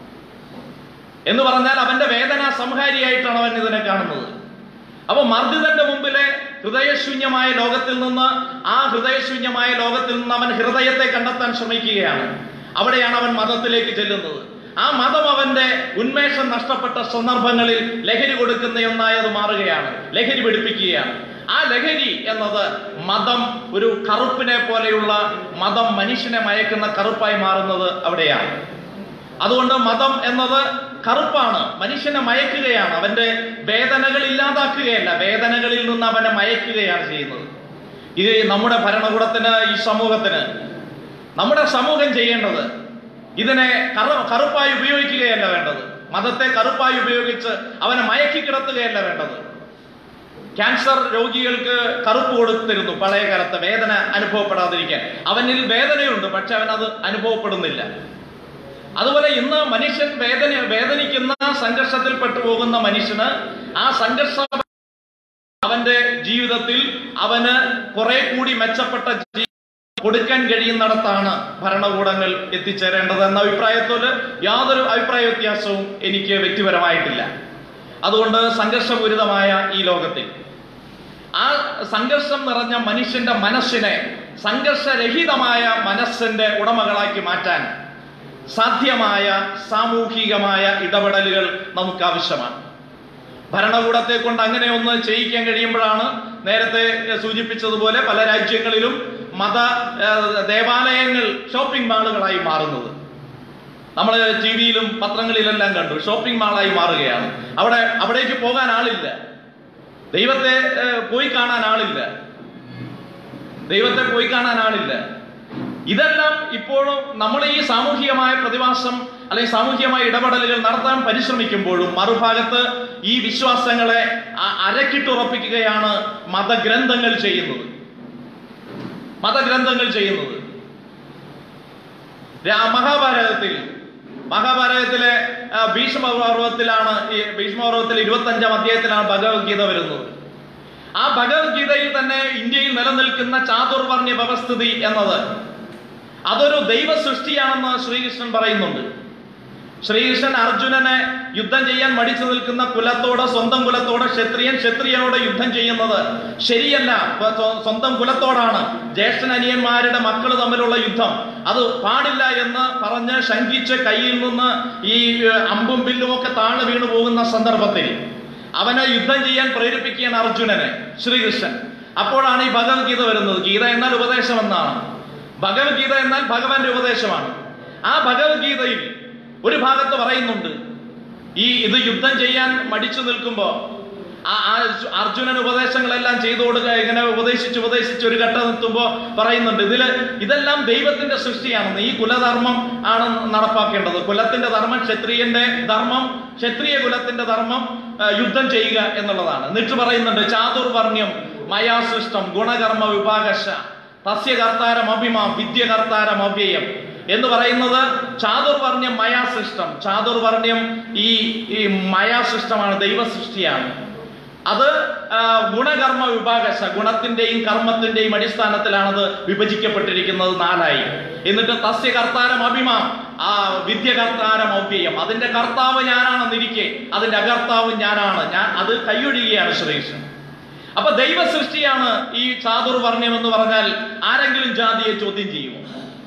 എന്ന് പറഞ്ഞാൽ അവന്റെ വേദന സംഹാരിയായിട്ടാണ് അവൻ ഇതിനെ കാണുന്നത് അപ്പൊ മർദ്ദിതന്റെ മുമ്പിലെ ഹൃദയശൂന്യമായ ലോകത്തിൽ നിന്ന് ആ ഹൃദയശൂന്യമായ ലോകത്തിൽ നിന്ന് അവൻ ഹൃദയത്തെ കണ്ടെത്താൻ ശ്രമിക്കുകയാണ് അവിടെയാണ് അവൻ മതത്തിലേക്ക് ചെല്ലുന്നത് ആ മതം അവന്റെ ഉന്മേഷം നഷ്ടപ്പെട്ട സന്ദർഭങ്ങളിൽ ലഹരി കൊടുക്കുന്ന ഒന്നായി അത് മാറുകയാണ് ലഹരി പിടിപ്പിക്കുകയാണ് ആ ലഹരി എന്നത് മതം ഒരു കറുപ്പിനെ പോലെയുള്ള മതം മനുഷ്യനെ മയക്കുന്ന കറുപ്പായി മാറുന്നത് അവിടെയാണ് അതുകൊണ്ട് മതം എന്നത് കറുപ്പാണ് മനുഷ്യനെ മയക്കുകയാണ് അവന്റെ വേദനകൾ ഇല്ലാതാക്കുകയല്ല വേദനകളിൽ നിന്ന് അവനെ മയക്കുകയാണ് ചെയ്യുന്നത് ഇത് നമ്മുടെ ഭരണകൂടത്തിന് ഈ സമൂഹത്തിന് നമ്മുടെ സമൂഹം ചെയ്യേണ്ടത് ഇതിനെ കറു കറുപ്പായി ഉപയോഗിക്കുകയല്ല വേണ്ടത് മതത്തെ കറുപ്പായി ഉപയോഗിച്ച് അവനെ മയക്കി കിടത്തുകയല്ല വേണ്ടത് ക്യാൻസർ രോഗികൾക്ക് കറുപ്പ് കൊടുത്തിരുന്നു പഴയ കാലത്ത് വേദന അനുഭവപ്പെടാതിരിക്കാൻ അവനിൽ വേദനയുണ്ട് പക്ഷെ അവൻ അത് അനുഭവപ്പെടുന്നില്ല അതുപോലെ ഇന്ന് മനുഷ്യൻ വേദന വേദനിക്കുന്ന സംഘർഷത്തിൽപ്പെട്ടു പോകുന്ന മനുഷ്യന് ആ സംഘർഷ അവന്റെ ജീവിതത്തിൽ അവന് കുറെ കൂടി മെച്ചപ്പെട്ട ജീവിതം കൊടുക്കാൻ കഴിയുന്നിടത്താണ് ഭരണകൂടങ്ങൾ എത്തിച്ചേരേണ്ടത് എന്ന അഭിപ്രായത്തിൽ യാതൊരു അഭിപ്രായ വ്യത്യാസവും എനിക്ക് വ്യക്തിപരമായിട്ടില്ല അതുകൊണ്ട് സംഘർഷപൂരിതമായ ഈ ലോകത്തിൽ ആ സംഘർഷം നിറഞ്ഞ മനുഷ്യന്റെ മനസ്സിനെ സംഘർഷരഹിതമായ മനസ്സിന്റെ ഉടമകളാക്കി മാറ്റാൻ സാധ്യമായ സാമൂഹികമായ ഇടപെടലുകൾ നമുക്ക് ആവശ്യമാണ് ഭരണകൂടത്തെ കൊണ്ട് അങ്ങനെ ഒന്ന് ചെയ്യിക്കാൻ കഴിയുമ്പോഴാണ് നേരത്തെ സൂചിപ്പിച്ചതുപോലെ പല രാജ്യങ്ങളിലും മത ഏഹ്, ദേവാലയങ്ങൾ ഷോപ്പിംഗ് മാളുകളായി മാറുന്നത് നമ്മൾ ടി വിയിലും പത്രങ്ങളിലെല്ലാം കണ്ടു ഷോപ്പിംഗ് മാളായി മാറുകയാണ് അവിടെ അവിടേക്ക് പോകാൻ ആളില്ല ദൈവത്തെ ഏഹ്, പോയി കാണാൻ ആളില്ല ദൈവത്തെ പോയി കാണാൻ ആളില്ല ഇതെല്ലാം ഇപ്പോഴും നമ്മൾ ഈ സാമൂഹികമായ പ്രതിഭാസം അല്ലെങ്കിൽ സാമൂഹികമായ ഇടപെടലുകൾ നടത്താൻ പരിശ്രമിക്കുമ്പോഴും മറുഭാഗത്ത് ഈ വിശ്വാസങ്ങളെ അ- അരക്കിട്ടുറപ്പിക്കുകയാണ് മതഗ്രന്ഥങ്ങൾ ചെയ്യുന്നത് മതഗ്രന്ഥങ്ങൾ ചെയ്യുന്നത് രാ- മഹാഭാരതത്തിൽ മഹാഭാരതത്തിലെ ആ, ഭീഷ്മപർവത്തിലാണ് ഈ ഭീഷ്മപർവത്തിൽ ഇരുപത്തി അഞ്ചാം അധ്യായത്തിലാണ് ഭഗവത്ഗീത വരുന്നത് ആ ഭഗവത്ഗീതയിൽ തന്നെ ഇന്ത്യയിൽ നിലനിൽക്കുന്ന ചാതുർവർണ്ണ്യ വ്യവസ്ഥിതി എന്നത് അതൊരു ദൈവ സൃഷ്ടിയാണെന്ന് ശ്രീകൃഷ്ണൻ പറയുന്നുണ്ട് ശ്രീകൃഷ്ണൻ അർജുനനെ യുദ്ധം ചെയ്യാൻ മടിച്ചു നിൽക്കുന്ന കുലത്തോട് സ്വന്തം കുലത്തോട് ക്ഷത്രിയൻ ക്ഷത്രിയനോട് യുദ്ധം ചെയ്യുന്നത് ശരിയല്ല സ്വ- സ്വ- സ്വന്തം കുലത്തോടാണ് ജ്യേഷ്ഠൻ അനിയന്മാരുടെ മക്കൾ തമ്മിലുള്ള യുദ്ധം അത് പാടില്ല എന്ന് പറഞ്ഞ് ശങ്കിച്ച് കയ്യിൽ നിന്ന് ഈ ഏഹ്, അമ്പും ബില്ലും ഒക്കെ താഴെ വീണു പോകുന്ന സന്ദർഭത്തിൽ അവനെ യുദ്ധം ചെയ്യാൻ പ്രേരിപ്പിക്കുകയാണ് അർജുനനെ ശ്രീകൃഷ്ണൻ അപ്പോഴാണ് ഈ ഭഗവത്ഗീത വരുന്നത് ഗീത എന്നാൽ ഉപദേശം എന്നാണ് ഭഗവത്ഗീത എന്നാൽ ഭഗവാന്റെ ഉപദേശമാണ് ആ ഭഗവത്ഗീതയിൽ ഒരു ഭാഗത്ത് പറയുന്നുണ്ട് ഈ ഇത് യുദ്ധം ചെയ്യാൻ മടിച്ചു നിൽക്കുമ്പോ ആ ആ അർജുനൻ ഉപദേശങ്ങളെല്ലാം ചെയ്തു കൊടുക്കുക ഇങ്ങനെ ഉപദേശിച്ച് ഉപദേശിച്ച് ഒരു ഘട്ടം എത്തുമ്പോ പറയുന്നുണ്ട് ഇതില് ഇതെല്ലാം ദൈവത്തിന്റെ സൃഷ്ടിയാണെന്ന് ഈ കുലധർമ്മം ആണ് നടപ്പാക്കേണ്ടത് കുലത്തിന്റെ ധർമ്മം ക്ഷത്രിയന്റെ ധർമ്മം ക്ഷത്രിയ കുലത്തിന്റെ ധർമ്മം ആ, യുദ്ധം ചെയ്യുക എന്നുള്ളതാണ് എന്നിട്ട് പറയുന്നുണ്ട് ചാതുർവർണ്ണ്യം മയാ സൃഷ്ടം ഗുണകർമ്മ വിഭാഗശ തസ്യ കർത്താരം അഭിമാ വിദ്യ കർത്താരം അവ്യയം എന്ന് പറയുന്നത് ചാതുർവർണ്ണ്യം മയാ സൃഷ്ടം ചാതുർവർണ്ണ്യം ഈ ഈ മയാ സൃഷ്ടമാണ് ദൈവ സൃഷ്ടിയാണ് അത് ആ, ഗുണകർമ്മ വിഭാഗശ ഗുണത്തിന്റെയും കർമ്മത്തിന്റെയും അടിസ്ഥാനത്തിലാണത് വിഭജിക്കപ്പെട്ടിരിക്കുന്നത് നാലായി എന്നിട്ട് തസ്യ കർത്താരം അഭിമാം ആ വിദ്യ കർത്താരം അവ്യയം അതിന്റെ കർത്താവ് ഞാനാണെന്നിരിക്കെ അതിന്റെ അകർത്താവ് ഞാനാണ് ഞാൻ അത് കൈയൊഴിയുകയാണ് ശ്രീകൃഷ്ണൻ അപ്പൊ ദൈവ സൃഷ്ടിയാണ് ഈ ചാതുർവർണ്ണ്യം എന്ന് പറഞ്ഞാൽ ആരെങ്കിലും ജാതിയെ ചോദ്യം ചെയ്യുമോ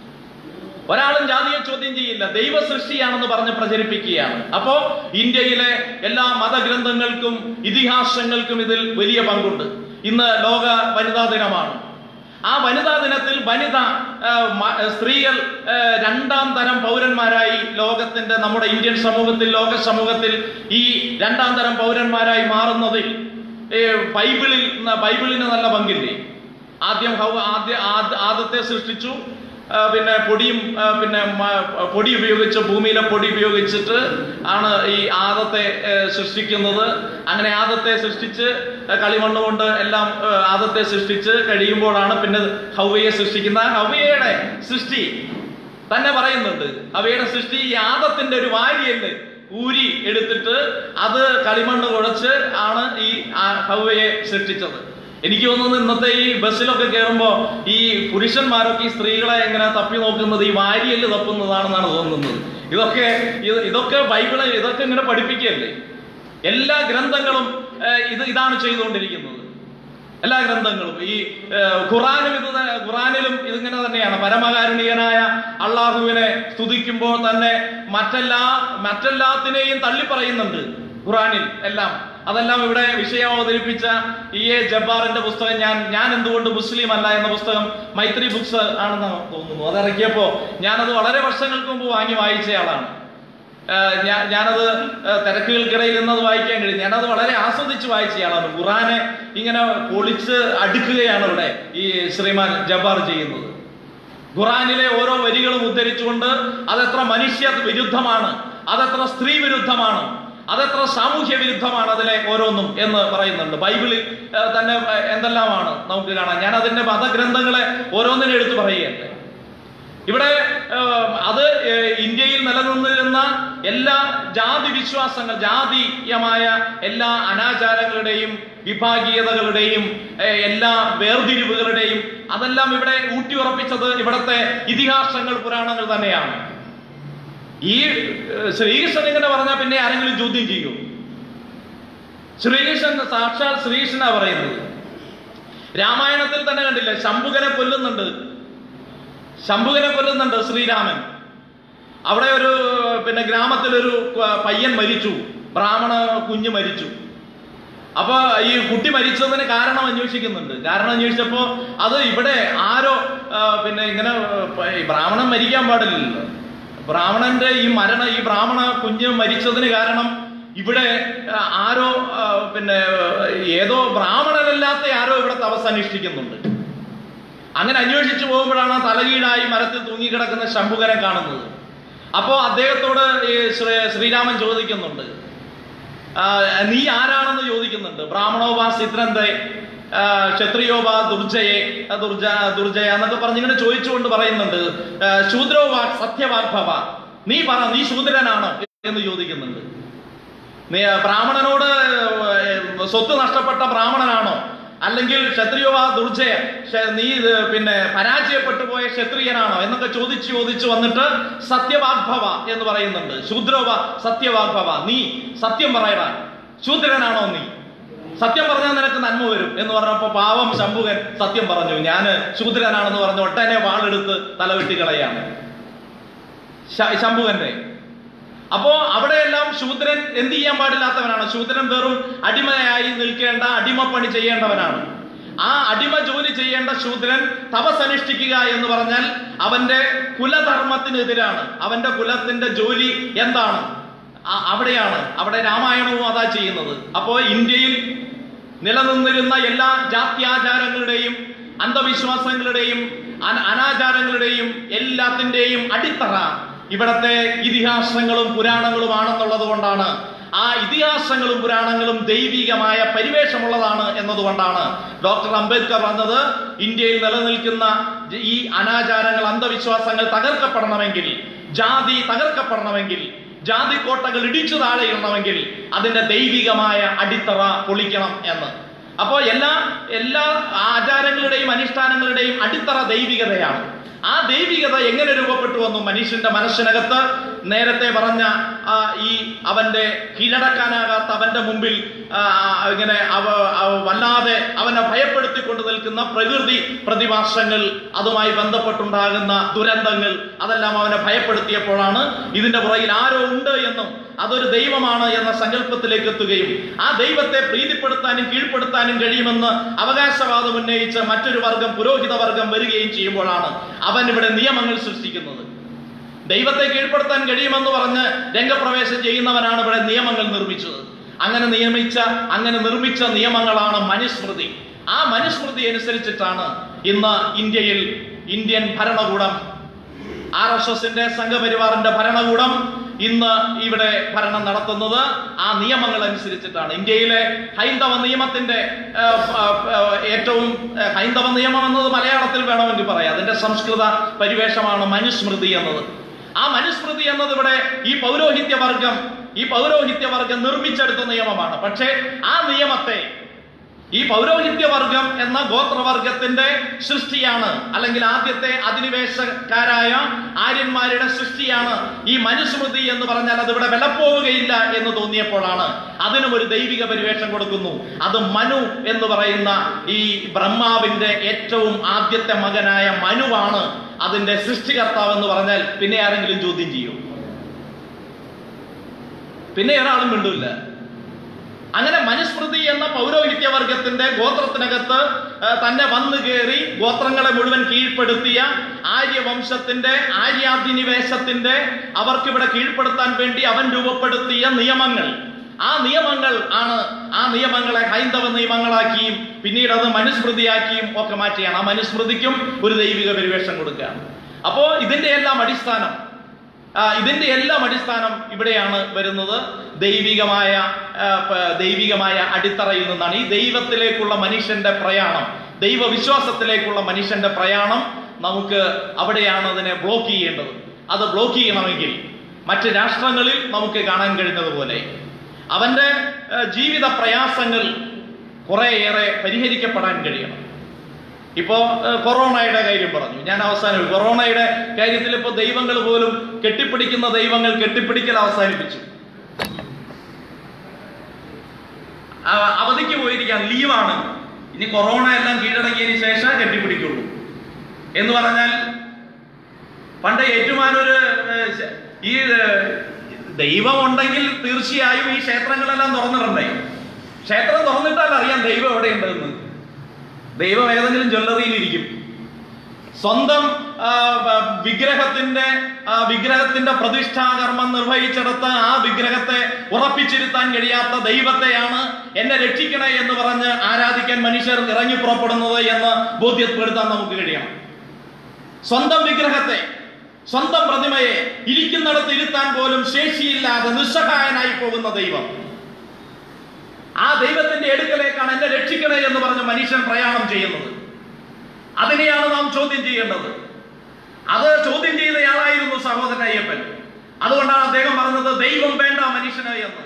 ഒരാളും ജാതിയെ ചോദ്യം ചെയ്യില്ല ദൈവ സൃഷ്ടിയാണെന്ന് പറഞ്ഞ് പ്രചരിപ്പിക്കുകയാണ് അപ്പോ ഇന്ത്യയിലെ എല്ലാ മതഗ്രന്ഥങ്ങൾക്കും ഇതിഹാസങ്ങൾക്കും ഇതിൽ വലിയ പങ്കുണ്ട് ഇന്ന് ലോക വനിതാ ദിനമാണ് ആ വനിതാ ദിനത്തിൽ വനിത ആ, മ- സ്ത്രീകൾ ആ, രണ്ടാം തരം പൗരന്മാരായി ലോകത്തിന്റെ നമ്മുടെ ഇന്ത്യൻ സമൂഹത്തിൽ ലോക സമൂഹത്തിൽ ഈ രണ്ടാം തരം പൗരന്മാരായി മാറുന്നതിൽ ഏ, ബൈബിളിൽ ബൈബിളിന് നല്ല പങ്കില്ലേ ആദ്യം ഹൗ ആദ്യ ആദ്- ആദത്തെ സൃഷ്ടിച്ചു ആ, പിന്നെ പൊടിയും ആ, പിന്നെ മ- പൊടി ഉപയോഗിച്ച് ഭൂമിയിലെ പൊടി ഉപയോഗിച്ചിട്ട് ആണ് ഈ ആദത്തെ ഏ, സൃഷ്ടിക്കുന്നത് അങ്ങനെ ആദത്തെ സൃഷ്ടിച്ച് ആ, കളിമണ്ണ് കൊണ്ട് എല്ലാം ഏ, ആദത്തെ സൃഷ്ടിച്ച് കഴിയുമ്പോഴാണ് പിന്നെ ഹൗവയെ സൃഷ്ടിക്കുന്ന ഹൗവയുടെ സൃഷ്ടി തന്നെ പറയുന്നുണ്ട് അവയുടെ സൃഷ്ടി ഈ ആദത്തിന്റെ ഒരു വാരിയല് ഊരി എടുത്തിട്ട് അത് കളിമണ്ണ് കുഴച്ച് ആണ് ഈ ആ- ഹൗവയെ സൃഷ്ടിച്ചത് എനിക്ക് തോന്നുന്നു ഇന്നത്തെ ഈ ബസ്സിലൊക്കെ കയറുമ്പോ ഈ പുരുഷന്മാരൊക്കെ ഈ സ്ത്രീകളെ എങ്ങനെ തപ്പി നോക്കുന്നത് ഈ വാരിയല് തപ്പുന്നതാണെന്നാണ് തോന്നുന്നത് ഇതൊക്കെ ഇത് ഇതൊക്കെ ബൈബിള് ഇതൊക്കെ ഇങ്ങനെ പഠിപ്പിക്കുകയല്ലേ എല്ലാ ഗ്രന്ഥങ്ങളും ഏഹ്, ഇത് ഇതാണ് ചെയ്തുകൊണ്ടിരിക്കുന്നത് എല്ലാ ഗ്രന്ഥങ്ങളും ഈ ഏഹ്, ഖുറാനും ഇത് ത- ഖുറാനിലും ഇതിങ്ങനെ തന്നെയാണ് പരമകാരുണികനായ അള്ളാഹുവിനെ സ്തുതിക്കുമ്പോൾ തന്നെ മറ്റെല്ലാ മറ്റെല്ലാത്തിനെയും തള്ളി പറയുന്നുണ്ട് ഖുറാനിൽ എല്ലാം അതെല്ലാം ഇവിടെ വിഷയം അവതരിപ്പിച്ച ഇ എ ജബ്ബാറിന്റെ പുസ്തകം ഞാൻ ഞാൻ എന്തുകൊണ്ട് മുസ്ലിം അല്ല എന്ന പുസ്തകം മൈത്രി ബുക്സ് ആണെന്ന് തോന്നുന്നു അത് ഇറക്കിയപ്പോ ഞാനത് വളരെ വർഷങ്ങൾക്ക് മുമ്പ് വാങ്ങി വായിച്ചയാളാണ് ആഹ് ഞാ- ഞാനത് ആഹ് തിരക്കുകൾക്കിടയിൽ നിന്നത് വായിക്കാൻ കഴിയും ഞാനത് വളരെ ആസ്വദിച്ച് വായിച്ചയാളാണ് ഖുറാനെ ഇങ്ങനെ പൊളിച്ച് അടുക്കുകയാണ് ഇവിടെ ഈ ശ്രീമാൻ ജബ്ബാർ ചെയ്യുന്നത് ഖുറാനിലെ ഓരോ വരികളും ഉദ്ധരിച്ചുകൊണ്ട് അതെത്ര മനുഷ്യ വിരുദ്ധമാണ് അതെത്ര സ്ത്രീ വിരുദ്ധമാണ് അതെത്ര സാമൂഹ്യ വിരുദ്ധമാണ് അതിലെ ഓരോന്നും എന്ന് പറയുന്നുണ്ട് ബൈബിളിൽ ആഹ് തന്നെ ആഹ് എന്തെല്ലാമാണ് നമുക്ക് കാണാം ഞാൻ അതിന്റെ മതഗ്രന്ഥങ്ങളെ ഓരോന്നിനെ എടുത്തു പറയുകയല്ലേ ഇവിടെ ഏഹ്, അത് ഏഹ്, ഇന്ത്യയിൽ നിലനിന്നിരുന്ന എല്ലാ ജാതി വിശ്വാസങ്ങൾ ജാതീയമായ എല്ലാ അനാചാരങ്ങളുടെയും വിഭാഗീയതകളുടെയും ഏഹ്, എല്ലാ വേർതിരിവുകളുടെയും അതെല്ലാം ഇവിടെ ഊട്ടിയുറപ്പിച്ചത് ഇവിടത്തെ ഇതിഹാസങ്ങൾ പുരാണങ്ങൾ തന്നെയാണ് ഈ ഏഹ്, ശ്രീകൃഷ്ണൻ ഇങ്ങനെ പറഞ്ഞാൽ പിന്നെ ആരെങ്കിലും ചോദ്യം ചെയ്യും ശ്രീകൃഷ്ണൻ സാക്ഷാൽ ശ്രീകൃഷ്ണനാ പറയുന്നത് രാമായണത്തിൽ തന്നെ കണ്ടില്ലേ ശംഭുകനെ കൊല്ലുന്നുണ്ട് ശംഭുകനെ കൊല്ലുന്നുണ്ട് ശ്രീരാമൻ അവിടെ ഒരു പിന്നെ ഗ്രാമത്തിലൊരു ക- പയ്യൻ മരിച്ചു ബ്രാഹ്മണ കുഞ്ഞ് മരിച്ചു അപ്പൊ ഈ കുട്ടി മരിച്ചതിന് കാരണം അന്വേഷിക്കുന്നുണ്ട് കാരണം അന്വേഷിച്ചപ്പോ അത് ഇവിടെ ആരോ ആ, പിന്നെ ഇങ്ങനെ ആ, ഈ ബ്രാഹ്മണൻ മരിക്കാൻ പാടില്ലല്ലോ ബ്രാഹ്മണന്റെ ഈ മരണ ഈ ബ്രാഹ്മണ കുഞ്ഞ് മരിച്ചതിന് കാരണം ഇവിടെ ആ, ആരോ ആ, പിന്നെ ഏതോ ബ്രാഹ്മണനല്ലാത്ത ആരോ ഇവിടെ തപസ് അനുഷ്ഠിക്കുന്നുണ്ട് അങ്ങനെ അന്വേഷിച്ചു പോകുമ്പോഴാണ് തലകീഴായി മരത്തിൽ തൂങ്ങിക്കിടക്കുന്ന ശംഭുകനെ കാണുന്നത് അപ്പോ അദ്ദേഹത്തോട് ഈ ശ്രീ- ശ്രീരാമൻ ചോദിക്കുന്നുണ്ട് ആ, നീ ആരാണെന്ന് ചോദിക്കുന്നുണ്ട് ബ്രാഹ്മണോപാ സിദ്രന്തെ ആ, ക്ഷത്രിയോപാ ദുർജയെ ആ, ദുർജ ദുർജയ എന്നൊക്കെ പറഞ്ഞിങ്ങനെ ചോദിച്ചുകൊണ്ട് പറയുന്നുണ്ട് ആ, ശൂദ്രോവാ സത്യവാഗ്ഭവ നീ പറ നീ ശൂദ്രനാണ് എന്ന് ചോദിക്കുന്നുണ്ട് നീ ബ്രാഹ്മണനോട് ഏഹ്, സ്വത്ത് നഷ്ടപ്പെട്ട ബ്രാഹ്മണനാണോ അല്ലെങ്കിൽ ക്ഷത്രിയോവ ദുർജയ ക്ഷ- നീ ഇത് പിന്നെ പരാജയപ്പെട്ടു പോയ ക്ഷത്രിയനാണോ എന്നൊക്കെ ചോദിച്ച് ചോദിച്ച് വന്നിട്ട് സത്യവാഗ്ഭവ എന്ന് പറയുന്നുണ്ട് ശൂദ്രോവ സത്യവാഗ്ഭവ നീ സത്യം പറയടാ ശൂദ്രനാണോ നീ സത്യം പറഞ്ഞാൽ നിനക്ക് നന്മ വരും എന്ന് പറഞ്ഞപ്പോ പാവം ശംഭുകൻ സത്യം പറഞ്ഞു ഞാൻ ശൂദ്രനാണെന്ന് പറഞ്ഞ് ഒട്ടനെ വാളെടുത്ത് തലവെട്ടി കളയാണ് ശ- ശംഭുകന്റെ അപ്പോ അവിടെയെല്ലാം ശൂദ്രൻ എന്ത് ചെയ്യാൻ പാടില്ലാത്തവനാണ് ശൂദ്രൻ വെറും അടിമയായി നിൽക്കേണ്ട അടിമപ്പണി ചെയ്യേണ്ടവനാണ് ആ അടിമ ജോലി ചെയ്യേണ്ട ശൂദ്രൻ തപസനുഷ്ഠിക്കുക എന്ന് പറഞ്ഞാൽ അവന്റെ കുലധർമ്മത്തിനെതിരാണ് അവന്റെ കുലത്തിന്റെ ജോലി എന്താണ് ആ- അവിടെയാണ് അവിടെ രാമായണവും അതാ ചെയ്യുന്നത് അപ്പോ ഇന്ത്യയിൽ നിലനിന്നിരുന്ന എല്ലാ ജാത്യാചാരങ്ങളുടെയും അന്ധവിശ്വാസങ്ങളുടെയും അന- അനാചാരങ്ങളുടെയും എല്ലാത്തിന്റെയും അടിത്തറ ഇവിടത്തെ ഇതിഹാസങ്ങളും പുരാണങ്ങളുമാണെന്നുള്ളത് കൊണ്ടാണ് ആ ഇതിഹാസങ്ങളും പുരാണങ്ങളും ദൈവികമായ പരിവേഷമുള്ളതാണ് എന്നതുകൊണ്ടാണ് ഡോക്ടർ അംബേദ്കർ പറഞ്ഞത് ഇന്ത്യയിൽ നിലനിൽക്കുന്ന ഈ അനാചാരങ്ങൾ അന്ധവിശ്വാസങ്ങൾ തകർക്കപ്പെടണമെങ്കിൽ ജാതി തകർക്കപ്പെടണമെങ്കിൽ ജാതിക്കോട്ടകൾ ഇടിച്ചു താഴെയിടണമെങ്കിൽ അതിന്റെ ദൈവികമായ അടിത്തറ പൊളിക്കണം എന്ന് അപ്പോ എല്ലാ എല്ലാ ആചാരങ്ങളുടെയും അനുഷ്ഠാനങ്ങളുടെയും അടിത്തറ ദൈവികതയാണ് ആ ദൈവികത എങ്ങനെ രൂപപ്പെട്ടു വന്നു മനുഷ്യന്റെ മനസ്സിനകത്ത് നേരത്തെ പറഞ്ഞ ആ, ഈ അവന്റെ കീഴടക്കാനാകാത്ത അവന്റെ മുമ്പിൽ ആ, ഇങ്ങനെ അവ അവ- വല്ലാതെ അവനെ ഭയപ്പെടുത്തിക്കൊണ്ട് നിൽക്കുന്ന പ്രകൃതി പ്രതിഭാസങ്ങൾ അതുമായി ബന്ധപ്പെട്ടുണ്ടാകുന്ന ദുരന്തങ്ങൾ അതെല്ലാം അവനെ ഭയപ്പെടുത്തിയപ്പോഴാണ് ഇതിന്റെ പുറകിൽ ആരോ ഉണ്ട് എന്നും അതൊരു ദൈവമാണ് എന്ന സങ്കല്പത്തിലേക്ക് എത്തുകയും ആ ദൈവത്തെ പ്രീതിപ്പെടുത്താനും കീഴ്പ്പെടുത്താനും കഴിയുമെന്ന് അവകാശവാദം ഉന്നയിച്ച് മറ്റൊരു വർഗം പുരോഹിത വർഗം വരികയും ചെയ്യുമ്പോഴാണ് അവൻ ഇവിടെ നിയമങ്ങൾ സൃഷ്ടിക്കുന്നത് ദൈവത്തെ കീഴ്പ്പെടുത്താൻ കഴിയുമെന്ന് പറഞ്ഞ് രംഗപ്രവേശം ചെയ്യുന്നവനാണ് ഇവിടെ നിയമങ്ങൾ നിർമ്മിച്ചത് അങ്ങനെ നിയമിച്ച അങ്ങനെ നിർമ്മിച്ച നിയമങ്ങളാണ് മനുസ്മൃതി ആ മനുസ്മൃതി അനുസരിച്ചിട്ടാണ് ഇന്ന് ഇന്ത്യയിൽ ഇന്ത്യൻ ഭരണകൂടം ആർ എസ് എസിന്റെ സംഘപരിവാറിന്റെ ഭരണകൂടം ഇന്ന് ഇവിടെ ഭരണം നടത്തുന്നത് ആ നിയമങ്ങൾ അനുസരിച്ചിട്ടാണ് ഇന്ത്യയിലെ ഹൈന്ദവ നിയമത്തിന്റെ ആ, ആ, ആ, ഏറ്റവും ആ, ഹൈന്ദവ നിയമം എന്നത് മലയാളത്തിൽ വേണമെങ്കിൽ പറയാം അതിന്റെ സംസ്കൃത പരിവേഷമാണ് മനുസ്മൃതി എന്നത് ആ മനുസ്മൃതി എന്നത് ഇവിടെ ഈ പൗരോഹിത്യ വർഗം ഈ പൗരോഹിത്യ വർഗം നിർമ്മിച്ചെടുത്ത നിയമമാണ് പക്ഷേ ആ നിയമത്തെ ഈ പൗരോഹിത്യ വർഗം എന്ന ഗോത്രവർഗത്തിന്റെ സൃഷ്ടിയാണ് അല്ലെങ്കിൽ ആദ്യത്തെ അധിനിവേശക്കാരായ ആര്യന്മാരുടെ സൃഷ്ടിയാണ് ഈ മനുസ്മൃതി എന്ന് പറഞ്ഞാൽ അത് ഇവിടെ വിലപ്പോവുകയില്ല എന്ന് തോന്നിയപ്പോഴാണ് അതിനും ഒരു ദൈവിക പരിവേഷം കൊടുക്കുന്നു അത് മനു എന്ന് പറയുന്ന ഈ ബ്രഹ്മാവിന്റെ ഏറ്റവും ആദ്യത്തെ മകനായ മനുവാണ് അതിന്റെ സൃഷ്ടികർത്താവ് എന്ന് പറഞ്ഞാൽ പിന്നെ ആരെങ്കിലും ചോദ്യം ചെയ്യും പിന്നെ ഒരാളും മിണ്ടില്ല അങ്ങനെ മനുസ്മൃതി എന്ന പൗരോഹിത്യ വർഗത്തിന്റെ ഗോത്രത്തിനകത്ത് ആ, തന്നെ വന്നു കയറി ഗോത്രങ്ങളെ മുഴുവൻ കീഴ്പ്പെടുത്തിയ ആര്യവംശത്തിന്റെ ആര്യാധിനിവേശത്തിന്റെ അവർക്കിവിടെ കീഴ്പ്പെടുത്താൻ വേണ്ടി അവൻ രൂപപ്പെടുത്തിയ നിയമങ്ങൾ ആ നിയമങ്ങൾ ആണ് ആ നിയമങ്ങളെ ഹൈന്ദവ നിയമങ്ങളാക്കിയും പിന്നീട് അത് മനുസ്മൃതിയാക്കിയും ഒക്കെ മാറ്റിയാണ് ആ മനുസ്മൃതിക്കും ഒരു ദൈവിക പരിവേഷം കൊടുക്കുകയാണ് അപ്പോ ഇതിന്റെ എല്ലാം അടിസ്ഥാനം ആ, ഇതിന്റെ എല്ലാം അടിസ്ഥാനം ഇവിടെയാണ് വരുന്നത് ദൈവികമായ ആ, പ- ദൈവികമായ അടിത്തറയിൽ നിന്നാണ് ഈ ദൈവത്തിലേക്കുള്ള മനുഷ്യന്റെ പ്രയാണം ദൈവവിശ്വാസത്തിലേക്കുള്ള മനുഷ്യന്റെ പ്രയാണം നമുക്ക് അവിടെയാണ് അതിനെ ബ്ലോക്ക് ചെയ്യേണ്ടത് അത് ബ്ലോക്ക് ചെയ്യണമെങ്കിൽ മറ്റ് രാഷ്ട്രങ്ങളിൽ നമുക്ക് കാണാൻ കഴിയുന്നതുപോലെ അവന്റെ ആ, ജീവിത പ്രയാസങ്ങൾ കുറേയേറെ പരിഹരിക്കപ്പെടാൻ കഴിയണം ഇപ്പോ ഏഹ്, കൊറോണയുടെ കാര്യം പറഞ്ഞു ഞാൻ അവസാനം കൊറോണയുടെ കാര്യത്തിൽ ഇപ്പോ ദൈവങ്ങൾ പോലും കെട്ടിപ്പിടിക്കുന്ന ദൈവങ്ങൾ കെട്ടിപ്പിടിക്കൽ അവസാനിപ്പിച്ചു ആ, അവധിക്ക് പോയിരിക്കാൻ ലീവാണ് ഇനി കൊറോണ എല്ലാം കീഴടങ്ങിയതിന് ശേഷം കെട്ടിപ്പിടിക്കുള്ളൂ എന്ന് പറഞ്ഞാൽ പണ്ട് ഏറ്റുമാനൂര് ഏഹ്, ശ- ഈ ഏഹ്, ദൈവം ഉണ്ടെങ്കിൽ തീർച്ചയായും ഈ ക്ഷേത്രങ്ങളെല്ലാം തുറന്നിടണ്ടേ ക്ഷേത്രം തുറന്നിട്ടാൽ അറിയാം ദൈവം എവിടെയുണ്ടെന്ന് ദൈവം ഏതെങ്കിലും ജ്വല്ലറിയിൽ ഇരിക്കും സ്വന്തം ആ, ബ- വിഗ്രഹത്തിന്റെ ആ, വിഗ്രഹത്തിന്റെ പ്രതിഷ്ഠാകർമ്മം നിർവഹിച്ചെടുത്ത് ആ വിഗ്രഹത്തെ ഉറപ്പിച്ചിരുത്താൻ കഴിയാത്ത ദൈവത്തെയാണ് എന്നെ രക്ഷിക്കണേ എന്ന് പറഞ്ഞ് ആരാധിക്കാൻ മനുഷ്യർ ഇറങ്ങി പുറപ്പെടുന്നത് എന്ന് ബോധ്യപ്പെടുത്താൻ നമുക്ക് കഴിയണം സ്വന്തം വിഗ്രഹത്തെ സ്വന്തം പ്രതിമയെ ഇരിക്കുന്നിടത്ത് ഇരുത്താൻ പോലും ശേഷിയില്ലാതെ നിസ്സഹായനായി പോകുന്ന ദൈവം ആ ദൈവത്തിന്റെ അടുക്കലേക്കാണ് എന്നെ രക്ഷിക്കണേ എന്ന് പറഞ്ഞ് മനുഷ്യൻ പ്രയാണം ചെയ്യുന്നത് അതിനെയാണ് നാം ചോദ്യം ചെയ്യേണ്ടത് അത് ചോദ്യം ചെയ്തയാളായിരുന്നു സഹോദരൻ അയ്യപ്പൻ അതുകൊണ്ടാണ് അദ്ദേഹം പറഞ്ഞത് ദൈവം വേണ്ട മനുഷ്യന് എന്ന്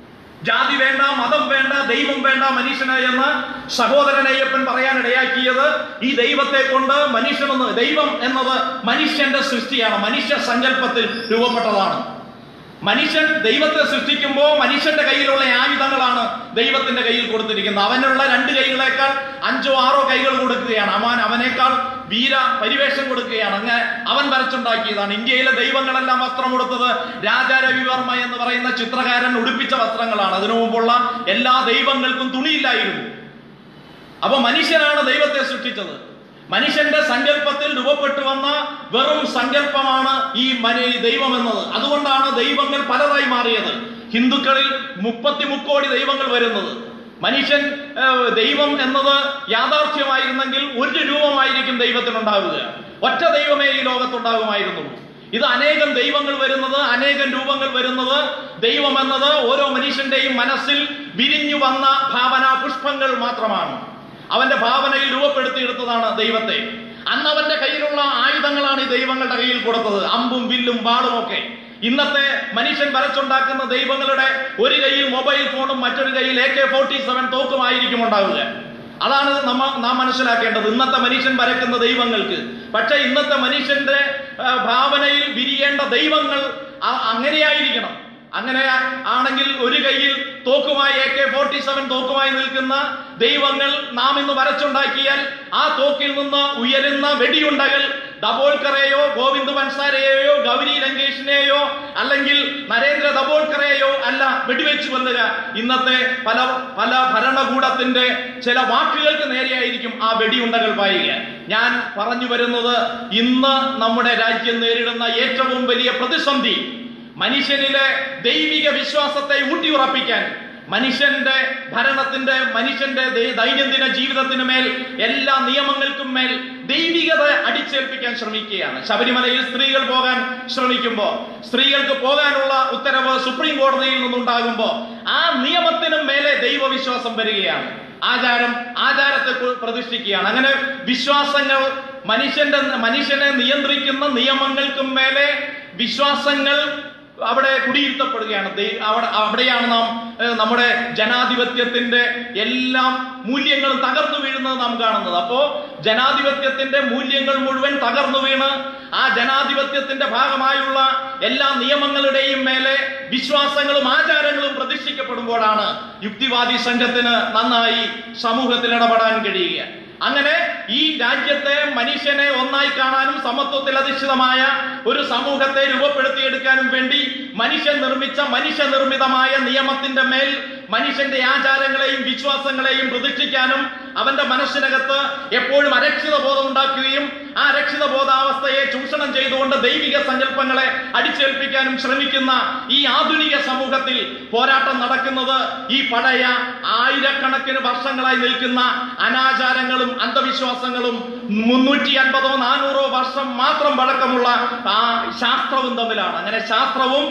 ജാതി വേണ്ട മതം വേണ്ട ദൈവം വേണ്ട മനുഷ്യന് എന്ന് സഹോദരൻ അയ്യപ്പൻ പറയാൻ ഇടയാക്കിയത് ഈ ദൈവത്തെ കൊണ്ട് മനുഷ്യനെന്ന് ദൈവം എന്നത് മനുഷ്യന്റെ സൃഷ്ടിയാണ് മനുഷ്യ സങ്കല്പത്തിൽ രൂപപ്പെട്ടതാണ് മനുഷ്യൻ ദൈവത്തെ സൃഷ്ടിക്കുമ്പോൾ മനുഷ്യന്റെ കയ്യിലുള്ള ആയുധങ്ങളാണ് ദൈവത്തിന്റെ കയ്യിൽ കൊടുത്തിരിക്കുന്നത് അവനുള്ള രണ്ട് കൈകളേക്കാൾ അഞ്ചോ ആറോ കൈകൾ കൊടുക്കുകയാണ് അവൻ അവനേക്കാൾ വീര പരിവേഷം കൊടുക്കുകയാണ് അങ്ങനെ അവൻ വരച്ചുണ്ടാക്കിയതാണ് ഇന്ത്യയിലെ ദൈവങ്ങളെല്ലാം വസ്ത്രം കൊടുത്തത് രാജാ രവിവർമ്മ എന്ന് പറയുന്ന ചിത്രകാരൻ ഉടുപ്പിച്ച വസ്ത്രങ്ങളാണ് അതിനു മുമ്പുള്ള എല്ലാ ദൈവങ്ങൾക്കും തുണിയില്ലായിരുന്നു അപ്പൊ മനുഷ്യനാണ് ദൈവത്തെ സൃഷ്ടിച്ചത് മനുഷ്യന്റെ സങ്കല്പത്തിൽ രൂപപ്പെട്ടു വന്ന വെറും സങ്കല്പമാണ് ഈ മനി ദൈവം എന്നത് അതുകൊണ്ടാണ് ദൈവങ്ങൾ പലതായി മാറിയത് ഹിന്ദുക്കളിൽ മുപ്പത്തി മുക്കോടി ദൈവങ്ങൾ വരുന്നത് മനുഷ്യൻ ഏഹ്, ദൈവം എന്നത് യാഥാർത്ഥ്യമായിരുന്നെങ്കിൽ ഒരു രൂപമായിരിക്കും ദൈവത്തിനുണ്ടാവുക ഒറ്റ ദൈവമേ ഈ ലോകത്തുണ്ടാകുമായിരുന്നുള്ളൂ ഇത് അനേകം ദൈവങ്ങൾ വരുന്നത് അനേകം രൂപങ്ങൾ വരുന്നത് ദൈവം എന്നത് ഓരോ മനുഷ്യന്റെയും മനസ്സിൽ വിരിഞ്ഞു വന്ന ഭാവന പുഷ്പങ്ങൾ മാത്രമാണ് അവന്റെ ഭാവനയിൽ രൂപപ്പെടുത്തിയെടുത്തതാണ് ദൈവത്തെ അന്ന് അവന്റെ കയ്യിലുള്ള ആയുധങ്ങളാണ് ഈ ദൈവങ്ങളുടെ കയ്യിൽ കൊടുത്തത് അമ്പും വില്ലും വാളും ഒക്കെ ഇന്നത്തെ മനുഷ്യൻ വരച്ചുണ്ടാക്കുന്ന ദൈവങ്ങളുടെ ഒരു കയ്യിൽ മൊബൈൽ ഫോണും മറ്റൊരു കയ്യിൽ എ കെ ഫോർട്ടി സെവൻ തോക്കുമായിരിക്കും ഉണ്ടാവുക അതാണ് നമ്മ നാം മനസ്സിലാക്കേണ്ടത് ഇന്നത്തെ മനുഷ്യൻ വരയ്ക്കുന്ന ദൈവങ്ങൾക്ക് പക്ഷെ ഇന്നത്തെ മനുഷ്യന്റെ ആ, ഭാവനയിൽ വിരിയേണ്ട ദൈവങ്ങൾ അ- അങ്ങനെയായിരിക്കണം അങ്ങനെ ആണെങ്കിൽ ഒരു കയ്യിൽ തോക്കുമായി എ കെ ഫോർട്ടി സെവൻ തോക്കുമായി നിൽക്കുന്ന ദൈവങ്ങൾ നാം ഇന്ന് വരച്ചുണ്ടാക്കിയാൽ ആ തോക്കിൽ നിന്ന് ഉയരുന്ന വെടിയുണ്ടകൾ ദബോൾക്കറെയോ ഗോവിന്ദ് പൻസാരയെയോ ഗൗരി ലങ്കേഷിനെയോ അല്ലെങ്കിൽ നരേന്ദ്ര ദബോൾക്കറെയോ അല്ല വെടിവെച്ച് കൊല്ലുക ഇന്നത്തെ പല പല ഭരണകൂടത്തിന്റെ ചില വാക്കുകൾക്ക് നേരെയായിരിക്കും ആ വെടിയുണ്ടകൾ പായുക ഞാൻ പറഞ്ഞു വരുന്നത് ഇന്ന് നമ്മുടെ രാജ്യം നേരിടുന്ന ഏറ്റവും വലിയ പ്രതിസന്ധി മനുഷ്യനിലെ ദൈവിക വിശ്വാസത്തെ ഊട്ടിയുറപ്പിക്കാൻ മനുഷ്യന്റെ ഭരണത്തിന്റെ മനുഷ്യന്റെ ദൈ- ദൈനംദിന ജീവിതത്തിന് മേൽ എല്ലാ നിയമങ്ങൾക്കും മേൽ ദൈവികത അടിച്ചേൽപ്പിക്കാൻ ശ്രമിക്കുകയാണ് ശബരിമലയിൽ സ്ത്രീകൾ പോകാൻ ശ്രമിക്കുമ്പോൾ സ്ത്രീകൾക്ക് പോകാനുള്ള ഉത്തരവ് സുപ്രീം കോടതിയിൽ നിന്നുണ്ടാകുമ്പോൾ ആ നിയമത്തിനും മേലെ ദൈവവിശ്വാസം വരികയാണ് ആചാരം ആചാരത്തെ കു- പ്രതിഷ്ഠിക്കുകയാണ് അങ്ങനെ വിശ്വാസങ്ങൾ മനുഷ്യന്റെ മനുഷ്യനെ നിയന്ത്രിക്കുന്ന നിയമങ്ങൾക്കും മേലെ വിശ്വാസങ്ങൾ അവിടെ കുടിയിരുത്തപ്പെടുകയാണ് ദൈ- അവിടെ അവിടെയാണ് നാം ഏഹ്, നമ്മുടെ ജനാധിപത്യത്തിന്റെ എല്ലാം മൂല്യങ്ങളും തകർന്നു വീഴുന്നത് നാം കാണുന്നത് അപ്പോ ജനാധിപത്യത്തിന്റെ മൂല്യങ്ങൾ മുഴുവൻ തകർന്നു വീണ് ആ ജനാധിപത്യത്തിന്റെ ഭാഗമായുള്ള എല്ലാ നിയമങ്ങളുടെയും മേലെ വിശ്വാസങ്ങളും ആചാരങ്ങളും പ്രതിഷ്ഠിക്കപ്പെടുമ്പോഴാണ് യുക്തിവാദി സംഘത്തിന് നന്നായി സമൂഹത്തിൽ ഇടപെടാൻ കഴിയുക അങ്ങനെ ഈ രാജ്യത്തെ മനുഷ്യനെ ഒന്നായി കാണാനും സമത്വത്തിൽ അധിഷ്ഠിതമായ ഒരു സമൂഹത്തെ രൂപപ്പെടുത്തിയെടുക്കാനും വേണ്ടി മനുഷ്യൻ നിർമ്മിച്ച മനുഷ്യ നിർമ്മിതമായ നിയമത്തിന്റെ മേൽ മനുഷ്യന്റെ ആചാരങ്ങളെയും വിശ്വാസങ്ങളെയും പ്രതിഷ്ഠിക്കാനും അവന്റെ മനസ്സിനകത്ത് എപ്പോഴും അരക്ഷിത ബോധം ഉണ്ടാക്കുകയും ആ അരക്ഷിത ബോധാവസ്ഥയെ ചൂഷണം ചെയ്തുകൊണ്ട് ദൈവിക സങ്കല്പങ്ങളെ അടിച്ചേൽപ്പിക്കാനും ശ്രമിക്കുന്ന ഈ ആധുനിക സമൂഹത്തിൽ പോരാട്ടം നടക്കുന്നത് ഈ പഴയ ആയിരക്കണക്കിന് വർഷങ്ങളായി നിൽക്കുന്ന അനാചാരങ്ങളും അന്ധവിശ്വാസങ്ങളും മുന്നൂറ്റി അൻപതോ നാനൂറോ വർഷം മാത്രം പഴക്കമുള്ള ആ ശാസ്ത്രവും തമ്മിലാണ് അങ്ങനെ ശാസ്ത്രവും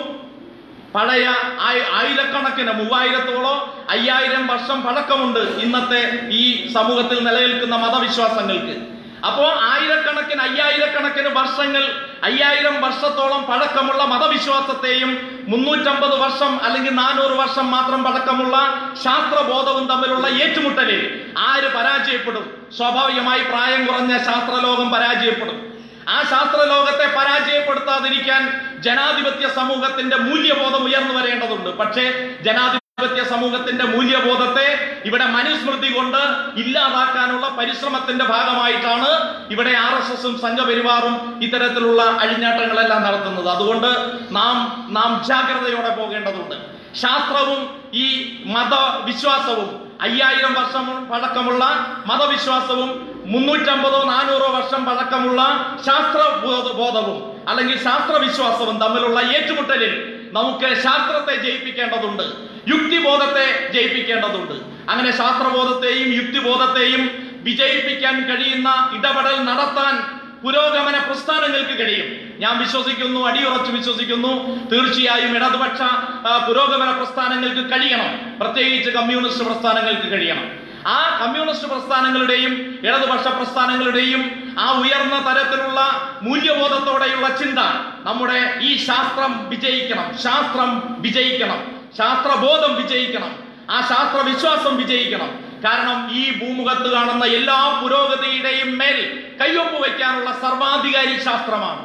പഴയ ആയി- ആയിരക്കണക്കിന് മൂവായിരത്തോളോ അയ്യായിരം വർഷം പഴക്കമുണ്ട് ഇന്നത്തെ ഈ സമൂഹത്തിൽ നിലനിൽക്കുന്ന മതവിശ്വാസങ്ങൾക്ക് അപ്പോ ആയിരക്കണക്കിന് അയ്യായിരക്കണക്കിന് വർഷങ്ങൾ അയ്യായിരം വർഷത്തോളം പഴക്കമുള്ള മതവിശ്വാസത്തെയും മുന്നൂറ്റമ്പത് വർഷം അല്ലെങ്കിൽ നാനൂറ് വർഷം മാത്രം പഴക്കമുള്ള ശാസ്ത്രബോധവും തമ്മിലുള്ള ഏറ്റുമുട്ടലിൽ ആര് പരാജയപ്പെടും സ്വാഭാവികമായി പ്രായം കുറഞ്ഞ ശാസ്ത്രലോകം പരാജയപ്പെടും ആ ശാസ്ത്രലോകത്തെ പരാജയപ്പെടുത്താതിരിക്കാൻ ജനാധിപത്യ സമൂഹത്തിന്റെ മൂല്യബോധം ഉയർന്നു വരേണ്ടതുണ്ട് പക്ഷേ ജനാധിപത്യ സമൂഹത്തിന്റെ മൂല്യബോധത്തെ ഇവിടെ മനുസ്മൃതി കൊണ്ട് ഇല്ലാതാക്കാനുള്ള പരിശ്രമത്തിന്റെ ഭാഗമായിട്ടാണ് ഇവിടെ ആർ എസ് എസും സംഘപരിവാറും ഇത്തരത്തിലുള്ള അഴിഞ്ഞാട്ടങ്ങളെല്ലാം നടത്തുന്നത് അതുകൊണ്ട് നാം നാം ജാഗ്രതയോടെ പോകേണ്ടതുണ്ട് ശാസ്ത്രവും ഈ മതവിശ്വാസവും അയ്യായിരം വർഷം പഴക്കമുള്ള മതവിശ്വാസവും മുന്നൂറ്റമ്പതോ നാനൂറോ വർഷം പഴക്കമുള്ള ശാസ്ത്ര ബോധ- ബോധവും അല്ലെങ്കിൽ ശാസ്ത്രവിശ്വാസവും തമ്മിലുള്ള ഏറ്റുമുട്ടലിൽ നമുക്ക് ശാസ്ത്രത്തെ ജയിപ്പിക്കേണ്ടതുണ്ട് യുക്തിബോധത്തെ ജയിപ്പിക്കേണ്ടതുണ്ട് അങ്ങനെ ശാസ്ത്രബോധത്തെയും യുക്തിബോധത്തെയും വിജയിപ്പിക്കാൻ കഴിയുന്ന ഇടപെടൽ നടത്താൻ പുരോഗമന പ്രസ്ഥാനങ്ങൾക്ക് കഴിയും ഞാൻ വിശ്വസിക്കുന്നു അടിയുറച്ച് വിശ്വസിക്കുന്നു തീർച്ചയായും ഇടതുപക്ഷ ആ, പുരോഗമന പ്രസ്ഥാനങ്ങൾക്ക് കഴിയണം പ്രത്യേകിച്ച് കമ്മ്യൂണിസ്റ്റ് പ്രസ്ഥാനങ്ങൾക്ക് കഴിയണം ആ കമ്മ്യൂണിസ്റ്റ് പ്രസ്ഥാനങ്ങളുടെയും ഇടതുപക്ഷ പ്രസ്ഥാനങ്ങളുടെയും ആ ഉയർന്ന തരത്തിലുള്ള മൂല്യബോധത്തോടെയുള്ള ചിന്ത നമ്മുടെ ഈ ശാസ്ത്രം വിജയിക്കണം ശാസ്ത്രം വിജയിക്കണം ശാസ്ത്രബോധം വിജയിക്കണം ആ ശാസ്ത്ര വിശ്വാസം വിജയിക്കണം കാരണം ഈ ഭൂമുഖത്ത് കാണുന്ന എല്ലാ പുരോഗതിയുടെയും മേൽ കയ്യൊപ്പ് വയ്ക്കാനുള്ള സർവാധികാരി ശാസ്ത്രമാണ്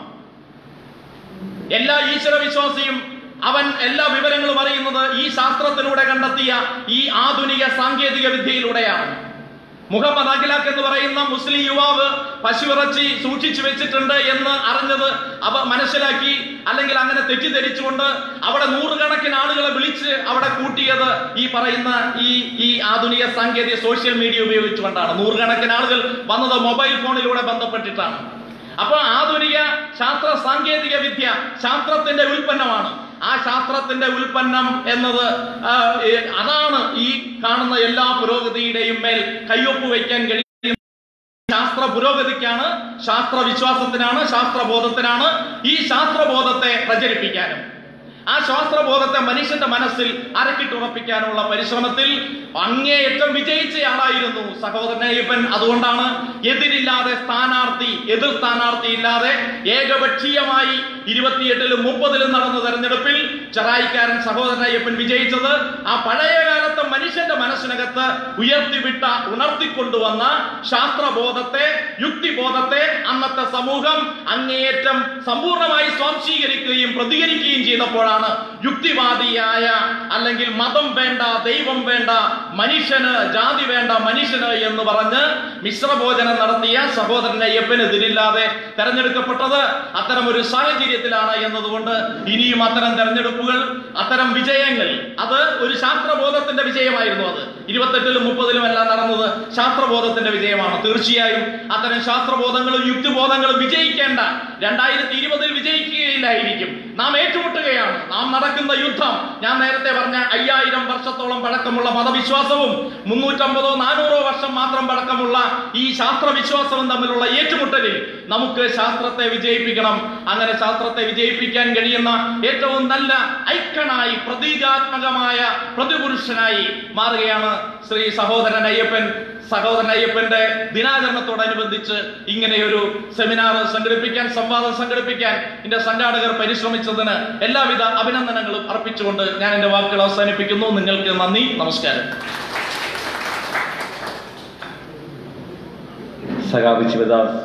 എല്ലാ ഈശ്വര വിശ്വാസിയും അവൻ എല്ലാ വിവരങ്ങളും അറിയുന്നത് ഈ ശാസ്ത്രത്തിലൂടെ കണ്ടെത്തിയ ഈ ആധുനിക സാങ്കേതിക വിദ്യയിലൂടെയാണ് മുഹമ്മദ് അഖിലാഖ് എന്ന് പറയുന്ന മുസ്ലിം യുവാവ് പശുവിറച്ചി സൂക്ഷിച്ചു വെച്ചിട്ടുണ്ട് എന്ന് അറിഞ്ഞത് അവ മനസ്സിലാക്കി അല്ലെങ്കിൽ അങ്ങനെ തെറ്റിദ്ധരിച്ചുകൊണ്ട് അവിടെ നൂറുകണക്കിന് ആളുകളെ വിളിച്ച് അവിടെ കൂട്ടിയത് ഈ പറയുന്ന ഈ ഈ ആധുനിക സാങ്കേതിക സോഷ്യൽ മീഡിയ ഉപയോഗിച്ചുകൊണ്ടാണ് നൂറുകണക്കിന് ആളുകൾ വന്നത് മൊബൈൽ ഫോണിലൂടെ ബന്ധപ്പെട്ടിട്ടാണ് അപ്പൊ ആധുനിക ശാസ്ത്ര സാങ്കേതിക വിദ്യ ശാസ്ത്രത്തിന്റെ ഉൽപ്പന്നമാണ് ആ ശാസ്ത്രത്തിന്റെ ഉൽപ്പന്നം എന്നത് ആ, ഏ, അതാണ് ഈ കാണുന്ന എല്ലാ പുരോഗതിയുടെയും മേൽ കയ്യൊപ്പ് വയ്ക്കാൻ കഴിയും ശാസ്ത്ര പുരോഗതിക്കാണ് ശാസ്ത്ര വിശ്വാസത്തിനാണ് ശാസ്ത്രബോധത്തിനാണ് ഈ ശാസ്ത്രബോധത്തെ പ്രചരിപ്പിക്കാനും ആ ശാസ്ത്രബോധത്തെ മനുഷ്യന്റെ മനസ്സിൽ അരക്കിട്ടുറപ്പിക്കാനുള്ള പരിശ്രമത്തിൽ അങ്ങേയറ്റം വിജയിച്ചയാളായിരുന്നു സഹോദരൻ അയ്യപ്പൻ അതുകൊണ്ടാണ് എതിരില്ലാതെ സ്ഥാനാർത്ഥി എതിർ സ്ഥാനാർത്ഥി ഇല്ലാതെ ഏകപക്ഷീയമായി ഇരുപത്തിയെട്ടിലും മുപ്പതിലും നടന്ന തെരഞ്ഞെടുപ്പിൽ ചെറായിക്കാരൻ സഹോദരൻ അയ്യപ്പൻ വിജയിച്ചത് ആ പഴയ കാലത്തെ മനുഷ്യന്റെ മനസ്സിനകത്ത് ഉയർത്തിവിട്ട ഉണർത്തിക്കൊണ്ടുവന്ന ശാസ്ത്രബോധത്തെ യുക്തിബോധത്തെ അന്നത്തെ സമൂഹം അങ്ങേയറ്റം സമ്പൂർണ്ണമായി സ്വാംശീകരിക്കുകയും പ്രതികരിക്കുകയും ചെയ്തപ്പോഴാണ് യുക്തിവാദിയായ അല്ലെങ്കിൽ മതം വേണ്ട ദൈവം വേണ്ട മനുഷ്യന് ജാതി വേണ്ട മനുഷ്യന് എന്ന് പറഞ്ഞ് മിശ്രഭോജനം നടത്തിയ സഹോദരൻ അയ്യപ്പനെതിരില്ലാതെ തെരഞ്ഞെടുക്കപ്പെട്ടത് അത്തരം ഒരു സാഹചര്യത്തിലാണ് എന്നതുകൊണ്ട് ഇനിയും അത്തരം തെരഞ്ഞെടുപ്പുകൾ അത്തരം വിജയങ്ങൾ അത് ഒരു ശാസ്ത്രബോധത്തിന്റെ വിജയമായിരുന്നു അത് ഇരുപത്തെട്ടിലും മുപ്പതിലും എല്ലാം നടന്നത് ശാസ്ത്രബോധത്തിന്റെ വിജയമാണ് തീർച്ചയായും അത്തരം ശാസ്ത്രബോധങ്ങളും യുക്തിബോധങ്ങളും വിജയിക്കേണ്ട രണ്ടായിരത്തി ഇരുപതിൽ വിജയിക്കുകയില്ലായിരിക്കും നാം ഏറ്റുമുട്ടുകയാണ് നാം നടക്കുന്ന യുദ്ധം ഞാൻ നേരത്തെ പറഞ്ഞ അയ്യായിരം വർഷത്തോളം പഴക്കമുള്ള മതവിശ്വാസവും മുന്നൂറ്റമ്പതോ നാനൂറോ വർഷം മാത്രം പഴക്കമുള്ള ഈ ശാസ്ത്രവിശ്വാസവും തമ്മിലുള്ള ഏറ്റുമുട്ടലിൽ നമുക്ക് ശാസ്ത്രത്തെ വിജയിപ്പിക്കണം അങ്ങനെ ശാസ്ത്രത്തെ വിജയിപ്പിക്കാൻ കഴിയുന്ന ഏറ്റവും നല്ല ഐക്കണായി പ്രതീകാത്മകമായ പ്രതിപുരുഷനായി മാറുകയാണ് ശ്രീ സഹോദരൻ അയ്യപ്പൻ സഹോദരൻ അയ്യപ്പന്റെ ദിനാചരണത്തോടനുബന്ധിച്ച് ഇങ്ങനെയൊരു സെമിനാർ സംഘടിപ്പിക്കാൻ സംവാദം സംഘടിപ്പിക്കാൻ എന്റെ സംഘാടകർ പരിശ്രമിച്ചതിന് എല്ലാവിധ അഭിനന്ദനങ്ങളും അർപ്പിച്ചുകൊണ്ട് ഞാൻ എന്റെ വാക്കുകൾ അവസാനിപ്പിക്കുന്നു നിങ്ങൾക്ക് നന്ദി നമസ്കാരം സഖാവ് ശിവദാസ്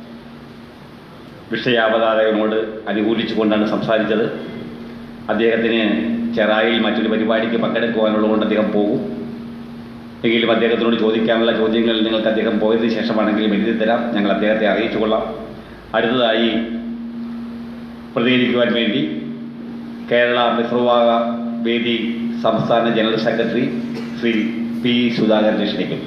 വിഷയാവതാരകനോട് അനുകൂലിച്ചുകൊണ്ടാണ് സംസാരിച്ചത് അദ്ദേഹത്തിന് ചെറായിൽ മറ്റൊരു പരിപാടിക്ക് പങ്കെടുക്കുവാനുള്ളതുകൊണ്ട് അദ്ദേഹം പോകും എങ്കിലും അദ്ദേഹത്തിനോട് ചോദിക്കാനുള്ള ചോദ്യങ്ങൾ നിങ്ങൾക്ക് അദ്ദേഹം പോയതിനു ശേഷമാണെങ്കിലും എഴുതി തരാം ഞങ്ങൾ അദ്ദേഹത്തെ അറിയിച്ചു കൊള്ളാം അടുത്തതായി പ്രതികരിക്കുവാൻ വേണ്ടി കേരള മിശ്രവാക വേദി സംസ്ഥാന ജനറൽ സെക്രട്ടറി ശ്രീ പി സുധാകരനെ ക്ഷണിക്കുന്നു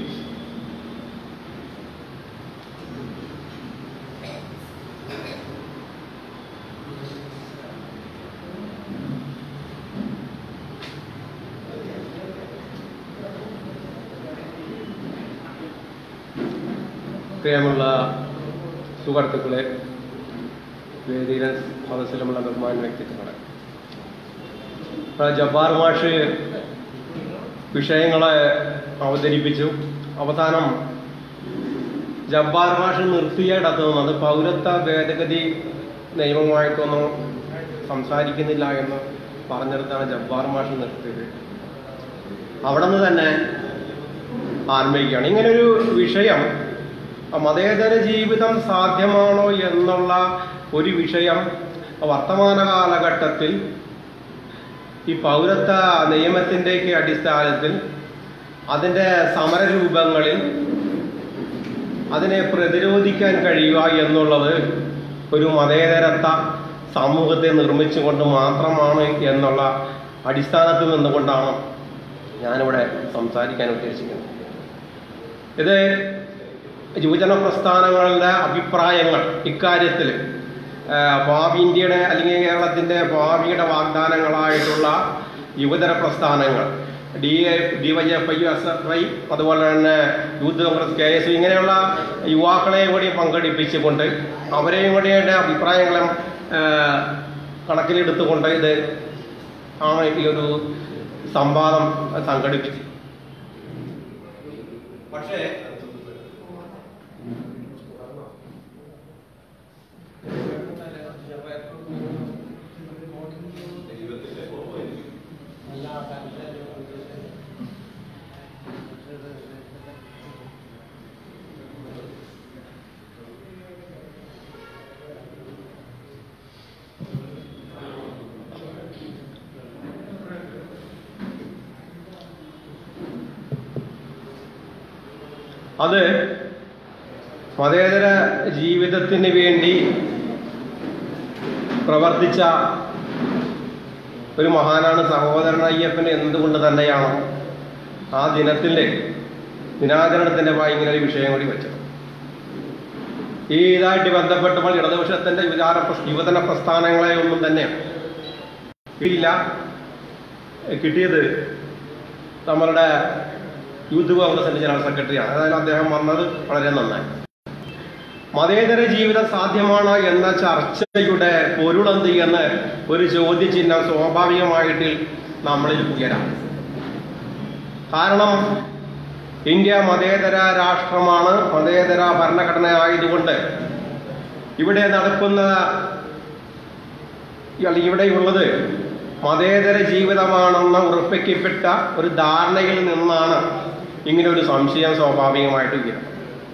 പ്രിയമുള്ള സുഹൃത്തുക്കളെ വേദിയിലെ സദസ്സിലുമുള്ള ബഹുമാന വ്യക്തിത്വങ്ങളെ ഇപ്പോൾ ജബ്ബാർ മാഷ് വിഷയങ്ങളെ അവതരിപ്പിച്ചു അവസാനം ജബ്ബാർ മാഷ് നിർത്തിയിടത്തുനിന്ന് അത് പൗരത്വ ഭേദഗതി നിയമമായിട്ടൊന്നും സംസാരിക്കുന്നില്ല എന്ന് പറഞ്ഞെടുത്താണ് ജബ്ബാർ മാഷ് നിർത്തിയത് അവിടെ നിന്ന് തന്നെ ആരംഭിക്കുകയാണ് ഇങ്ങനൊരു വിഷയം മതേതര ജീവിതം സാധ്യമാണോ എന്നുള്ള ഒരു വിഷയം വർത്തമാന കാലഘട്ടത്തിൽ ഈ പൗരത്വ നിയമത്തിൻ്റെയൊക്കെ അടിസ്ഥാനത്തിൽ അതിൻ്റെ സമരരൂപങ്ങളിൽ അതിനെ പ്രതിരോധിക്കാൻ കഴിയുക എന്നുള്ളത് ഒരു മതേതരത്വ സമൂഹത്തെ നിർമ്മിച്ചുകൊണ്ട് മാത്രമാണ് എന്നുള്ള അടിസ്ഥാനത്തിൽ നിന്നുകൊണ്ടാണ് ഞാനിവിടെ സംസാരിക്കാൻ ഉദ്ദേശിക്കുന്നത് ഇത് യുവജന പ്രസ്ഥാനങ്ങളുടെ അഭിപ്രായങ്ങൾ ഇക്കാര്യത്തിൽ ആ, ഭാവി ഇന്ത്യയുടെ അല്ലെങ്കിൽ കേരളത്തിൻ്റെ ഭാവിയുടെ വാഗ്ദാനങ്ങളായിട്ടുള്ള യുവജന പ്രസ്ഥാനങ്ങൾ ഡി എ ഡി വൈ എഫ് ഐ എസ് എഫ് ഐ അതുപോലെ തന്നെ യൂത്ത് കോൺഗ്രസ് കെ എസ് ഇങ്ങനെയുള്ള യുവാക്കളെയും കൂടി പങ്കെടുപ്പിച്ചുകൊണ്ട് അവരെയും കൂടി അഭിപ്രായങ്ങളും ആ, കണക്കിലെടുത്തുകൊണ്ട് ഇത് ആണ് ഈ ഒരു സംവാദം സംഘടിപ്പിച്ചത് പക്ഷേ അത് മതേതര ജീവിതത്തിന് വേണ്ടി പ്രവർത്തിച്ച ഒരു മഹാനാണ് സഹോദരൻ അയ്യപ്പൻ എന്തുകൊണ്ട് തന്നെയാണ് ആ ദിനത്തിൻ്റെ ദിനാചരണത്തിൻ്റെ ഇങ്ങനെ ഒരു വിഷയം കൂടി വെച്ചത് ഈ ഇതായിട്ട് ബന്ധപ്പെട്ടപ്പോൾ ഇടതുപക്ഷത്തിന്റെ വിചാര പ്രസ്- യുവജന പ്രസ്ഥാനങ്ങളെ ഒന്നും തന്നെ കിട്ടിയില്ല കിട്ടിയത് നമ്മളുടെ യൂത്ത് കോൺഗ്രസിന്റെ ജനറൽ സെക്രട്ടറിയാണ് അതായത് അദ്ദേഹം വന്നത് വളരെ നന്നായി മതേതര ജീവിതം സാധ്യമാണോ എന്ന ചർച്ചയുടെ പൊരുളെന്ത് എന്ന് ഒരു ചോദ്യചിഹ്നം സ്വാഭാവികമായിട്ട് നമ്മളിൽ ഉയരാം കാരണം ഇന്ത്യ മതേതര രാഷ്ട്രമാണ് മതേതര ഭരണഘടന ആയതുകൊണ്ട് ഇവിടെ നടക്കുന്ന അല്ലെങ്കിൽ ഇവിടെയുള്ളത് മതേതര ജീവിതമാണെന്ന് ഉറപ്പിക്കപ്പെട്ട ഒരു ധാരണയിൽ നിന്നാണ് ഇങ്ങനെ ഒരു സംശയം സ്വാഭാവികമായിട്ട് ഉയരുന്നത്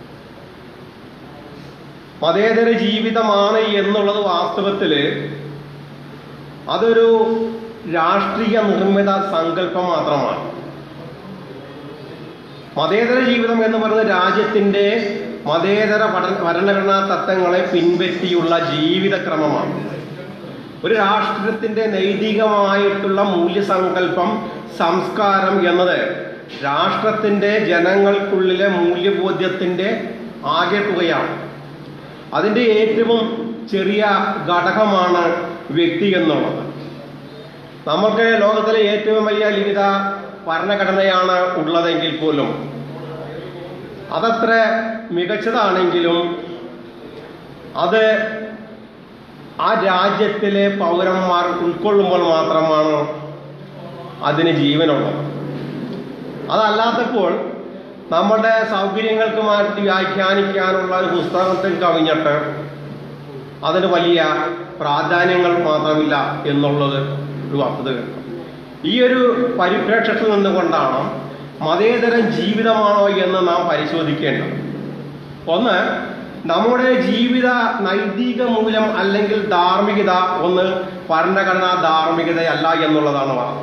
മതേതര ജീവിതമാണ് എന്നുള്ളത് വാസ്തവത്തിൽ അതൊരു രാഷ്ട്രീയ നിർമ്മിത സങ്കല്പം മാത്രമാണ് മതേതര ജീവിതം എന്ന് പറയുന്നത് രാജ്യത്തിന്റെ മതേതര പഠന ഭരണഘടനാ തത്വങ്ങളെ പിൻപറ്റിയുള്ള ജീവിതക്രമമാണ് ഒരു രാഷ്ട്രത്തിന്റെ നൈതികമായിട്ടുള്ള മൂല്യസങ്കല്പം സംസ്കാരം എന്നത് രാഷ്ട്രത്തിന്റെ ജനങ്ങൾക്കുള്ളിലെ മൂല്യബോധ്യത്തിന്റെ ആകെ തുകയാണ് അതിന്റെ ഏറ്റവും ചെറിയ ഘടകമാണ് വ്യക്തി എന്നുള്ളത് നമുക്ക് ലോകത്തിലെ ഏറ്റവും വലിയ ലിഖിത ഭരണഘടനയാണ് ഉള്ളതെങ്കിൽ പോലും അതത്ര മികച്ചതാണെങ്കിലും അത് ആ രാജ്യത്തിലെ പൗരന്മാർ ഉൾക്കൊള്ളുമ്പോൾ മാത്രമാണ് അതിന് ജീവനുള്ളത് അതല്ലാത്തപ്പോൾ നമ്മുടെ സൗകര്യങ്ങൾക്ക് മാറ്റി വ്യാഖ്യാനിക്കാനുള്ള ഒരു പുസ്തകത്തിൽ കവിഞ്ഞിട്ട് അതിന് വലിയ പ്രാധാന്യങ്ങൾ മാത്രമില്ല എന്നുള്ളത് ഒരു വസ്തുത ഈ ഒരു പരിപ്രേക്ഷത്തിൽ നിന്നുകൊണ്ടാണ് മതേതരം ജീവിതമാണോ എന്ന് നാം പരിശോധിക്കേണ്ടത് ഒന്ന് നമ്മുടെ ജീവിത നൈതിക മൂല്യം അല്ലെങ്കിൽ ധാർമ്മികത ഒന്ന് ഭരണഘടനാ ധാർമ്മികതയല്ല എന്നുള്ളതാണ് വാസ്തവം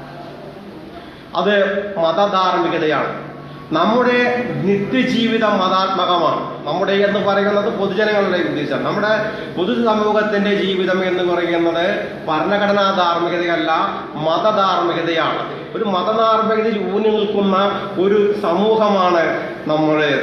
അത് മതധാർമ്മികതയാണ് നമ്മുടെ നിത്യജീവിതം മതാത്മകമാണ് നമ്മുടെ എന്ന് പറയുന്നത് പൊതുജനങ്ങളുടെ ഉദ്ദേശം നമ്മുടെ പൊതുസമൂഹത്തിന്റെ ജീവിതം എന്ന് പറയുന്നത് ഭരണഘടനാ ധാർമ്മികതയല്ല മതധാർമ്മികതയാണ് ഒരു മതധാർമ്മികതയിൽ ഊന്നി നിൽക്കുന്ന ഒരു സമൂഹമാണ് നമ്മുടേത്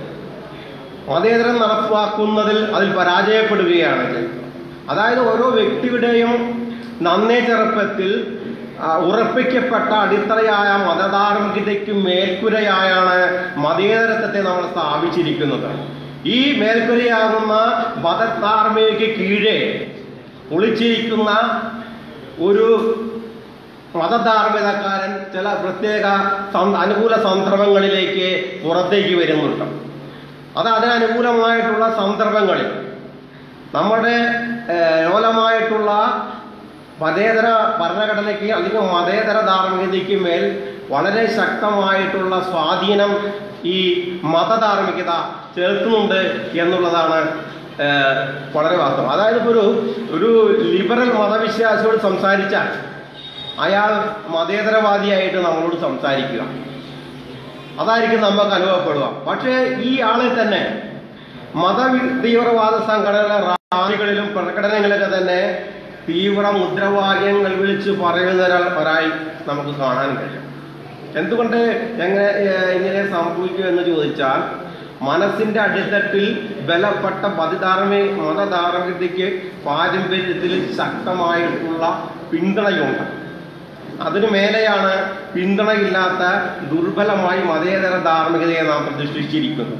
മതേതരം നടപ്പാക്കുന്നതിൽ അതിൽ പരാജയപ്പെടുകയാണ് ചെയ്യുന്നത് അതായത് ഓരോ വ്യക്തിയുടെയും നന്നേ ചെറുപ്പത്തിൽ ആ, ഉറപ്പിക്കപ്പെട്ട അടിത്തറയായ മതധാർമ്മികതയ്ക്ക് മേൽക്കുരയായാണ് മതേതരത്വത്തെ നമ്മൾ സ്ഥാപിച്ചിരിക്കുന്നത് ഈ മേൽക്കുരയാകുന്ന മതധാർമ്മികയ്ക്ക് കീഴേ ഒളിച്ചിരിക്കുന്ന ഒരു മതധാർമ്മികക്കാരൻ ചില പ്രത്യേക സം- അനുകൂല സന്ദർഭങ്ങളിലേക്ക് പുറത്തേക്ക് വരുന്നുണ്ട് അത് അതിനനുകൂലമായിട്ടുള്ള സന്ദർഭങ്ങളിൽ നമ്മുടെ ഏഹ്, ലോലമായിട്ടുള്ള മതേതര ഭരണഘടനയ്ക്ക് അല്ലെങ്കിൽ മതേതര ധാർമ്മികതയ്ക്ക് മേൽ വളരെ ശക്തമായിട്ടുള്ള സ്വാധീനം ഈ മതധാർമ്മികത ചെലുത്തുന്നുണ്ട് എന്നുള്ളതാണ് ഏഹ്, വളരെ വാസ്തവം അതായത് ഇപ്പോൾ ഒരു ഒരു ലിബറൽ മതവിശ്വാസിയോട് സംസാരിച്ചാൽ അയാൾ മതേതരവാദിയായിട്ട് നമ്മളോട് സംസാരിക്കുക അതായിരിക്കും നമുക്ക് അനുഭവപ്പെടുക പക്ഷേ ഈ ആളെ തന്നെ മത തീവ്രവാദ സംഘടനകളുടെ റാലികളിലും പ്രകടനങ്ങളിലൊക്കെ തന്നെ തീവ്ര മുദ്രാവാക്യങ്ങൾ വിളിച്ച് പറയുന്ന ഒരാൾ ഒരായി നമുക്ക് കാണാൻ കഴിയും എന്തുകൊണ്ട് എങ്ങനെ ഏഹ്, ഇങ്ങനെ സംഭവിക്കും എന്ന് ചോദിച്ചാൽ മനസ്സിന്റെ അടിത്തട്ടിൽ ബലപ്പെട്ട മതധാർമ്മിക മതധാർമ്മികതയ്ക്ക് പാരമ്പര്യത്തിൽ ശക്തമായിട്ടുള്ള പിന്തുണയുണ്ട് അതിനു മേലെയാണ് പിന്തുണയില്ലാത്ത ദുർബലമായി മതേതര ധാർമ്മികതയെ നാം പ്രതിഷ്ഠിച്ചിരിക്കുന്നത്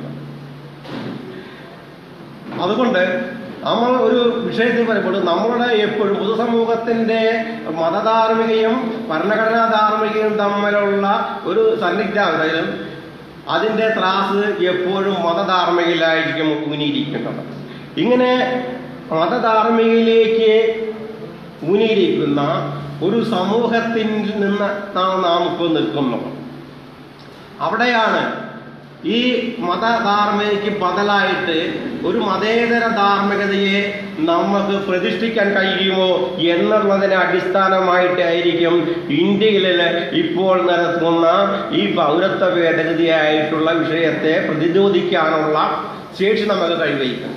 അതുകൊണ്ട് നമ്മൾ ഒരു വിഷയത്തിൽ പറയുമ്പോൾ നമ്മളുടെ എപ്പോഴും പൊതുസമൂഹത്തിന്റെ മതധാർമ്മികയും ഭരണഘടനാ ധാർമ്മികയും തമ്മിലുള്ള ഒരു സന്നിഗ്ധാവതയിലും അതിന്റെ ത്രാസ് എപ്പോഴും മതധാർമ്മികയിലായിരിക്കും ഊന്നിയിരിക്കുന്നത് ഇങ്ങനെ മതധാർമ്മികയിലേക്ക് ഊന്നിയിരിക്കുന്ന ഒരു സമൂഹത്തിൽ നിന്ന് നാം നാം ഇപ്പോൾ നിൽക്കുന്നത് അവിടെയാണ് ഈ മതധാർമ്മികയ്ക്ക് ബദലായിട്ട് ഒരു മതേതര ധാർമ്മികതയെ നമുക്ക് പ്രതിഷ്ഠിക്കാൻ കഴിയുമോ എന്നുള്ളതിനെ അടിസ്ഥാനമായിട്ടായിരിക്കും ഇന്ത്യയിൽ ഇപ്പോൾ നടത്തുന്ന ഈ പൗരത്വ ഭേദഗതിയായിട്ടുള്ള വിഷയത്തെ പ്രതിരോധിക്കാനുള്ള ശേഷി നമുക്ക് കൈവരിക്കണം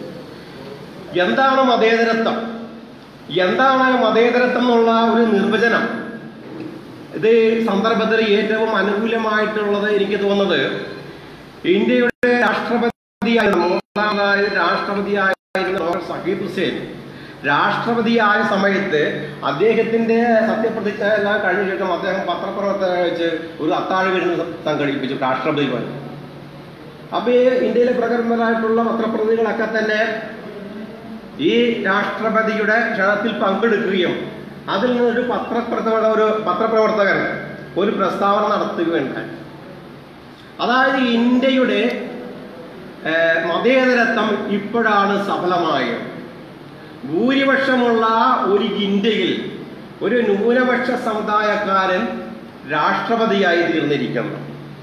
എന്താണ് മതേതരത്വം എന്താണ് മതേതരത്വം എന്നുള്ള ഒരു നിർവചനം ഇത് സന്ദർഭത്തിൽ ഏറ്റവും അനുകൂലമായിട്ടുള്ളത് എനിക്ക് തോന്നുന്നത് ഇന്ത്യയുടെ രാഷ്ട്രപതിയായിരുന്ന മൂന്നാമതായ രാഷ്ട്രപതിയായിരുന്ന ഡോക്ടർ സക്കീർ ഹുസൈൻ രാഷ്ട്രപതിയായ സമയത്ത് അദ്ദേഹത്തിന്റെ സത്യപ്രതിജ്ഞ എല്ലാം കഴിഞ്ഞ ശേഷം അദ്ദേഹം പത്രപ്രവർത്തകരെ വെച്ച് ഒരു അത്താഴ വിരുന്ന് സംഘടിപ്പിച്ചു രാഷ്ട്രപതി പോലെ അപ്പൊ ഈ ഇന്ത്യയിലെ പ്രഗത്ഭരായിട്ടുള്ള പത്രപ്രതികളൊക്കെ തന്നെ ഈ രാഷ്ട്രപതിയുടെ ക്ഷണത്തിൽ പങ്കെടുക്കുകയും അതിൽ നിന്നൊരു പത്രപ്രവർത്തക ഒരു പത്രപ്രവർത്തകൻ ഒരു പ്രസ്താവന നടത്തുകയുണ്ടായി അതായത് ഇന്ത്യയുടെ ഏഹ്, മതേതരത്വം ഇപ്പോഴാണ് സഫലമായത് ഭൂരിപക്ഷമുള്ള ഒരു ഇന്ത്യയിൽ ഒരു ന്യൂനപക്ഷ സമുദായക്കാരൻ രാഷ്ട്രപതിയായി തീർന്നിരിക്കുന്നു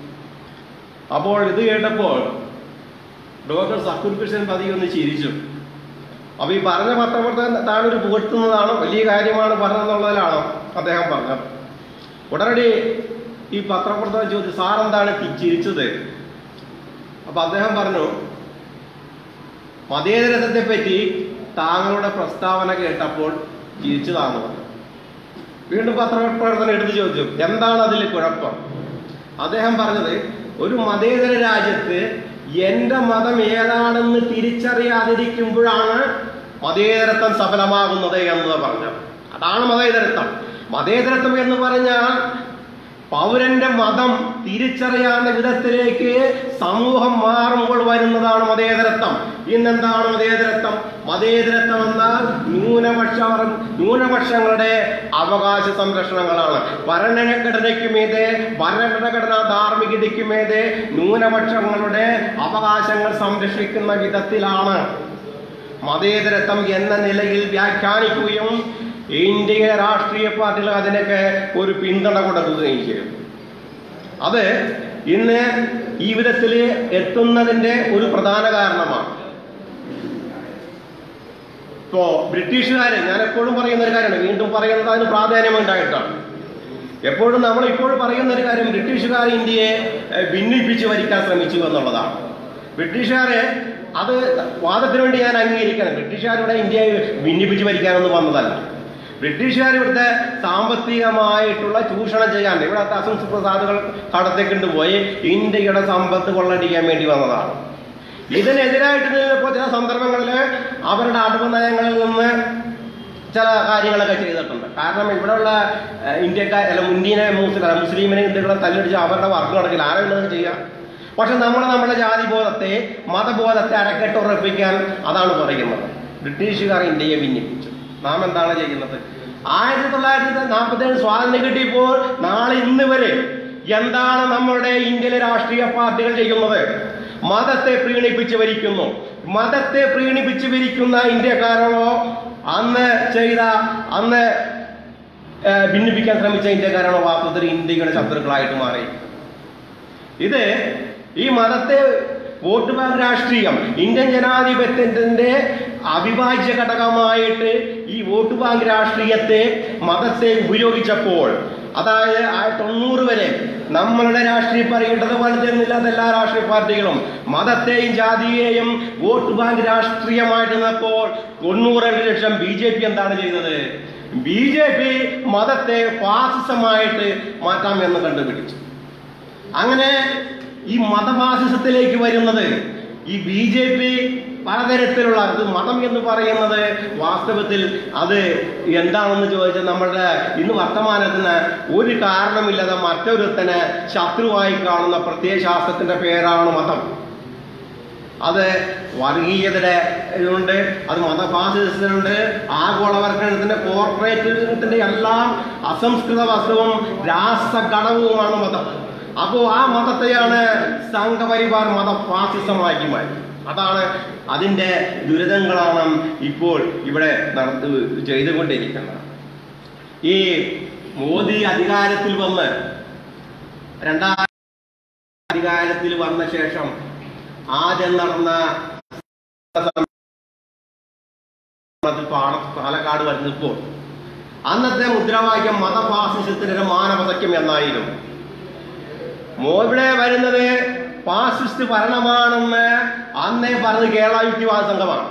അപ്പോൾ ഇത് കേട്ടപ്പോൾ ഡോക്ടർ സക്കുർ കൃഷ്ണൻ പതി ഒന്ന് ചിരിച്ചു അപ്പൊ ഈ പറഞ്ഞ പത്രപ്രവർത്തകൻ താനൊരു പുകഴ്ത്തുന്നതാണോ വലിയ കാര്യമാണ് പറഞ്ഞതെന്നുള്ളതിലാണോ അദ്ദേഹം പറഞ്ഞത് ഉടനടി ഈ പത്രപ്രവർത്തകൻ ചോദിച്ചു സാർ എന്താണ് തി- ചിരിച്ചത് അപ്പൊ അദ്ദേഹം പറഞ്ഞു മതേതരത്വത്തെ പറ്റി താങ്കളുടെ പ്രസ്താവന കേട്ടപ്പോൾ ചിരിച്ചതാണെന്ന് പറഞ്ഞു വീണ്ടും പത്രപ്രവർത്തനം എടുത്തു ചോദിച്ചു എന്താണ് അതിൽ കുഴപ്പം അദ്ദേഹം പറഞ്ഞത് ഒരു മതേതര രാജ്യത്ത് എന്റെ മതം ഏതാണെന്ന് തിരിച്ചറിയാതിരിക്കുമ്പോഴാണ് മതേതരത്വം സഫലമാകുന്നത് എന്ന് പറഞ്ഞത് അതാണ് മതേതരത്വം മതേതരത്വം എന്ന് പറഞ്ഞാൽ പൗരന്റെ മതം തിരിച്ചറിയാവുന്ന വിധത്തിലേക്ക് സമൂഹം മാറുമ്പോൾ വരുന്നതാണ് മതേതരത്വം ഇന്നെന്താണ് മതേതരത്വം മതേതരത്വം എന്നാൽ ന്യൂനപക്ഷ വർഗ- ന്യൂനപക്ഷങ്ങളുടെ അവകാശ സംരക്ഷണങ്ങളാണ് ഭരണഘടനയ്ക്ക് മീതെ ഭരണഘടനാ ധാർമ്മികതയ്ക്ക് മീതെ ന്യൂനപക്ഷങ്ങളുടെ അവകാശങ്ങൾ സംരക്ഷിക്കുന്ന വിധത്തിലാണ് മതേതരത്വം എന്ന നിലയിൽ വ്യാഖ്യാനിക്കുകയും ഇന്ത്യയിലെ രാഷ്ട്രീയ പാർട്ടികൾ അതിനൊക്കെ ഒരു പിന്തുണ കൊടുക്കുകയും ചെയ്യും അത് ഇന്ന് ഈ വിധത്തിൽ എത്തുന്നതിന്റെ ഒരു പ്രധാന കാരണമാണ് ഇപ്പോ ബ്രിട്ടീഷുകാര് ഞാൻ എപ്പോഴും പറയുന്ന ഒരു കാര്യമാണ് വീണ്ടും പറയുന്നത് അതിന് പ്രാധാന്യം ഉണ്ടായിട്ടാണ് എപ്പോഴും നമ്മൾ ഇപ്പോൾ പറയുന്ന ഒരു കാര്യം ബ്രിട്ടീഷുകാർ ഇന്ത്യയെ ഏഹ്, ഭിന്നിപ്പിച്ച് ഭരിക്കാൻ ശ്രമിച്ചു എന്നുള്ളതാണ് ബ്രിട്ടീഷുകാരെ അത് വാദത്തിന് വേണ്ടി ഞാൻ അംഗീകരിക്കണം ബ്രിട്ടീഷുകാരുടെ ഇന്ത്യയെ ഭിന്നിപ്പിച്ച് ഭരിക്കാനൊന്നും വന്നതല്ല ബ്രിട്ടീഷുകാർ ഇവിടുത്തെ സാമ്പത്തികമായിട്ടുള്ള ചൂഷണം ചെയ്യാൻ ഇവിടുത്തെ അസംസ്കൃത സാധുകൾ കടത്തിക്കൊണ്ട് പോയി ഇന്ത്യയുടെ സമ്പത്ത് കൊള്ളടിക്കാൻ വേണ്ടി വന്നതാണ് ഇതിനെതിരായിട്ട് നിന്നപ്പോൾ ചില സന്ദർഭങ്ങളിൽ അവരുടെ അടവ് നയങ്ങളിൽ നിന്ന് ചില കാര്യങ്ങളൊക്കെ ചെയ്തിട്ടുണ്ട് കാരണം ഇവിടെയുള്ള ഏഹ്, ഇന്ത്യക്കാർ അല്ല മുന്നീനെ മുസ്ലിം അല്ല, മുസ്ലിമിനെ ഹിന്ദുക്കളെ തല്ലിടിച്ച് അവരുടെ വർക്ക് നടക്കില്ല ആരെങ്കിലും ചെയ്യുക പക്ഷെ നമ്മൾ നമ്മുടെ ജാതിബോധത്തെ മതബോധത്തെ അരക്കെട്ടുറപ്പിക്കാൻ അതാണ് പറയുന്നത് ബ്രിട്ടീഷുകാർ ഇന്ത്യയെ ഭിന്നിപ്പിച്ചു നാം എന്താണ് ചെയ്യുന്നത് ആയിരത്തി തൊള്ളായിരത്തി നാൽപ്പത്തി ഏഴ് സ്വാതന്ത്ര്യം കിട്ടിയപ്പോൾ നാളെ ഇന്ന് വരെ എന്താണ് നമ്മുടെ ഇന്ത്യയിലെ രാഷ്ട്രീയ പാർട്ടികൾ ചെയ്യുന്നത് മതത്തെ പ്രീണിപ്പിച്ച് ഭരിക്കുന്നു മതത്തെ പ്രീണിപ്പിച്ച് ഭരിക്കുന്ന ഇന്ത്യക്കാരാണോ അന്ന് ചെയ്ത അന്ന് ഏഹ്, ഭിന്നിപ്പിക്കാൻ ശ്രമിച്ച ഇന്ത്യക്കാരാണോ വാസ്തവത്തിൽ ഇന്ത്യയുടെ ശത്രുക്കളായിട്ട് മാറി ഇത് ഈ മതത്തെ വോട്ട് ബാങ്ക് രാഷ്ട്രീയം ഇന്ത്യൻ ജനാധിപത്യത്തിന്റെ അവിഭാജ്യ ഘടകമായിട്ട് ഈ വോട്ട് ബാങ്ക് രാഷ്ട്രീയത്തെ മതത്തെ ഉപയോഗിച്ചപ്പോൾ അതായത് ആയിരത്തി തൊണ്ണൂറ് വരെ നമ്മളുടെ രാഷ്ട്രീയ പറയേണ്ടത് വലുതെന്നില്ലാത്ത എല്ലാ രാഷ്ട്രീയ പാർട്ടികളും മതത്തെയും ജാതിയെയും വോട്ട് ബാങ്ക് രാഷ്ട്രീയമായിട്ട് നിന്നപ്പോൾ തൊണ്ണൂറ് ലക്ഷം ബി ജെ പി എന്താണ് ചെയ്തത് ബി ജെ പി മതത്തെ ഫാസിസമായിട്ട് മാറ്റാം എന്ന് കണ്ടുപിടിച്ചു അങ്ങനെ ഈ മതഫാസിസത്തിലേക്ക് വരുന്നത് ഈ ബി ജെ പി പലതരത്തിലുള്ള ഇത് മതം എന്ന് പറയുന്നത് വാസ്തവത്തിൽ അത് എന്താണെന്ന് ചോദിച്ചാൽ നമ്മളുടെ ഇന്ന് വർത്തമാനത്തിന് ഒരു കാരണമില്ലാതെ മറ്റൊരുത്തനെ ശത്രുവായി കാണുന്ന പ്രത്യയശാസ്ത്രത്തിന്റെ പേരാണ് മതം അത് വർഗീയതയുടെ ഇതുണ്ട് അത് മതഫാസിസത്തിനുണ്ട് ആഗോളവൽക്കരണത്തിന്റെ കോർപ്പറേറ്റിന്റെ എല്ലാം അസംസ്കൃത വസ്തുവും രാസഘടകവുമാണ് മതം അപ്പോ ആ മതത്തെയാണ് സംഘപരിവാർ മത ഫാസിസമാക്കി മാറ്റി അതാണ് അതിന്റെ ദുരിതങ്ങളാണ് ഇപ്പോൾ ഇവിടെ നടത്തു ചെയ്തുകൊണ്ടിരിക്കുന്നത് ഈ മോദി അധികാരത്തിൽ വന്ന് രണ്ടായിരത്തി അധികാരത്തിൽ വന്ന ശേഷം ആദ്യം നടന്ന പാണ- പാലക്കാട് വരുന്നപ്പോൾ അന്നത്തെ മുദ്രാവാക്യം മതഫാസിസത്തിന്റെ മാനവസഖ്യം എന്നായിരുന്നു മോ ഇവിടെ വരുന്നത് ഫാസിസ്റ്റ് ഭരണമാണെന്ന് അന്നേ പറഞ്ഞത് കേരള യുക്തിവാദ സംഘമാണ്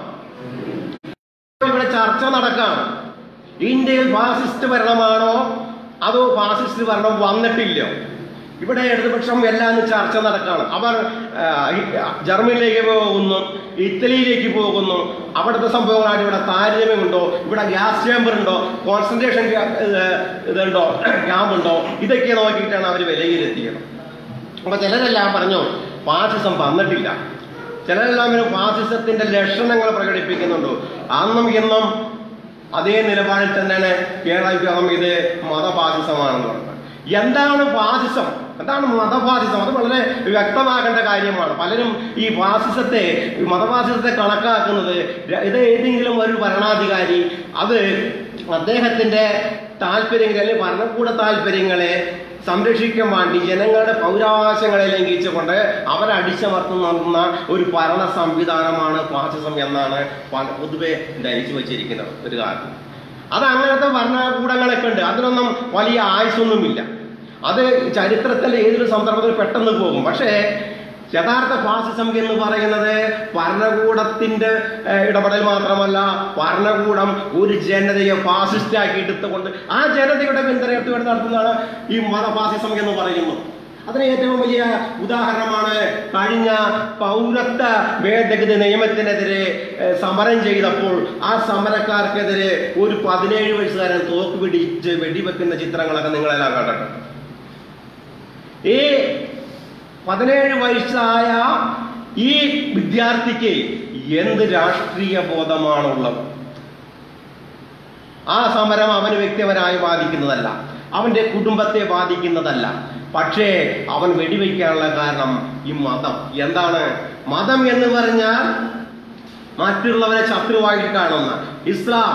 ഇവിടെ ചർച്ച നടക്കാം ഇന്ത്യയിൽ ഫാസിസ്റ്റ് ഭരണമാണോ അതോ ഫാസിസ്റ്റ് ഭരണം വന്നിട്ടില്ലോ ഇവിടെ ഇടതുപക്ഷം എല്ലാം ചർച്ച നടക്കാണ് അവർ ആ, ഈ- ജർമ്മനിയിലേക്ക് പോകുന്നു ഇറ്റലിയിലേക്ക് പോകുന്നു അവിടുത്തെ സംഭവങ്ങളായിട്ട് ഇവിടെ താരതമ്യമുണ്ടോ ഇവിടെ ഗ്യാസ് ചേമ്പർ ഉണ്ടോ കോൺസെൻട്രേഷൻ ഇതുണ്ടോ ക്യാമ്പ് ഉണ്ടോ ഇതൊക്കെ നോക്കിയിട്ടാണ് അവർ വിലയിരുത്തിയത് അപ്പൊ ചിലരെല്ലാം പറഞ്ഞു ഫാസിസം വന്നിട്ടില്ല ചിലരെല്ലാം ഇങ്ങനെ ഫാസിസത്തിന്റെ ലക്ഷണങ്ങൾ പ്രകടിപ്പിക്കുന്നുണ്ട് അന്നും ഇന്നും അതേ നിലപാടിൽ തന്നെയാണ് കേരള വിഭാഗം ഇത് മതഫാസിസമാണെന്ന് പറഞ്ഞത് എന്താണ് ഫാസിസം എന്താണ് മതഫാസിസം അത് വളരെ വ്യക്തമാക്കേണ്ട കാര്യമാണ് പലരും ഈ ഫാസിസത്തെ ഈ മതഫാസിസത്തെ കണക്കാക്കുന്നത് ര- ഇത് ഏതെങ്കിലും ഒരു ഭരണാധികാരി അത് അദ്ദേഹത്തിന്റെ താല്പര്യങ്ങൾ അല്ലെങ്കിൽ ഭരണകൂട താല്പര്യങ്ങളെ സംരക്ഷിക്കാൻ വേണ്ടി ജനങ്ങളുടെ പൗരാവകാശങ്ങളെ ലംഘിച്ചുകൊണ്ട് അവരെ അടിച്ചമർത്തുന്ന ഒരു ഭരണ സംവിധാനമാണ് ഫാസിസം എന്നാണ് പ- പൊതുവെ ധരിച്ചു വച്ചിരിക്കുന്നത് ഒരു കാര്യം അത് അങ്ങനത്തെ ഭരണകൂടങ്ങളൊക്കെ ഉണ്ട് അതിനൊന്നും വലിയ ആയുസൊന്നുമില്ല അത് ചരിത്രത്തിൽ ഏതൊരു സന്ദർഭത്തിൽ പെട്ടെന്ന് പോകും പക്ഷേ യഥാർത്ഥ ഫാസിസം എന്ന് പറയുന്നത് ഭരണകൂടത്തിന്റെ ഏഹ്, ഇടപെടൽ മാത്രമല്ല ഭരണകൂടം ഒരു ജനതയെ ഫാസിസ്റ്റ് ആക്കി എടുത്തുകൊണ്ട് ആ ജനതയുടെ പിന്തുണയിട്ട് നടത്തുന്നതാണ് ഈ മത ഫാസിസം എന്ന് പറയുന്നു അതിന് ഏറ്റവും വലിയ ഉദാഹരണമാണ് കഴിഞ്ഞ പൗരത്വ ഭേദഗതി നിയമത്തിനെതിരെ ഏഹ്, സമരം ചെയ്തപ്പോൾ ആ സമരക്കാർക്കെതിരെ ഒരു പതിനേഴ് വയസ്സുകാരൻ തോക്ക് പിടിച്ച് വെടിവെക്കുന്ന ചിത്രങ്ങളൊക്കെ നിങ്ങളെല്ലാം കണ്ടിട്ടുണ്ട് ഈ പതിനേഴ് വയസ്സായ ഈ വിദ്യാർത്ഥിക്ക് എന്ത് രാഷ്ട്രീയ ബോധമാണുള്ളത് ആ സമരം അവന് വ്യക്തിപരമായി ബാധിക്കുന്നതല്ല അവന്റെ കുടുംബത്തെ ബാധിക്കുന്നതല്ല പക്ഷേ അവൻ വെടിവെക്കാനുള്ള കാരണം ഈ മതം എന്താണ് മതം എന്ന് പറഞ്ഞാൽ മറ്റുള്ളവരെ ശത്രുവായിട്ട് കാണുന്ന ഇസ്ലാം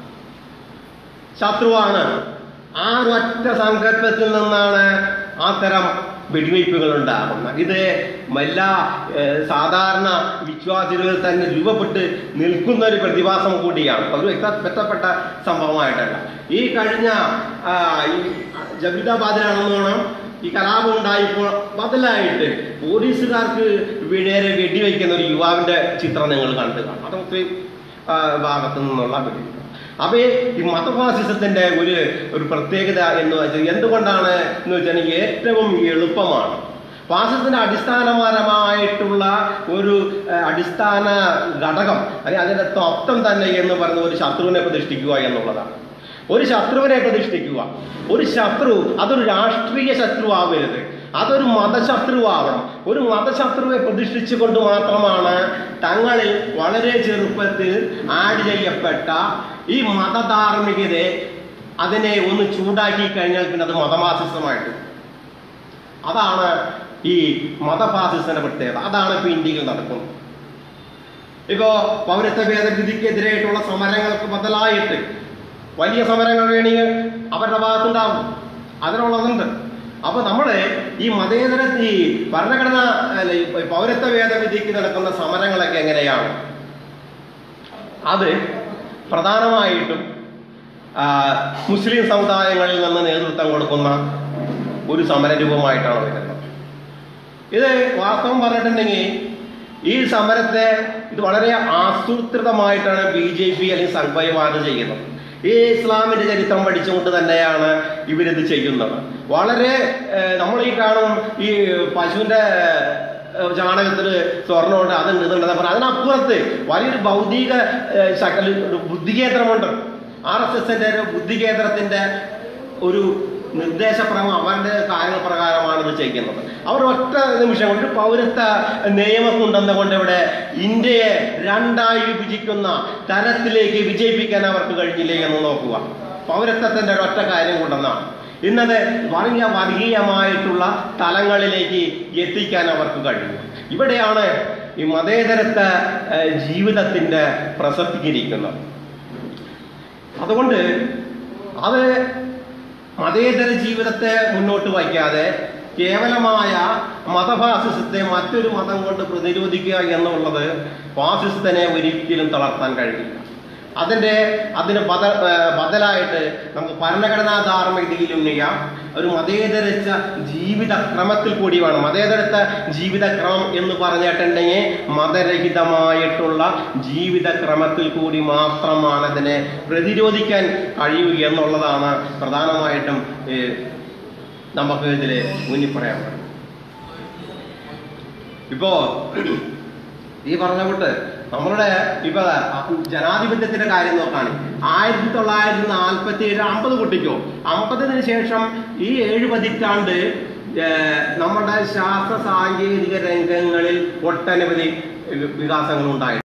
ശത്രുവാണ് ആ ഒറ്റ സങ്കല്പത്തിൽ നിന്നാണ് അത്തരം വെടിവയ്പ്പുകൾ ഉണ്ടാകുന്നത് ഇത് എല്ലാ ഏഹ്, സാധാരണ വിശ്വാസികളിൽ തന്നെ രൂപപ്പെട്ട് നിൽക്കുന്ന ഒരു പ്രതിഭാസം കൂടിയാണ് ഒരു വ്യക്ത വ്യക്തപ്പെട്ട സംഭവമായിട്ടല്ല ഈ കഴിഞ്ഞ ആ, ഈ ജബിതാബാദിലാണെന്ന് വേണം ഈ കലാപം ഉണ്ടായപ്പോൾ ബദലായിട്ട് പോലീസുകാർക്ക് നേരെ വെടിവെക്കുന്ന ഒരു യുവാവിന്റെ ചിത്രം നിങ്ങൾ കണ്ടു കാണും അത് മുസ്ലിം ആ, ഭാഗത്തു നിന്നുള്ള വെടിവെപ്പ് അപ്പൊ ഈ മതഫാസിസത്തിന്റെ ഒരു ഒരു പ്രത്യേകത എന്ന് വെച്ചാൽ എന്തുകൊണ്ടാണ് എന്ന് വെച്ചാൽ ഏറ്റവും എളുപ്പമാണ് ഫാസിസത്തിന്റെ അടിസ്ഥാനപരമായിട്ടുള്ള ഒരു ഏഹ്, അടിസ്ഥാന ഘടകം അല്ലെങ്കിൽ അതിന്റെ തത്വം തന്നെ എന്ന് പറയുന്ന ഒരു ശത്രുവിനെ പ്രതിഷ്ഠിക്കുക എന്നുള്ളതാണ് ഒരു ശത്രുവിനെ പ്രതിഷ്ഠിക്കുക ഒരു ശത്രു അതൊരു രാഷ്ട്രീയ ശത്രു ആവരുത് അതൊരു മതശത്രുവാവണം ഒരു മതശത്രുവെ പ്രതിഷ്ഠിച്ചുകൊണ്ട് മാത്രമാണ് തങ്ങളിൽ വളരെ ചെറുപ്പത്തിൽ ആഡ് ചെയ്യപ്പെട്ട ഈ മതധാർമ്മികതയെ അതിനെ ഒന്ന് ചൂടാക്കി കഴിഞ്ഞാൽ പിന്നെ അത് മതമാസിസമായിട്ട് അതാണ് ഈ മതഫാസിസത്തിന്റെ പ്രത്യേകത അതാണ് ഇപ്പൊ ഇന്ത്യയിൽ നടക്കുന്നത് ഇപ്പോ പൗരത്വ ഭേദഗതിക്കെതിരായിട്ടുള്ള സമരങ്ങൾക്ക് ബദലായിട്ട് വലിയ സമരങ്ങൾ വേണമെങ്കിൽ അവരുടെ ഭാഗത്തുണ്ടാവും അതിനുള്ളതുണ്ട് അപ്പൊ നമ്മള് ഈ മതേതര ഈ ഭരണഘടന അല്ല, ഈ പൗരത്വ ഭേദഗതിക്ക് നടക്കുന്ന സമരങ്ങളൊക്കെ എങ്ങനെയാണ് അത് പ്രധാനമായിട്ടും ആ, മുസ്ലിം സമുദായങ്ങളിൽ നിന്ന് നേതൃത്വം കൊടുക്കുന്ന ഒരു സമരരൂപമായിട്ടാണ് വരുന്നത് ഇത് വാസ്തവം പറഞ്ഞിട്ടുണ്ടെങ്കിൽ ഈ സമരത്തെ ഇത് വളരെ ആസൂത്രിതമായിട്ടാണ് ബി ജെ പി അല്ലെങ്കിൽ സംഘപരിവാദം ചെയ്യുന്നത് ഈ ഇസ്ലാമിന്റെ ചരിത്രം പഠിച്ചുകൊണ്ട് തന്നെയാണ് ഇവരിത് ചെയ്യുന്നത് വളരെ ഏഹ്, നമ്മൾ ഈ കാണും ഈ പശുവിന്റെ ഏഹ്, ചാണകത്തിൽ സ്വർണ്ണമുണ്ട് അതുണ്ട് ഇതുണ്ട് പറഞ്ഞാൽ അതിനപ്പുറത്ത് വലിയൊരു ഭൗതിക ഏഹ്, ശകല ഒരു ബുദ്ധികേന്ദ്രമുണ്ട് ആർ എസ് എസിന്റെ ഒരു ബുദ്ധികേന്ദ്രത്തിന്റെ ഒരു നിർദ്ദേശപ്രമം അവരുടെ കാര്യപ്രകാരമാണ് ഇത് ചെയ്യുന്നത് അവർ ഒറ്റ നിമിഷം കൊണ്ട് പൗരത്വ നിയമം കൊണ്ടുവന്നുകൊണ്ട് ഇവിടെ ഇന്ത്യയെ രണ്ടായി വിഭജിക്കുന്ന തരത്തിലേക്ക് വിജയിപ്പിക്കാൻ അവർക്ക് കഴിഞ്ഞില്ലേ എന്ന് നോക്കുക പൗരത്വത്തിന്റെ ഒരൊറ്റ കാര്യം കൊണ്ടെന്നാണ് ഇന്നത് വലിയ വർഗീയമായിട്ടുള്ള തലങ്ങളിലേക്ക് എത്തിക്കാൻ അവർക്ക് കഴിഞ്ഞു ഇവിടെയാണ് ഈ മതേതരത്വ ഏഹ്, ജീവിതത്തിന്റെ പ്രസക്തിയിരിക്കുന്നത് അതുകൊണ്ട് അത് മതേതര ജീവിതത്തെ മുന്നോട്ട് വയ്ക്കാതെ കേവലമായ മതഫാസിസത്തെ മറ്റൊരു മതം കൊണ്ട് പ്രതിരോധിക്കുക എന്നുള്ളത് ഫാസിസത്തിനെ ഒരിക്കലും തളർത്താൻ കഴിയില്ല അതിൻ്റെ അതിന് ബദ ഏഹ് ബദലായിട്ട് നമുക്ക് ഭരണഘടനാ ധാർമ്മികതയിലുണ്ണിയ ഒരു മതേതരച്ച ജീവിതക്രമത്തിൽ കൂടി വേണം മതേതരത്ത ജീവിതക്രമം എന്ന് പറഞ്ഞിട്ടുണ്ടെങ്കിൽ മതരഹിതമായിട്ടുള്ള ജീവിതക്രമത്തിൽ കൂടി മാത്രമാണ് അതിനെ പ്രതിരോധിക്കാൻ കഴിയൂ എന്നുള്ളതാണ് പ്രധാനമായിട്ടും ഏഹ്, നമുക്ക് ഇതിൽ മുന്നിൽ പറയാൻ പറ്റും ഇപ്പോ ഈ പറഞ്ഞ കൂട്ട് നമ്മളുടെ ഇപ്പൊ ജനാധിപത്യത്തിന്റെ കാര്യം നോക്കാണ് ആയിരത്തി തൊള്ളായിരത്തി നാൽപ്പത്തി ഏഴ് അമ്പത് കുട്ടിക്കോ അമ്പതിന് ശേഷം ഈ ഏഴ് പതിറ്റാണ്ട് ഏഹ്, നമ്മുടെ ശാസ്ത്ര സാങ്കേതിക രംഗങ്ങളിൽ ഒട്ടനവധി വികാസങ്ങൾ ഉണ്ടായി